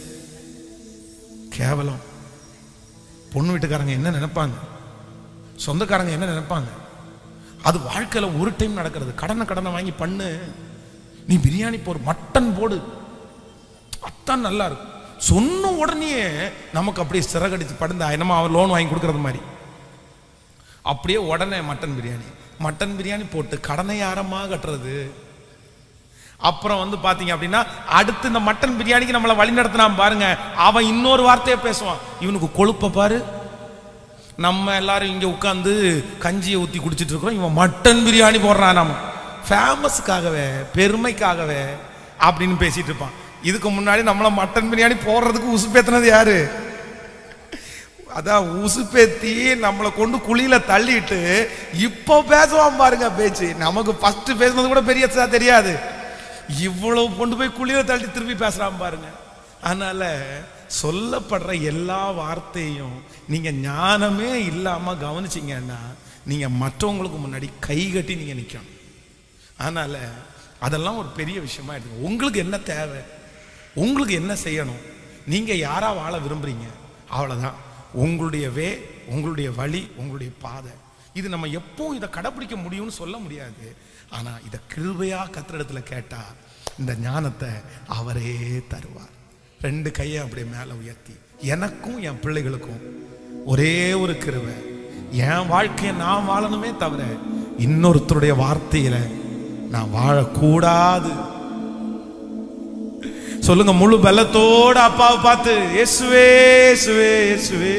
கேவலம் பொண்ணு வீட்டுக்காரங்க என்ன நினைப்பாங்க சொந்தக்காரங்க என்ன நினைப்பாங்க அது வாழ்க்கையில ஒரு டைம் நடக்கிறது கடனை கடனை வாங்கி பண்ணு நீ பிரியாணி போடு மட்டன் போடு அத்தான் நல்லா இருக்கும் சொன்ன உடனே நமக்கு அப்படியே சிறகடிச்சு படுந்த என்னமா அவன் லோன் வாங்கி கொடுக்கறது மாதிரி அப்படியே உடனே மட்டன் பிரியாணி மட்டன் பிரியாணி போட்டு கடனை யாரமா கட்டுறது அப்புறம் வந்து பாத்தீங்க அப்படின்னா அடுத்து இந்த மட்டன் பிரியாணிக்கு நம்மளை வழி நடத்தினான் பாருங்க அவன் இன்னொரு வார்த்தையை பேசுவான் இவனுக்கு கொழுப்ப பாரு நம்ம எல்லாரும் இங்க உட்காந்து கஞ்சியை ஊத்தி குடிச்சிட்டு இருக்கிறோம் இவன் மட்டன் பிரியாணி போடுறான் நம்ம ஃபேமஸுக்காகவே பெருமைக்காகவே அப்படின்னு பேசிட்டு இருப்பான் இதுக்கு முன்னாடி நம்மள மட்டன் பிரியாணி போடுறதுக்கு உசுப்பேத்தினது யாரு அதான் உசுப்பேத்தி நம்மளை கொண்டு குழியில தள்ளிட்டு இப்போ பேசுவான் பாருங்க பேச்சு நமக்கு ஃபர்ஸ்ட் பேசுனது கூட பெரிய தெரியாது இவ்வளவு கொண்டு போய் குழியில தள்ளி திருப்பி பேசுறான் பாருங்க அதனால சொல்லப்படுற எல்லா வார்த்தையும் நீங்க ஞானமே இல்லாம கவனிச்சீங்கன்னா நீங்க மற்றவங்களுக்கு முன்னாடி கை கட்டி நீங்க நிக்கணும் அதனால அதெல்லாம் ஒரு பெரிய விஷயமா எடுத்துங்க உங்களுக்கு என்ன தேவை உங்களுக்கு என்ன செய்யணும் நீங்க யாரா வாழ விரும்புறீங்க அவ்வளவுதான் உங்களுடைய வே உங்களுடைய வழி உங்களுடைய பாதை இது நம்ம எப்போ இதை கடைப்பிடிக்க முடியும்னு சொல்ல முடியாது ஆனா இதை கிருபையா கத்திரிடத்துல கேட்டா இந்த ஞானத்தை அவரே தருவார் ரெண்டு கையை அப்படியே மேல உயர்த்தி எனக்கும் என் பிள்ளைகளுக்கும் ஒரே ஒரு கிருவை என் வாழ்க்கையை நான் வாழணுமே தவிர இன்னொருத்தருடைய வார்த்தையில நான் வாழக்கூடாது சொல்லுங்க முழு பலத்தோட அப்பாவை பார்த்து இயேசுவே இயேசுவே இயேசுவே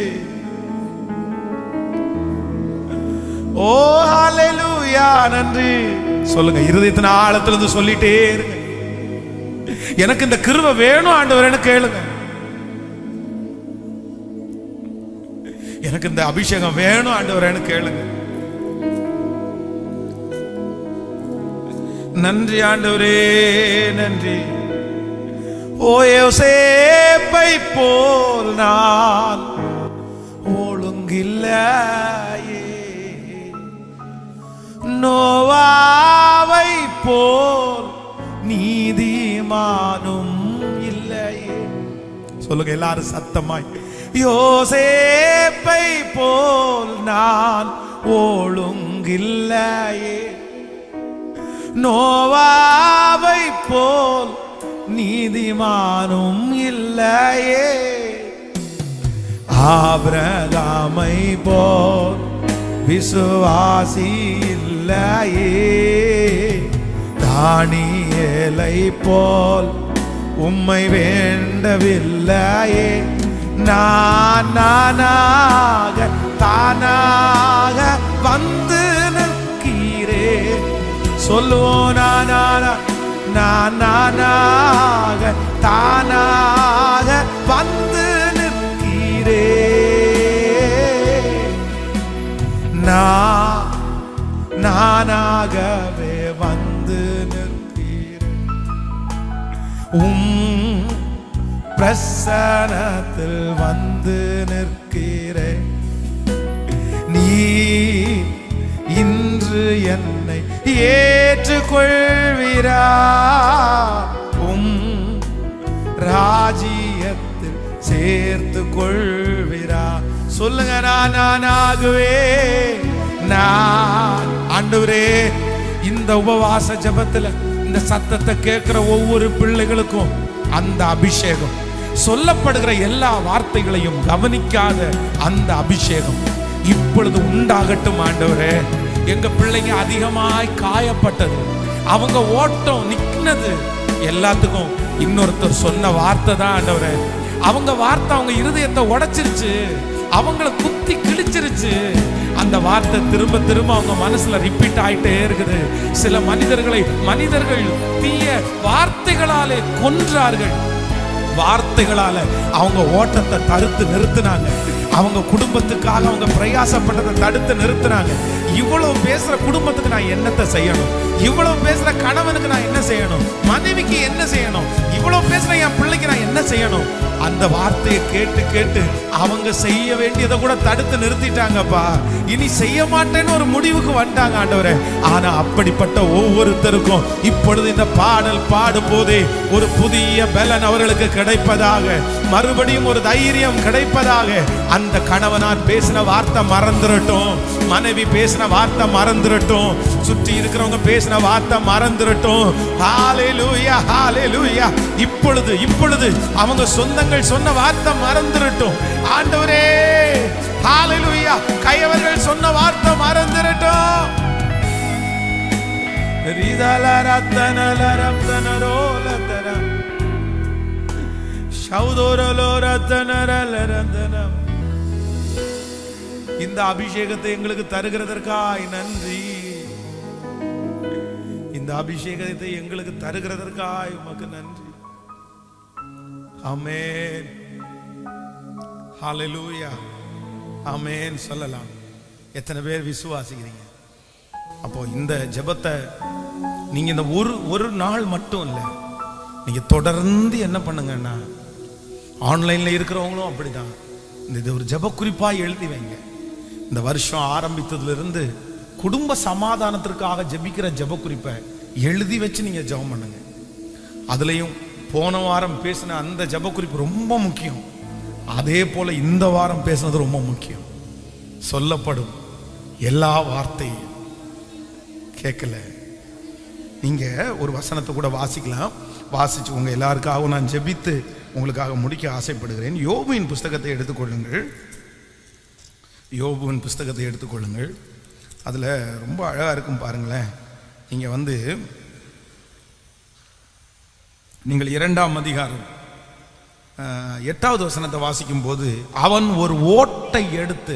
ஓ ஹalleluya நன்றி சொல்லுங்க இருதயத்தின் ஆழத்துல இருந்து சொல்லிட்டே இருங்க எனக்கு இந்த கிருபை வேணும் ஆண்டவரேன்னு கேளுங்க எனக்கு இந்த அபிஷேகம் வேணும் ஆண்டவரேன்னு கேளுங்க நன்றி ஆண்டவரே நன்றி ஓ யோசேப்பை போல் நான் ஒழுங்கில்லையே நோவாவை போல் நீதிமானும் இல்லையே சொல்லுங்க எல்லாரும் சத்தமாய் யோசேப்பை போல் நான் ஒழுங்கில்லையே நோவாவை போல் நீதிமானும் இல்லையே ஆபிரகாமை போல் விசுவாசி இல்லையே தானியேலை போல் உம்மை வேண்டவில்லையே நான் நானாக தானாக வந்து நிற்கிறேன் சொல்லுவோம் நானாக நான் நானாக தானாக வந்து நிற்கிறேன் நான் நானாகவே வந்து நிற்கிறேன் உம் பிரசனத்தில் வந்து நிற்கிறேன் நீ இன்று என்னை ஏற்றுக்கொள்வீரா உம் ராஜ்யத்தில் சேர்த்து கொள்வீரா சொல்லுங்க நான் நானாகவே நான் ஆண்டவரே இந்த உபவாச ஜெபத்துல இந்த சத்தத்தை கேட்கிற ஒவ்வொரு பிள்ளைகளுக்கும் அந்த அபிஷேகம் சொல்லப்படுகிற எல்லா வார்த்தைகளையும் கவனிக்காத அந்த அபிஷேகம் இப்பொழுது உண்டாகட்டும் ஆண்டவரே எங்க பிள்ளைங்க அதிகமாய் காயப்பட்டது அவங்க ஓட்டம் நிக்கினது எல்லாத்துக்கும் இன்னொருத்தர் சொன்ன வார்த்தை தான் ஆண்டவரே அவங்க வார்த்தை அவங்க இருதயத்தை உடைச்சிருச்சு அவங்கள குத்தி கிழிச்சிருச்சு அந்த வார்த்தை திரும்ப திரும்ப அவங்க மனசுல ரிப்பீட் ஆயிட்டே இருக்குது சில மனிதர்களை மனிதர்கள் தீய வார்த்தைகளாலே கொன்றார்கள் வார்த்தைகளால அவங்க ஓட்டத்தை தடுத்து நிறுத்தினாங்க அவங்க குடும்பத்துக்காக அவங்க பிரயாசப்பட்டதை தடுத்து நிறுத்தினாங்க இவ்வளவு பேசுற குடும்பத்துக்கு நான் என்னத்தை செய்யணும் இவ்வளவு பேசுற கணவனுக்கு நான் என்ன செய்யணும் மனைவிக்கு என்ன செய்யணும் இவ்வளவு பேசுற என் பிள்ளைக்கு நான் என்ன செய்யணும் அந்த வார்த்தையை கேட்டு கேட்டு அவங்க செய்ய வேண்டியதை கூட தடுத்து நிறுத்திட்டாங்கப்பா இனி செய்ய மாட்டேன்னு ஒரு முடிவுக்கு வந்துட்டாங்க ஆண்டவரே ஆனா அப்படிப்பட்ட ஒவ்வொருத்தருக்கும் இப்பொழுது இந்த பாடல் பாடும் போதே ஒரு புதிய பலன் அவர்களுக்கு கிடைப்பதாக மறுபடியும் ஒரு தைரியம் கிடைப்பதாக அந்த கணவனார் பேசின வார்த்தை மறந்துடட்டும் மனைவி பேசின வார்த்தை மறந்துடட்டும் சுற்றி இருக்கிறவங்க பேசின வார்த்தை மறந்துடட்டும் ஹalleluya ஹalleluya இப்பொழுது இப்பொழுது அவங்க சொந்தங்கள் சொன்ன வார்த்தை மறந்துடட்டும் ஆண்டவரே ஹalleluya கையவர்கள் சொன்ன வார்த்தை மறந்துடட்டும் ரிதலரத்தனலரத்தனரோலத்தனம் சௌதோரலோரத்தனரலரந்தனம் இந்த அபிஷேகத்தை எங்களுக்கு தருகிறதற்காய் நன்றி இந்த அபிஷேகத்தை எங்களுக்கு தருகிறதற்காய் உமக்கு நன்றி ஆமென் ஹalleluya ஆமென் சொல்லலாம் எத்தனை பேர் விசுவாசிக்கிறீங்க அப்போ இந்த ஜெபத்தை நீங்க இந்த ஒரு ஒரு நாள் மட்டும் இல்லை நீங்க தொடர்ந்து என்ன பண்ணுங்கன்னா ஆன்லைன்ல இருக்கிறவங்களும் அப்படிதான் இந்த இது ஒரு ஜெப குறிப்பா எழுதி வைங்க இந்த வருஷம் ஆரம்பித்ததிலிருந்து குடும்ப சமாதானத்திற்காக ஜெபிக்கிற ஜெப குறிப்பை எழுதி வச்சு நீங்க ஜெபம் பண்ணுங்க அதுலயும் போன வாரம் பேசின அந்த ஜெப குறிப்பு ரொம்ப முக்கியம் அதே போல இந்த வாரம் பேசுனது ரொம்ப முக்கியம் சொல்லப்படும் எல்லா வார்த்தையும் கேட்கல நீங்க ஒரு வசனத்தை கூட வாசிக்கலாம் வாசிச்சு உங்க எல்லாருக்காகவும் நான் ஜெபித்து உங்களுக்காக முடிக்க ஆசைப்படுகிறேன் யோபுவின் புஸ்தகத்தை எடுத்துக்கொள்ளுங்கள் யோபுவின் புஸ்தகத்தை எடுத்துக்கொள்ளுங்கள் அதில் ரொம்ப அழகாக இருக்கும் பாருங்களேன் நீங்கள் வந்து நீங்கள் இரண்டாம் அதிகாரம் அஹ், எட்டாவது வசனத்தை வாசிக்கும் போது அவன் ஒரு ஓட்டை எடுத்து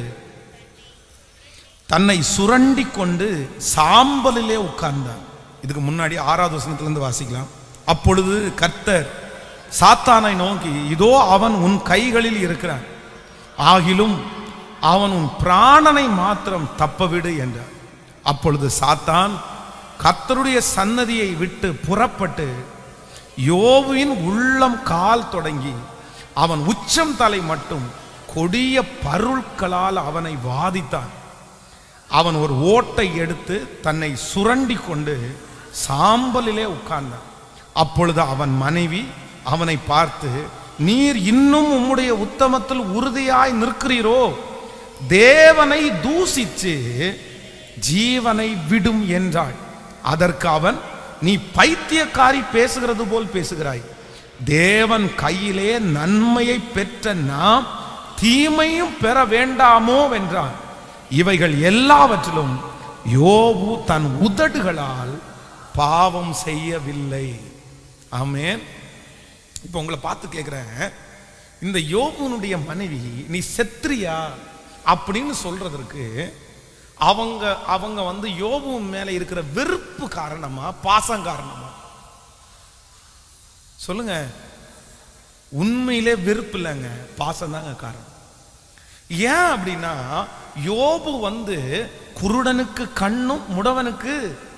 தன்னை சுரண்டி கொண்டு சாம்பலிலே உட்கார்ந்தான் இதுக்கு முன்னாடி ஆறாவது வசனத்திலிருந்து வாசிக்கலாம் அப்பொழுது கர்த்தர் சாத்தானை நோக்கி இதோ அவன் உன் கைகளில் இருக்கிறான் ஆகிலும் அவன் உன் பிராணனை மாத்திரம் தப்பவிடு என்றார் அப்பொழுது சாத்தான் கர்த்தருடைய சன்னதியை விட்டு புறப்பட்டு யோபுவின் உள்ளம் கால் தொடங்கி அவன் உச்சம் தலை மட்டும் கொடிய பருள்களால் அவனை வாதித்தான் அவன் ஒரு ஓட்டை எடுத்து தன்னை சுரண்டி கொண்டு சாம்பலிலே உட்கார்ந்தான் அப்பொழுது அவன் மனைவி அவனை பார்த்து நீர் இன்னும் உம்முடைய உத்தமத்தில் உறுதியாய் நிற்கிறீரோ தேவனை தூசிச்சு ஜீவனை விடும் என்றாள் அதற்கு அவன் நீ பைத்தியக்காரி பேசுகிறது போல் பேசுகிறாய் தேவன் கையிலே நன்மையை பெற்ற நாம் தீமையும் பெற வேண்டாமோ வென்றான் இவைகள் எல்லாவற்றிலும் யோபு தன் உதடுகளால் பாவம் செய்யவில்லை ஆமென் இப்போ உங்களை பார்த்து கேட்குறேன் இந்த யோபுனுடைய மனைவி நீ செத்ரியா அப்படின்னு சொல்றதற்கு அவங்க அவங்க வந்து யோபு மேல இருக்கிற வெறுப்பு காரணமா பாசம் காரணமா சொல்லுங்க உண்மையிலே வெறுப்பு இல்லைங்க பாசம் தாங்க காரணம் ஏன் அப்படின்னா யோபு வந்து குருடனுக்கு கண்ணும் முடவனுக்கு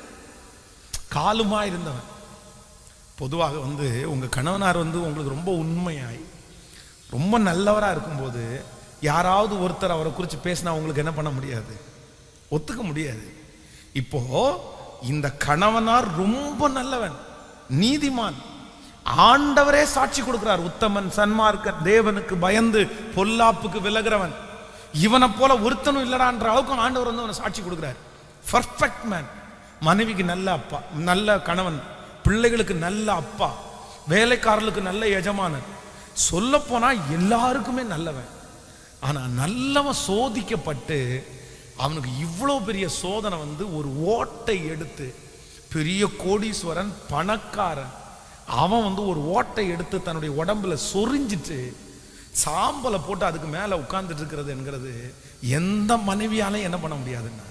காலுமா இருந்தவன் பொதுவாக வந்து உங்க கணவனார் வந்து உங்களுக்கு ரொம்ப உண்மையாய் ரொம்ப நல்லவரா இருக்கும்போது யாராவது ஒருத்தர் அவரை குறித்து பேசினா உங்களுக்கு என்ன பண்ண முடியாது ஒத்துக்க முடியாது இப்போ இந்த கணவனார் ரொம்ப நல்லவன் நீதிமான் ஆண்டவரே சாட்சி கொடுக்கிறார் உத்தமன் சன்மார்க்க தேவனுக்கு பயந்து பொல்லாப்புக்கு விலகிறவன் இவனை போல ஒருத்தனும் இல்லடான்ற அளவுக்கு ஆண்டவர் வந்து அவனை சாட்சி கொடுக்கிறார் பர்ஃபெக்ட் மேன் மனைவிக்கு நல்ல அப்பா நல்ல கணவன் பிள்ளைகளுக்கு நல்ல அப்பா வேலைக்காரர்களுக்கு நல்ல எஜமானன் சொல்ல போனா எல்லாருக்குமே நல்லவன் ஆனா நல்லவன் சோதிக்கப்பட்டு அவனுக்கு இவ்வளோ பெரிய சோதனை வந்து ஒரு ஓட்டை எடுத்து பெரிய கோடீஸ்வரன் பணக்காரன் அவன் வந்து ஒரு ஓட்டை எடுத்து தன்னுடைய உடம்புல சொரிஞ்சிட்டு சாம்பலை போட்டு அதுக்கு மேல உட்கார்ந்துட்டு இருக்கிறது என்கிறது எந்த மனைவியாலையும் என்ன பண்ண முடியாதுன்னா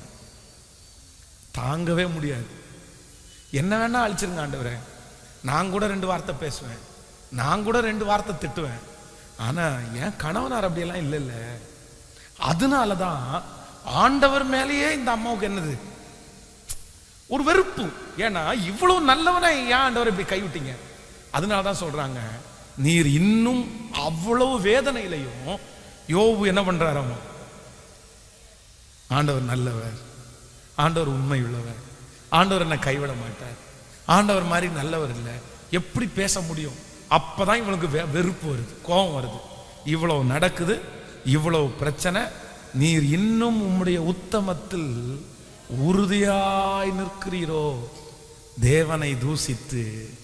தாங்கவே முடியாது என்ன வேணா அழிச்சிருங்க ஆண்டவரே நான் கூட ரெண்டு வார்த்தை பேசுவேன் நான் கூட ரெண்டு வார்த்தை திட்டுவேன் ஆனா என் கணவனார் அப்படியெல்லாம் இல்லை இல்ல அதனால தான் ஆண்டவர் மேலேயே இந்த அம்மாவுக்கு என்னது ஒரு வெறுப்பு ஏன்னா இவ்வளவு நல்லவனை ஏன் ஆண்டவர் இப்படி கைவிட்டீங்க அதனால தான் சொல்றாங்க நீர் இன்னும் அவ்வளவு வேதனையிலையும் யோபு என்ன பண்றாராமா ஆண்டவர் நல்லவர் ஆண்டவர் உண்மை உள்ளவர் ஆண்டவர் என்னை கைவிட மாட்டார் ஆண்டவர் மாதிரி நல்லவர் இல்லை எப்படி பேச முடியும் அப்பதான் இவனுக்கு வெ- வெறுப்பு வருது கோபம் வருது இவ்வளவு நடக்குது இவ்வளவு பிரச்சனை நீர் இன்னும் உம்முடைய உத்தமத்தில் உறுதியாய் நிற்கிறீரோ தேவனை தூசித்து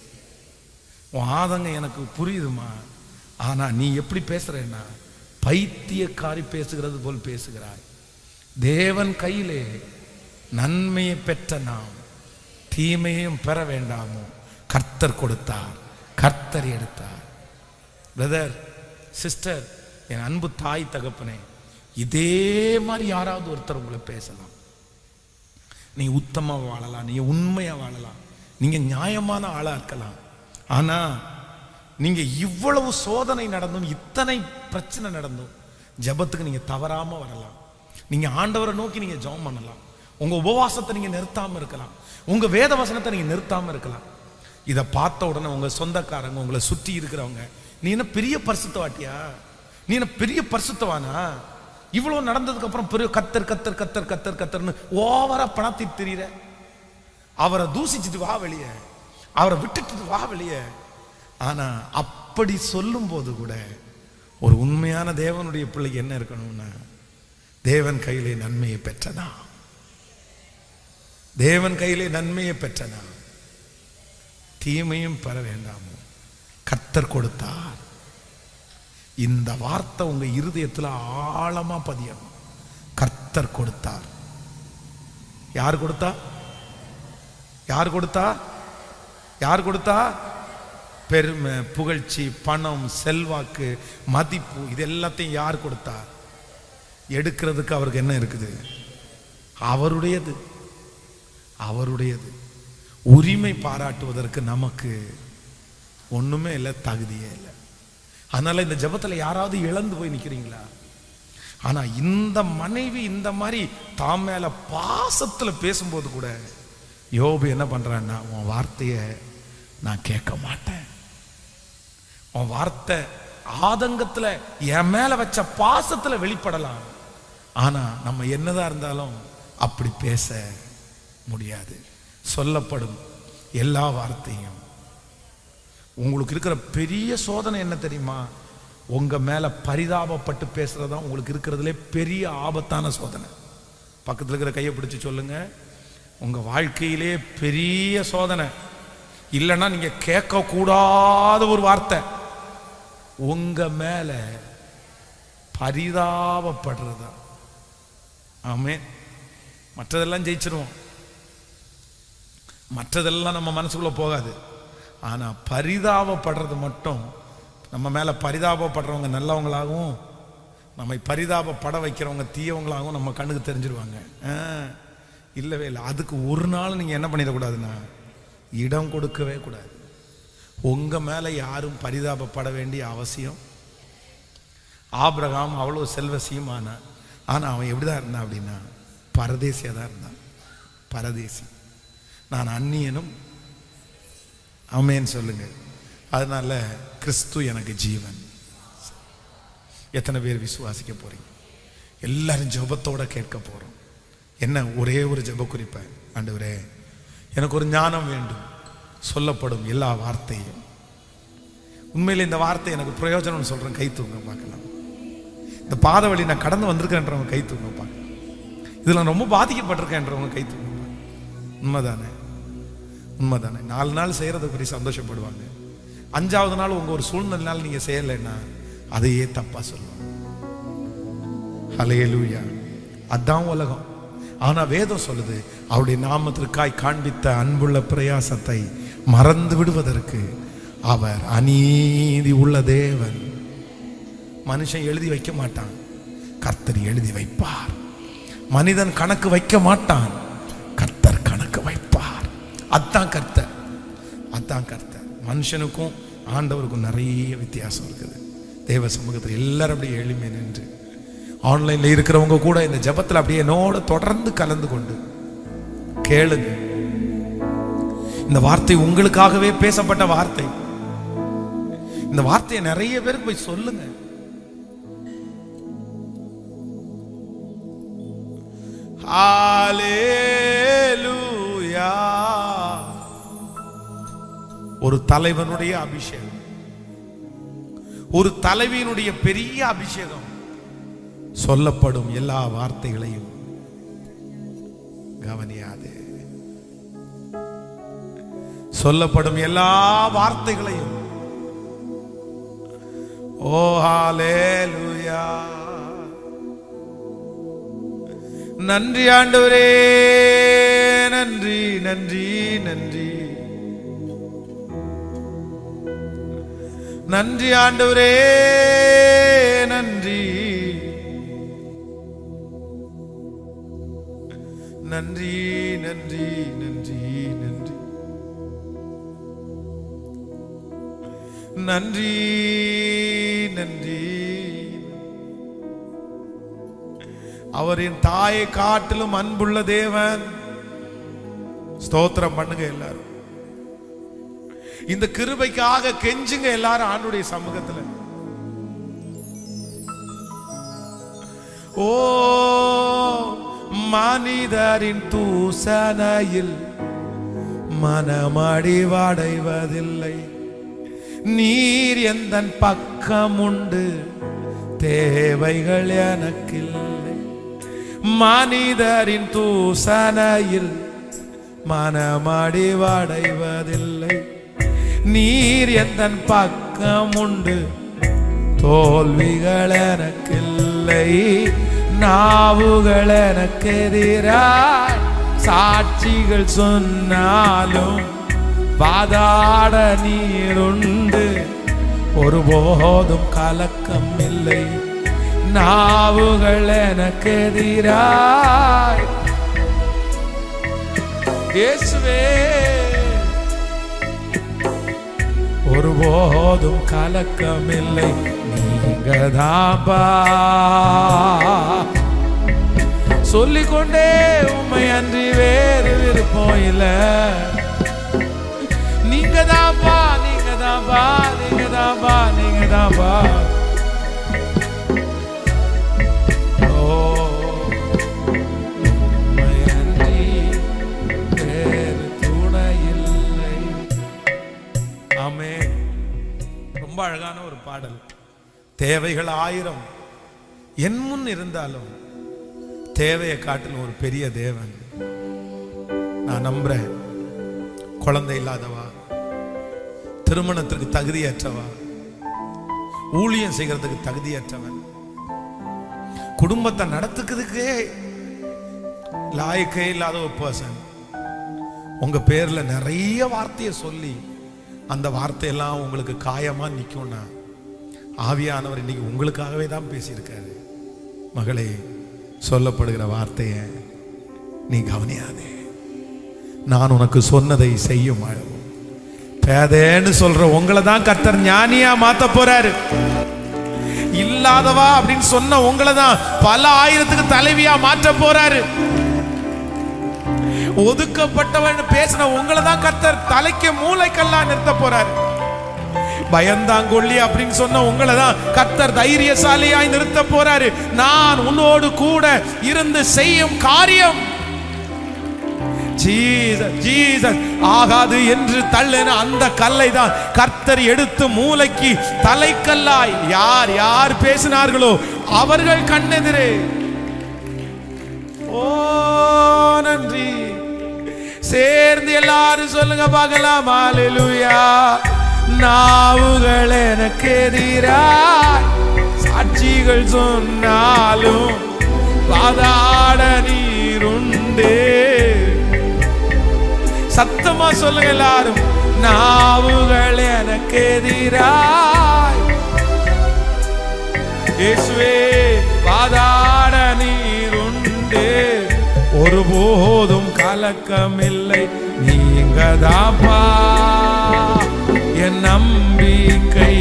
உன் ஆதங்கம் எனக்கு புரியுதுமா ஆனா நீ எப்படி பேசுறேன்னா பைத்தியக்காரி பேசுகிறது போல் பேசுகிறாய் தேவன் கையிலே நன்மையை பெற்ற நாம் தீமையும் பெற வேண்டாமோ கர்த்தர் கொடுத்தார் கர்த்தர் எடுத்தார் பிரதர் சிஸ்டர் என் அன்பு தாய் தகப்பனே இதே மாதிரி யாராவது ஒருத்தர் உங்களை பேசலாம் நீ உத்தமா வாழலாம் நீங்க உண்மையா வாழலாம் நீங்க நியாயமான ஆளா இருக்கலாம் ஆனா நீங்க இவ்வளவு சோதனை நடந்தும் இத்தனை பிரச்சனை நடந்தும் ஜெபத்துக்கு நீங்க தவறாம வரலாம் நீங்க ஆண்டவரை நோக்கி நீங்க ஜெபம் பண்ணலாம் உங்க உபவாசத்தை நீங்க நிறுத்தாம இருக்கலாம் உங்க வேத வசனத்தை நீங்க நிறுத்தாம இருக்கலாம் இதை பார்த்த உடனே உங்க சொந்தக்காரங்க உங்களை சுற்றி இருக்கிறவங்க நீ என்ன பெரிய பரிசுத்தவாட்டியா நீ என்ன பெரிய பரிசுத்தவானா இவ்வளவு நடந்ததுக்கு அப்புறம் பெரிய கத்தர் கத்தர் கத்தர் கத்தர் கத்தர்னு ஓவரா பணத்தி திரியிற அவரை தூசிச்சுட்டு வா வெளியே அவரை விட்டுட்டு வா வெளியே ஆனா அப்படி சொல்லும் போது கூட ஒரு உண்மையான தேவனுடைய பிள்ளைக்கு என்ன இருக்கணும்னா தேவன் கையிலே நன்மையை பெற்றதா தேவன் கையிலே நன்மையை பெற்றதா தீமையும் பெற வேண்டாமோ கர்த்தர் கொடுத்தார் இந்த வார்த்தை உங்க இருதயத்துல ஆழமா பதியணும் கர்த்தர் கொடுத்தார் யார் கொடுத்தா யார் கொடுத்தா யார் கொடுத்தா பெருமை புகழ்ச்சி பணம் செல்வாக்கு மதிப்பு இது எல்லாத்தையும் யார் கொடுத்தார் எடுக்கிறதுக்கு அவருக்கு என்ன இருக்குது அவருடையது அவருடையது உரிமை பாராட்டுவதற்கு நமக்கு ஒண்ணுமே இல்லை தகுதியே இல்லை அதனால இந்த ஜெபத்துல யாராவது இழந்து போய் நிக்கிறீங்களா ஆனா இந்த மனைவி இந்த மாதிரி தாம் மேல பாசத்துல பேசும்போது கூட யோபு என்ன பண்றான்னா உன் வார்த்தைய நான் கேட்க மாட்டேன் உன் வார்த்தை ஆதங்கத்துல என் மேல வச்ச பாசத்துல வெளிப்படலாம் ஆனா நம்ம என்னதான் இருந்தாலும் அப்படி பேச முடியாது சொல்லப்படும் எல்லா வார்த்தையும் உங்களுக்கு இருக்கிற பெரிய சோதனை என்ன தெரியுமா உங்க மேல பரிதாபப்பட்டு பேசுறதா உங்களுக்கு இருக்கிறதுலே பெரிய ஆபத்தான சோதனை பக்கத்துல இருக்கிற கையை பிடிச்சு சொல்லுங்க உங்க வாழ்க்கையிலே பெரிய சோதனை இல்லைன்னா நீங்க கேட்க கூடாத ஒரு வார்த்தை உங்க மேல பரிதாபப்படுறதா ஆமே மற்றதெல்லாம் ஜெயிச்சிருவோம் மற்றதெல்லாம் நம்ம மனசுக்குள்ள போகாது ஆனா பரிதாபப்படுறது மட்டும் நம்ம மேல பரிதாபப்படுறவங்க நல்லவங்களாகவும் நம்மை பரிதாபப்பட வைக்கிறவங்க தீயவங்களாகவும் நம்ம கண்ணுக்கு தெரிஞ்சிருவாங்க ஆ, இல்லவே இல்லை அதுக்கு ஒரு நாள் நீங்க என்ன பண்ணிடக்கூடாதுன்னா இடம் கொடுக்கவே கூடாது உங்க மேல யாரும் பரிதாபப்பட வேண்டிய அவசியம் ஆபிரகாம் அவ்வளோ செல்வசியமான ஆனா அவன் எப்படிதான் இருந்தான் அப்படின்னா பரதேசியா தான் இருந்தான் பரதேசி நான் அந்நியனும் ஆமென்னு சொல்லுங்க அதனால கிறிஸ்து எனக்கு ஜீவன் எத்தனை பேர் விசுவாசிக்க போறீங்க எல்லாரும் ஜெபத்தோட கேட்க போறோம் என்ன ஒரே ஒரு ஜெப குறிப்பை ஆண்டவரே எனக்கு ஒரு ஞானம் வேண்டும் சொல்லப்படும் எல்லா வார்த்தையும் உண்மையில இந்த வார்த்தை எனக்கு பிரயோஜனம்னு சொல்றேன் கை தூங்க பார்க்கலாம் இந்த பாத வழி நான் கடந்து வந்திருக்கேன்றவங்க கை தூங்க பார்க்கலாம் இதுல நான் ரொம்ப பாதிக்கப்பட்டிருக்கேன்றவங்க கை தூங்க பார்க்கலாம் உண்மைதானே உண்மைதானே நாலு நாள் செய்யறத பற்றி சந்தோஷப்படுவாங்க அஞ்சாவது நாள் உங்க ஒரு சூழ்நிலைனால நீங்க செய்யலைன்னா அதையே தப்பா சொல்லுவாங்க ஹalleluya அதான் உலகம் ஆனா வேதம் சொல்லுது அவருடைய நாமத்திற்காய் காண்பித்த அன்புள்ள பிரயாசத்தை மறந்து விடுவதற்கு அவர் அநீதி உள்ள தேவன் மனுஷன் எழுதி வைக்க மாட்டான் கர்த்தர் எழுதி வைப்பார் மனிதன் கணக்கு வைக்க மாட்டான் கர்த்தர் கணக்கு வைப்பார் அதான் கர்த்தர் அதான் கர்த்தர் மனுஷனுக்கும் ஆண்டவருக்கும் நிறைய வித்தியாசம் இருக்குது தேவ சமூகத்தில் எல்லாரும் அப்படியே எளிமை நின்று ஆன்லைன்ல இருக்கிறவங்க கூட இந்த ஜெபத்துல அப்படியே என்னோட தொடர்ந்து கலந்து கொண்டு கேளுங்க இந்த வார்த்தை உங்களுக்காகவே பேசப்பட்ட வார்த்தை இந்த வார்த்தையை நிறைய பேருக்கு போய் சொல்லுங்க ஹalleluya ஒரு தலைவனுடைய அபிஷேகம் ஒரு தலைவியினுடைய பெரிய அபிஷேகம் சொல்லப்படும் எல்லா வார்த்தைகளையும் கவனியாது சொல்லப்படும் எல்லா வார்த்தைகளையும் ஓ ஹalleluya நன்றி ஆண்டவரே நன்றி நன்றி நன்றி நன்றி ஆண்டவரே நன்றி நன்றி நன்றி நன்றி நன்றி நன்றி நன்றி அவரின் தாயை காட்டிலும் அன்புள்ள தேவன் ஸ்தோத்திரம் பண்ணுங்க எல்லாரும் இந்த கிருபைக்காக கெஞ்சுங்க எல்லாரும் ஆண்டுடைய சமூகத்துல ஓ மனிதரின் தூசனையில் மனமடிவடைவதில்லை நீர் எந்த பக்கம் உண்டு தேவைகள் எனக்கில்லை மனிதரின் தூசனையில் மனமடிவடைவதில்லை நீர் எந்த பக்கம் உண்டு தோல்விகள் எனக்கில்லை நாவுகள் எனக்கு எதிராய் சாட்சிகள் சொன்னாலும் வாதாட நீருண்டு ஒருபோதும் கலக்கம் இல்லை நாவுகள் எனக்கு எதிராய் இயேசுவே ஒருபோதும் கலக்கமில்லை நீங்க தாபா சொல்லிக்கொண்டே உண்மை அன்றி வேறு விருப்பம் இல்ல நீங்க தான்பா நீங்க தான்பா நீங்க தான்பா நீங்க தான்பா ஓ உம்மை அன்றி வேறு துணை இல்லை ஆமே ரொம்ப அழகான ஒரு பாடல் தேவைகள் ஆயிரம் என் முன் இருந்தாலும் தேவையை காட்டிலும் ஒரு பெரிய தேவன் நான் நம்புறேன் குழந்தை இல்லாதவா திருமணத்திற்கு தகுதியற்றவா ஊழியம் செய்கிறதுக்கு தகுதியற்றவன் குடும்பத்தை நடத்துக்கிறதுக்கே லாயக்கே இல்லாத ஒரு பர்சன் உங்க பேர்ல நிறைய வார்த்தையை சொல்லி அந்த வார்த்தையெல்லாம் உங்களுக்கு காயமா நிக்கும்னா ஆவியானவர் இன்னைக்கு உங்களுக்காகவே தான் பேசியிருக்காரு மகளே சொல்லப்படுகிற வார்த்தையை நீ கவனியாதே நான் உனக்கு சொன்னதை செய்யும் அளவும் பேதேன்னு சொல்ற உங்களை தான் கர்த்தர் ஞானியா மாத்த போறாரு இல்லாதவா அப்படின்னு சொன்ன உங்களை தான் பல ஆயிரத்துக்கு தலைவியா மாற்ற போறாரு ஒதுக்கப்பட்டவன் பேசின உங்களை தான் கர்த்தர் தலைக்கு மூளைக்கல்லா நிறுத்த போறாரு பயந்தாங்கொள்ளி அப்படின்னு சொன்ன உங்களை தான் கர்த்தர் தைரியசாலியாய் நிறுத்த போறாரு நான் உன்னோடு கூட இருந்து செய்யும் காரியம் ஜீசஸ் ஜீசஸ் ஆகாது என்று தள்ளின அந்த கல்லை தான் கர்த்தர் எடுத்து மூளைக்கு தலைக்கல்லாய் யார் யார் பேசினார்களோ அவர்கள் கண்ணெதிரே ஓ நன்றி சேர்ந்து எல்லாரும் சொல்லுங்க பார்க்கலாம் ஹalleluya நாவுகள் எனக்கு எதிராய் சாட்சிகள் சொன்னாலும் வாதாட நீருண்டே சத்தமா சொல்லுங்க எல்லாரும் நாவுகள் எனக்கு எதிராய் இயேசுவே வாதாட நீருண்டு ஒருபோதும் கலக்கமில்லை நீங்க தாப்பா என் நம்பிக்கை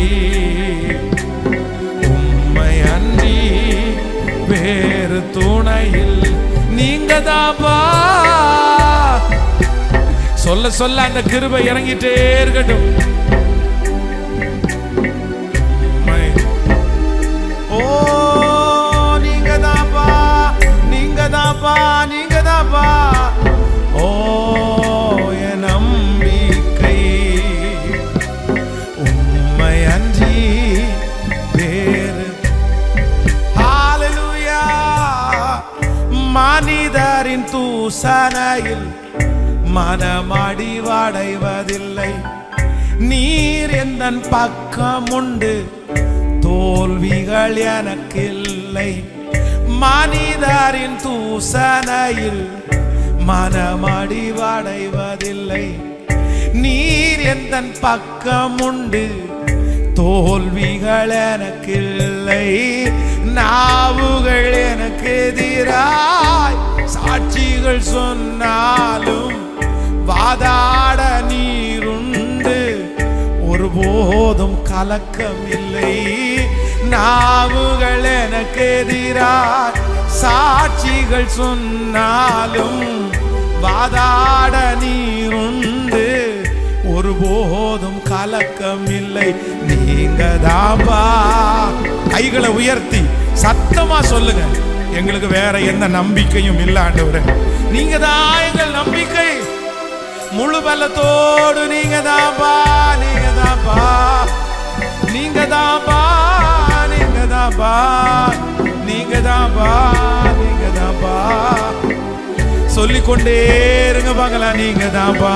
உம்மை அன்றி வேறு துணையில் நீங்க தாப்பா சொல்ல சொல்ல அந்த கிருபை இறங்கிட்டே இருக்கட்டும் உம்மை ஓ நீங்க தாப்பா நீங்க தாப்பா நீங்க தாப்பா ஓ என் நம்பிக்கை உம்மை அன்றி வேறு ஹalleluya மனிதரின் தூசனையில் மனமடிவடைவதில்லை நீர் எந்த பக்கம் உண்டு தோல்விகள் எனக்கில்லை மனிதரின் தூசனையில் மனமடிவடைவதில்லை நீர் எந்த பக்கம் உண்டு தோல்விகள் எனக்கில்லை நாவுகள் எனக்கு எதிராய் சாட்சிகள் சொன்னாலும் வாதாட நீருண்டு ஒருபோதும் கலக்கம் இல்லை நாவுகள் எனக்கு எதிராய் சாட்சிகள் சொன்னாலும் வாதாட நீருண்டு ஒருபோதும் கலக்கம் இல்லை நீங்க தாம்பா கைகளை உயர்த்தி சத்தமா சொல்லுங்க எங்களுக்கு வேற எந்த நம்பிக்கையும் இல்ல ஆண்டவரே நீங்க தான் எங்கள் நம்பிக்கை முழு பலத்தோடு நீங்க தான்ப்பா நீங்க தான்ப்பா நீங்க தான்ப்பா நீங்க தான்ப்பா நீங்க தான்ப்பா நீங்க தான்ப்பா சொல்லிக்கொண்டே இருங்க பார்க்கலாம் நீங்க தான்ப்பா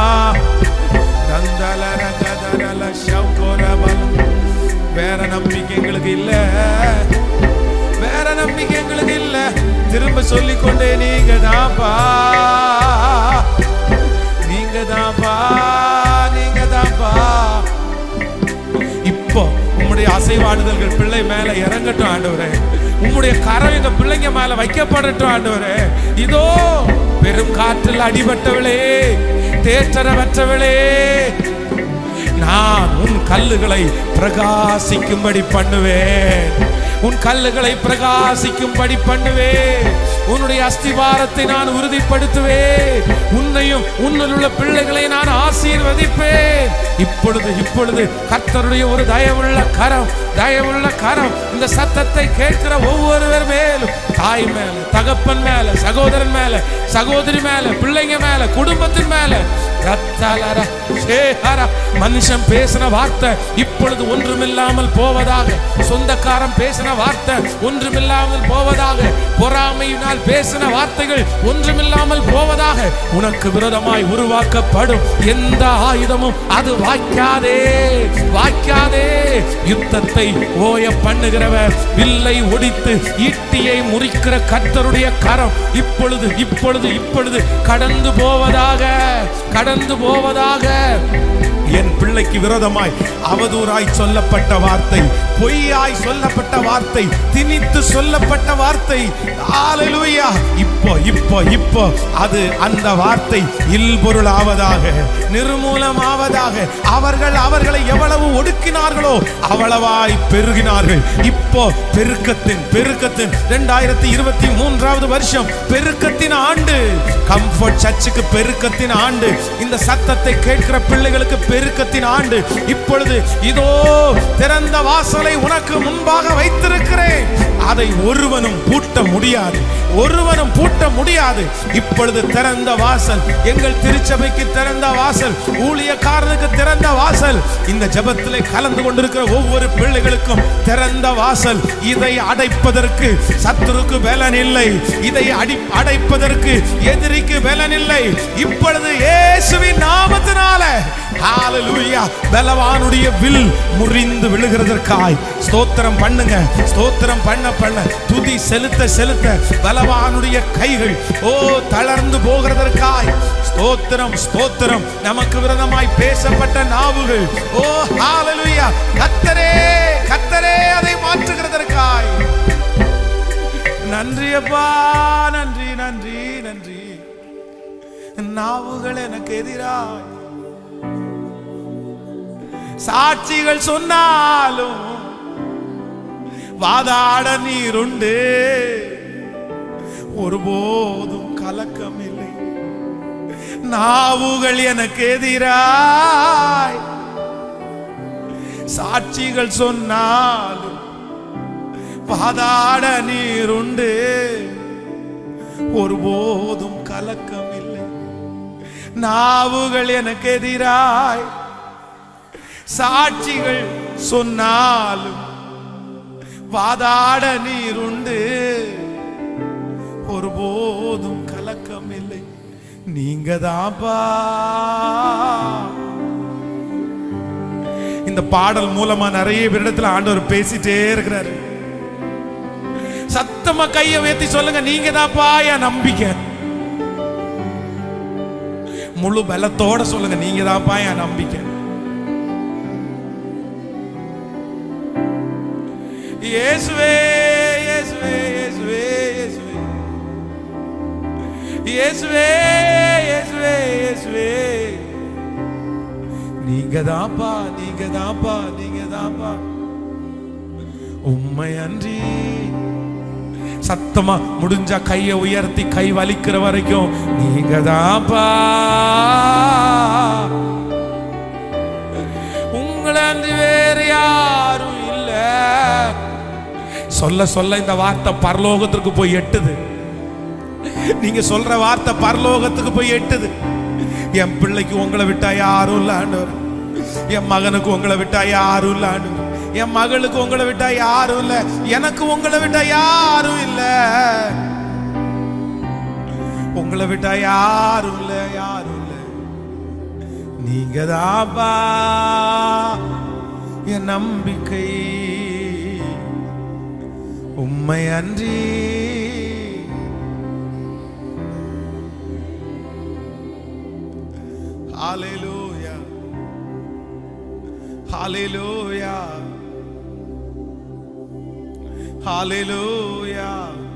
நந்தல ரகதரல சௌகரபல. வேற நம்பிக்கை எங்களுக்கு இல்ல வேற நம்பிக்கை எங்களுக்கு இல்ல திரும்ப சொல்லிக்கொண்டே நீங்க தான்ப்பா நீங்க தான்ப்பா நீங்க தான்ப்பா இப்போ உம்முடைய அசைவாடுதல்கள் பிள்ளை மேல இறங்கட்டும் ஆண்டவரே உம்முடைய கரம் எங்க பிள்ளைங்க மேல வைக்கப்படட்டும் ஆண்டவரே இதோ பெரும் காற்றில் அடிபட்டவளே தேற்றரவற்றவளே நான் உன் கல்லுகளை பிரகாசிக்கும்படி பண்ணுவேன் உன் கல்லுகளை பிரகாசிக்கும்படி பண்ணுவேன் உன்னுடைய அஸ்திவாரத்தை நான் உறுதிப்படுத்துவேன் உன்னையும் உன்னில் உள்ள பிள்ளைகளை நான் ஆசீர்வதிப்பேன் இப்பொழுது இப்பொழுது கர்த்தருடைய ஒரு தயவுள்ள கரம் தயவுள்ள கரம் இந்த சத்தத்தை கேட்கிற ஒவ்வொருவர் மேலும் தாய் மேல தகப்பன் மேல சகோதரன் மேல சகோதரி மேல பிள்ளைங்க மேல குடும்பத்தின் மேல ரத்தலர சேகர மனுஷன் பேசின வார்த்தை இப்பொழுது ஒன்றுமில்லாமல் போவதாக சொந்தக்காரன் பேசின வார்த்தை ஒன்றுமில்லாமல் போவதாக பொறாமையினால் பேசின வார்த்தைகள் ஒன்றுமில்லாமல் போவதாக உனக்கு விரோதமாய் உருவாக்கப்படும் எந்த ஆயுதமும் அது வாய்க்காதே வாய்க்காதே யுத்தத்தை ஓய பண்ணுகிறவர் வில்லை ஒடித்து ஈட்டியை முறிக்கிற கர்த்தருடைய கரம் இப்பொழுது இப்பொழுது இப்பொழுது கடந்து போவதாக கடந்து போவதாக என் பிள்ளைக்கு விரோதமாய் அவதூறாய் சொல்லப்பட்ட வார்த்தை பொய்யாய் சொல்லப்பட்ட வார்த்தை திணித்து சொல்லப்பட்ட வார்த்தை ஹalleluya இப்போ இப்போ இப்போ அது அந்த வார்த்தை இல்பொருள் ஆவதாக நிர்மூலம் ஆவதாக அவர்கள் அவர்களை எவ்வளவு ஒடுக்கினார்களோ அவ்வளவாய் பெருகினார்கள் இப்போ பெருக்கத்தின் பெருக்கத்தின் இரண்டாயிரத்தி இருபத்தி மூன்றாவது வருஷம் பெருக்கத்தின் ஆண்டு கம்ஃபர்ட் சர்ச்சுக்கு பெருக்கத்தின் ஆண்டு இந்த சத்தத்தை கேட்கிற பிள்ளைகளுக்கு பெருக்கத்தின் ஆண்டு இப்பொழுது இதோ திறந்த வாசலை உனக்கு முன்பாக வைத்திருக்கிறேன் அதை ஒருவனும் பூட்ட முடியாது ஒருவனும் பூட்ட முடியாது இப்பொழுது திறந்த வாசல் எங்கள் திருச்சபைக்கு திறந்த வாசல் ஊழியக்காரனுக்கு திறந்த வாசல் இந்த ஜெபத்திலே கலந்து கொண்டிருக்கிற ஒவ்வொரு பிள்ளைகளுக்கும் திறந்த வாசல் இதை அடைப்பதற்கு சத்துருக்கு பலன் இல்லை இதை அடி அடைப்பதற்கு எதிரிக்கு பலன் இல்லை இப்பொழுது இயேசுவின் நாமத்தினால ஹalleluya பலவானுடைய வில் முறிந்து விழுகிறதற்காய் ஸ்தோத்திரம் பண்ணுங்க ஸ்தோத்திரம் பண்ண பண்ண துதி செலுத்த செலுத்த பலவானுடைய கைகள் ஓ தளர்ந்து போகிறதற்காய் ஸ்தோத்திரம் ஸ்தோத்திரம் நமக்கு விரதமாய் பேசப்பட்ட நாவுகள் ஓ ஹalleluya கத்தரே கத்தரே அதை மாற்றுகிறதற்காய் நன்றி அப்பா நன்றி நன்றி நன்றி நாவுகள் எனக்கு எதிராய் சாட்சிகள் சொன்னாலும் வாதாட நீருண்டு ஒருபோதும் கலக்கம் இல்லை நாவுகள் எனக்கு எதிராய் சாட்சிகள் சொன்னாலும் வாதாட நீருண்டு ஒருபோதும் கலக்கம் இல்லை நாவுகள் எனக்கு எதிராய் சாட்சிகள் சொன்னாலும் வாதாட நீருண்டு ஒருபோதும் கலக்கம் இல்லை நீங்க தான்ப்பா இந்த பாடல் மூலமா நிறைய பேரிடத்துல ஆண்டவர் பேசிட்டே இருக்கிறாரு சத்தமா கைய உயர்த்தி சொல்லுங்க நீங்க தான்ப்பா என் நம்பிக்கை முழு பலத்தோட சொல்லுங்க நீங்க தான்ப்பா என் நம்பிக்கை இயேசுவே இயேசுவே இயேசுவே இயேசுவே இயேசுவே இயேசுவே இயேசுவே நீங்க தான்ப்பா நீங்க தான்ப்பா நீங்க தான்ப்பா உண்மை அன்றி சத்தமா முடிஞ்சா கையை உயர்த்தி கை வலிக்கிற வரைக்கும் நீங்க தான்ப்பா உங்களை அன்றி வேறு யாரும் இல்ல சொல்ல சொல்ல இந்த வார்த்தை பரலோகத்திற்கு போய் எட்டுது நீங்க சொல்ற வார்த்தை பரலோகத்துக்கு போய் எட்டுது என் பிள்ளைக்கு உங்களை விட்டா யாரும் இல்ல ஆண்டவர் என் மகனுக்கு உங்களை விட்டா யாரும் இல்ல ஆண்டவர் என் மகளுக்கு உங்களை விட்டா யாரும் இல்ல எனக்கு உங்களை விட்டா யாரும் இல்ல உங்களை விட்டா யாரும் இல்ல யாரும் இல்ல நீங்க தாபா என் நம்பிக்கை உம்மை அன்றி Hallelujah. Hallelujah. Hallelujah.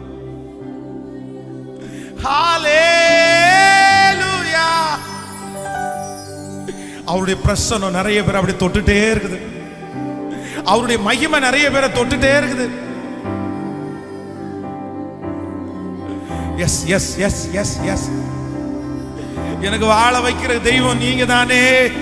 Hallelujah. அவருடைய பிரசனம் நிறைய பேர் அப்படி தொட்டுட்டே இருக்குது அவருடைய மகிமை நிறைய பேரை தொட்டுட்டே இருக்குது yes yes yes yes yes எனக்கு வாழ வைக்கிற தெய்வம் நீங்க தானே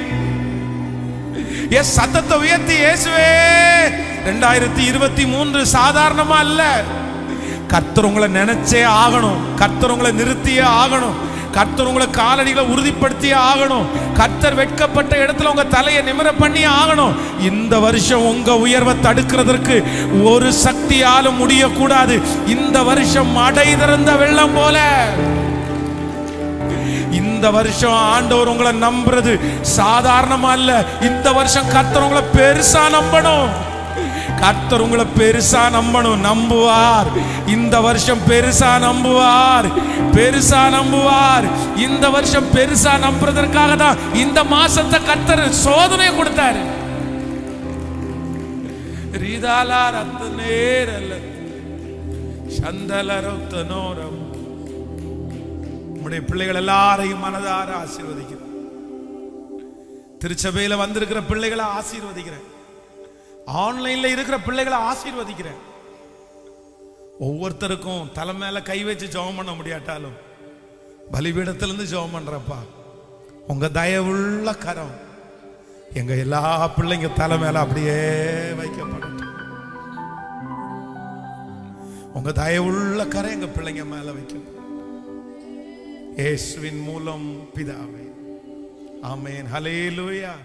எஸ் சத்தத்தை உயர்த்தி இயேசுவே ரெண்டாயிரத்தி இருபத்தி மூன்று சாதாரணமா அல்ல கர்த்தர் உங்களை நினைச்சே ஆகணும் கர்த்தர் உங்களை நிறுத்தியே ஆகணும் கர்த்தர் உங்களை காலடிகளை உறுதிப்படுத்தியே ஆகணும் கர்த்தர் வெட்கப்பட்ட இடத்துல உங்க தலையை நிமிர பண்ணி ஆகணும் இந்த வருஷம் உங்க உயர்வை தடுக்கிறதற்கு ஒரு சக்தியாலும் முடியக்கூடாது இந்த வருஷம் அடை திறந்த வெள்ளம் போல இந்த வருஷம் ஆண்டவர் உங்களை நம்புறது சாதாரணமா இல்ல இந்த வருஷம் கர்த்தர் உங்களை பெருசா நம்பணும் கர்த்தர் உங்களை பெருசா நம்பணும் நம்புவார் இந்த வருஷம் பெருசா நம்புவார் பெருசா நம்புவார் இந்த வருஷம் பெருசா நம்புறதற்காக தான் இந்த மாசத்தை கர்த்தர் சோதனை கொடுத்தாரு ரீதாலா ரத்த நேரல்ல சந்தல ரத்தனோரம் உம்முடைய பிள்ளைகள் எல்லாரையும் மனதார ஆசீர்வதிக்கிறேன் திருச்சபையில வந்திருக்கிற பிள்ளைகளை ஆசீர்வதிக்கிறேன் ஆன்லைன்ல இருக்கிற பிள்ளைகளை ஆசீர்வதிக்கிறேன் ஒவ்வொருத்தருக்கும் தலை மேல கை வச்சு ஜெபம் பண்ண முடியாட்டாலும் பலிபீடத்திலிருந்து ஜெபம் பண்றப்பா உங்க தயவுள்ள கரம் எங்க எல்லா பிள்ளைங்க தலை மேல அப்படியே வைக்கப்படட்டும் உங்க தயவுள்ள கரம் எங்க பிள்ளைங்க மேல வைக்கப்படும் இயேசுவின் மூலம் பிதாவே ஆமென் ஹalleluya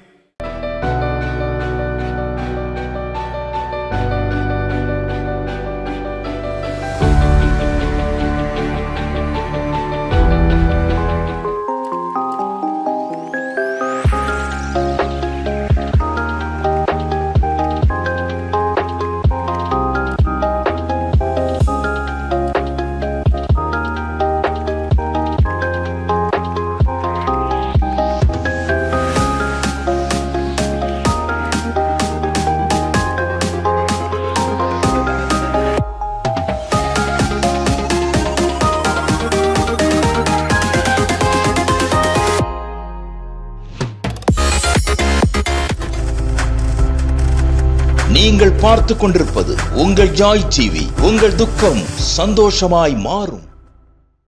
நீங்கள் பார்த்துக் கொண்டிருப்பது உங்கள் ஜாய் டிவி உங்கள் துக்கம் சந்தோஷமாய் மாறும்